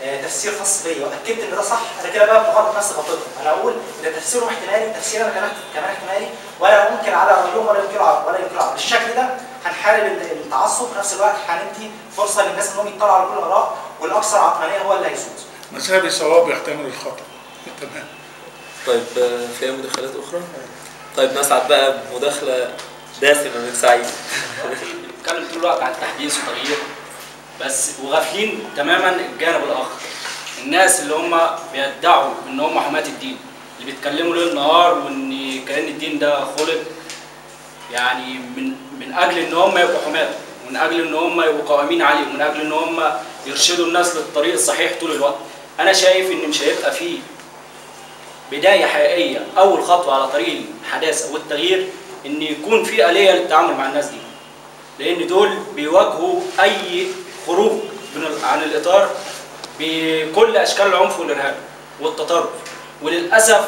آه، تفسير خاص بيا واكدت ان ده صح انا كده بقى بغلط نفس غلطتهم انا اقول ان تفسيرهم احتمالي تفسير انا كمان كمان احتمالي ولا انكر على رايهم ولا ينكروا على ولا ينكروا على بالشكل ده هنحارب ال- التعصب في نفس الوقت هندي فرصه للناس انهم يطلعوا على كل الاراء والاكثر عقلانيه هو اللي هيسود مذهبي صواب يحتمل الخطا تمام طيب آه، في أي مداخلات أخرى؟ طيب نسعد بقى بمداخلة دسمة من سعيد بنتكلم طول الوقت عن التحديث والتغيير بس وغافلين تماما الجانب الاخر الناس اللي هم بيدعوا ان هم حماة الدين اللي بيتكلموا ليل نهار وان كأن الدين ده خلق يعني من من اجل ان هم يبقوا حماة ومن اجل ان هم يبقوا قوامين عليه ومن اجل ان هم يرشدوا الناس للطريق الصحيح طول الوقت انا شايف ان مش هيبقى فيه بدايه حقيقيه اول خطوه على طريق الحداثه والتغيير ان يكون في اليه للتعامل مع الناس دي لان دول بيواجهوا اي خروج من ال- عن الاطار بكل اشكال العنف والارهاب والتطرف وللاسف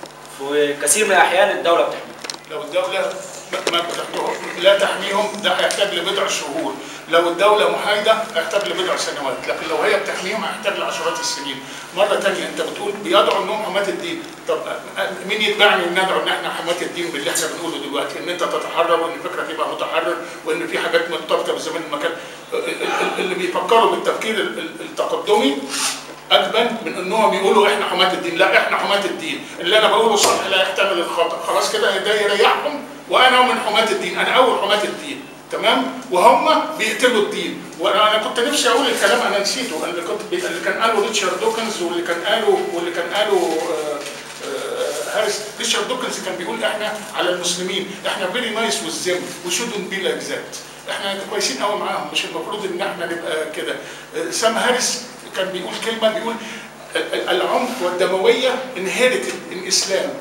في كثير من الاحيان الدوله بتحمي لو الدولة ما- ما بتحميهم لا تحميهم ده هيحتاج لبضع شهور لو الدولة محايدة هيحتاج لبضع سنوات لكن لو هي بتحميهم هيحتاج لعشرات السنين مرة تانية انت بتقول بيدعوا انهم حماة الدين طب أ- مين يتبعني ان ندعو ان احنا حماة الدين باللي احنا بنقوله دلوقتي ان انت تتحرر وان فكرك يبقى متحرر وان في حاجات مرتبطة بزمان المكان ال- ال- اللي بيفكروا بالتفكير ال- ال- التقدمي اجبن من انهم يقولوا احنا حماة الدين لا احنا حماة الدين اللي انا بقوله صح لا يحتمل الخطا خلاص كده ده يريحهم وانا من حماة الدين انا اول حماة الدين تمام وهم بيقتلوا الدين وانا أنا كنت نفسي اقول الكلام انا نسيته اللي كنت بي- اللي كان قاله ريتشارد دوكنز واللي كان قاله واللي كان قاله آه، آه، هاريس ريتشارد دوكنز كان بيقول احنا على المسلمين احنا فيري نايس والزم وشودنت بي لايك ذات احنا كويسين قوي معاهم مش المفروض ان احنا نبقى كده آه، سام هاريس كان بيقول كلمه بيقول ال- ال- العنف والدمويه انهيرتد ان اسلام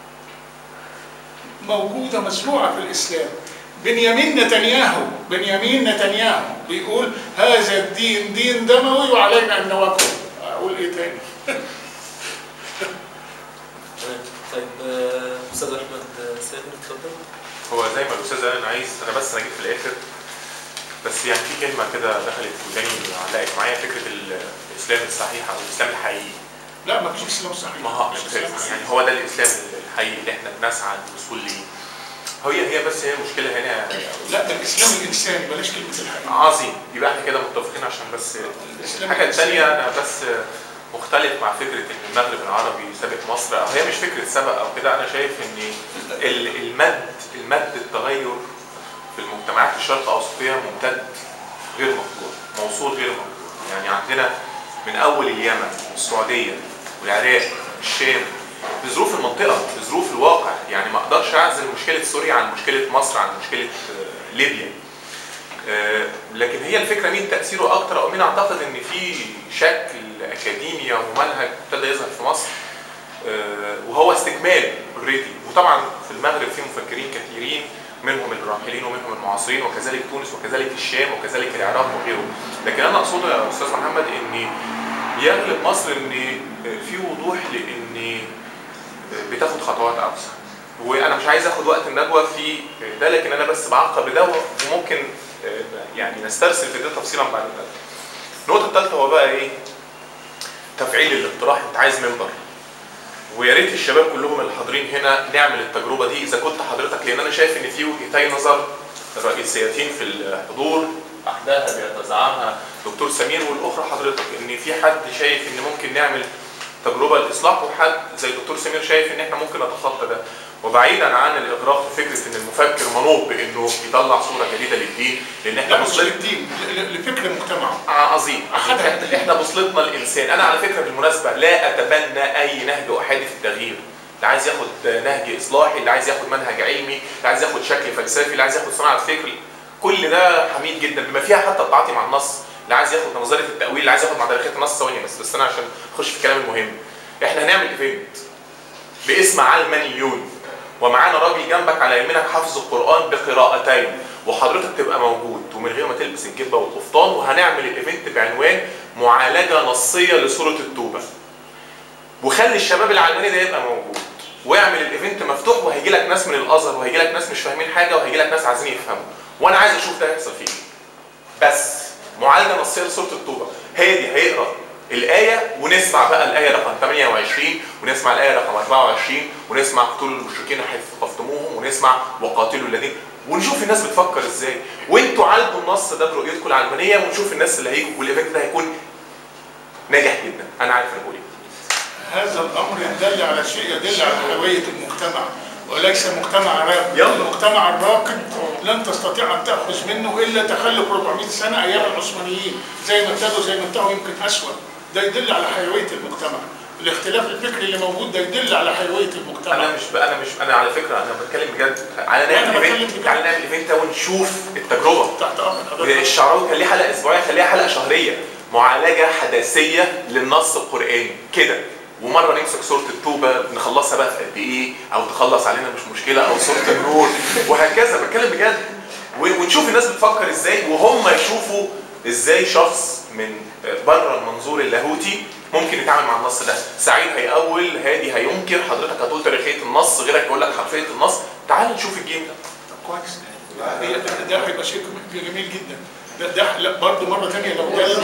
موجوده مزروعه في الاسلام بنيامين نتنياهو بنيامين نتنياهو بيقول هذا الدين دين دموي وعلينا ان نواجهه اقول ايه تاني تمام. طيب آه، أستاذ أحمد سامر اتفضل هو زي ما الاستاذ قال انا عايز انا بس انا جيت في الاخر بس يعني في كلمه كده دخلت في وداني علقت معايا فكره ال- الاسلام الصحيح او الاسلام الحقيقي لا ما فيش اسلام صحيح ما هو يعني هو ده الاسلام الحقيقي اللي احنا بنسعى للوصول ليه هي هي بس هي المشكله هنا لا ده الاسلام الانساني بلاش كلمه الحقيقه عظيم يبقى احنا كده متفقين عشان بس الحاجه الثانيه انا بس مختلف مع فكره ان المغرب العربي سابق مصر او هي مش فكره سبق او كده انا شايف ان ال- المد المد التغير في المجتمعات الشرق الاوسطيه ممتد غير مقطوع موصول غير مقطوع يعني عندنا من اول اليمن والسعوديه والعراق والشام بظروف المنطقه بظروف الواقع يعني ما اقدرش اعزل مشكله سوريا عن مشكله مصر عن مشكله آه، ليبيا آه، لكن هي الفكره مين تاثيره اكتر او مين اعتقد ان في شكل اكاديمي او ممنهج ابتدى يظهر في مصر آه، وهو استكمال اوريدي وطبعا في المغرب في مفكرين كثيرين منهم الراحلين ومنهم المعاصرين وكذلك تونس وكذلك الشام وكذلك العراق وغيره لكن انا اقصده يا استاذ محمد ان يغلب مصر ان في وضوح لان بتاخد خطوات اوسع وانا مش عايز اخد وقت الندوه في ده لكن انا بس بعقب ده وممكن آه، يعني نسترسل في ده تفصيلا بعد كده. النقطه الثالثه هو بقى ايه؟ تفعيل الاقتراح انت عايز منبر ويا ريت الشباب كلهم اللي حاضرين هنا نعمل التجربه دي اذا كنت حضرتك لان انا شايف ان في وجهتي نظر رئيسيتين في الحضور احداها بيتزعمها دكتور سمير والاخرى حضرتك ان في حد شايف ان ممكن نعمل تجربه لاصلاح وحد زي دكتور سمير شايف ان احنا ممكن نتخطى ده وبعيدا عن الاغراق في فكره ان المفكر منوط بانه يطلع صوره جديده للدين لان احنا لا مش بوصلت للدين ل- لفكر المجتمع عظيم عظيم احنا احنا بوصلتنا الانسان انا على فكره بالمناسبه لا اتبنى اي نهج احادي في التغيير اللي عايز ياخد نهج اصلاحي اللي عايز ياخد منهج علمي اللي عايز ياخد شكل فلسفي اللي عايز ياخد صناعه فكر كل ده حميد جدا بما فيها حتى التعاطي مع النص اللي عايز ياخد نظريه التاويل اللي عايز ياخد مع تاريخيه النص ثواني بس بس انا عشان اخش في الكلام المهم احنا هنعمل ايفنت باسم علمانيون ومعانا راجل جنبك على يمينك حافظ القران بقراءتين وحضرتك تبقى موجود ومن غير ما تلبس الجبه والقفطان وهنعمل الايفنت بعنوان معالجه نصيه لسوره التوبه وخلي الشباب العلماني ده يبقى موجود واعمل الايفنت مفتوح وهيجي لك ناس من الازهر وهيجي لك ناس مش فاهمين حاجه وهيجي لك ناس عايزين يفهموا وانا عايز اشوف ده هيحصل فيه بس معالجه نصيه لسوره التوبه هادي هيقرا الايه ونسمع بقى الايه رقم 28 ونسمع الايه رقم 24 ونسمع اقتلوا المشركين حيث ثقفتموهم ونسمع وقاتلوا الذين ونشوف الناس بتفكر ازاي وانتوا عالجوا النص ده برؤيتكم العلمانيه ونشوف الناس اللي هيجوا والايفنت ده هيكون ناجح جدا انا عارف انا بقول ايه هذا الامر يدل على شيء يدل على حيويه المجتمع وليس مجتمع راقد يلا. المجتمع الراقد لن تستطيع ان تاخذ منه الا تخلف 400 سنه ايام العثمانيين زي ما ابتدوا زي ما انتهوا يمكن اسوء ده يدل على حيويه المجتمع الاختلاف الفكري اللي موجود ده يدل على حيويه المجتمع انا مش انا مش انا على فكره انا بتكلم بجد تعالى وأنا نعمل بتكلم ايفنت بجد. تعالى نعمل ايفنت ده ونشوف التجربه تحت امر حضرتك الشعراوي كان ليه حلقه اسبوعيه خليها حلقه شهريه معالجه حداثيه للنص القراني كده ومره نمسك سوره التوبه نخلصها بقى في قد ايه او تخلص علينا مش مشكله او سوره النور وهكذا بتكلم بجد و- ونشوف الناس بتفكر ازاي وهم يشوفوا ازاي شخص من بره المنظور اللاهوتي ممكن يتعامل مع النص ده سعيد هيأول هادي هينكر حضرتك هتقول تاريخيه النص غيرك يقول لك حرفيه النص تعال نشوف الجيم ده كويس هي ده- ده هيبقى شيء جميل جدا ده ده لا برضه مره ثانيه لو جاي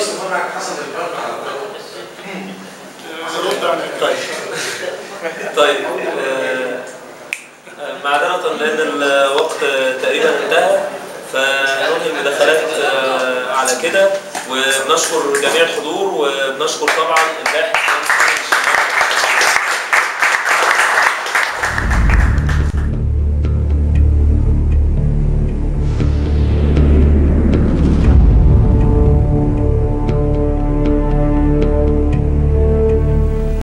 نرد على طيب طيب آه، آه، معذرة لأن الوقت تقريبا انتهى فننهي المداخلات آه، على كده وبنشكر جميع الحضور وبنشكر طبعا الباحث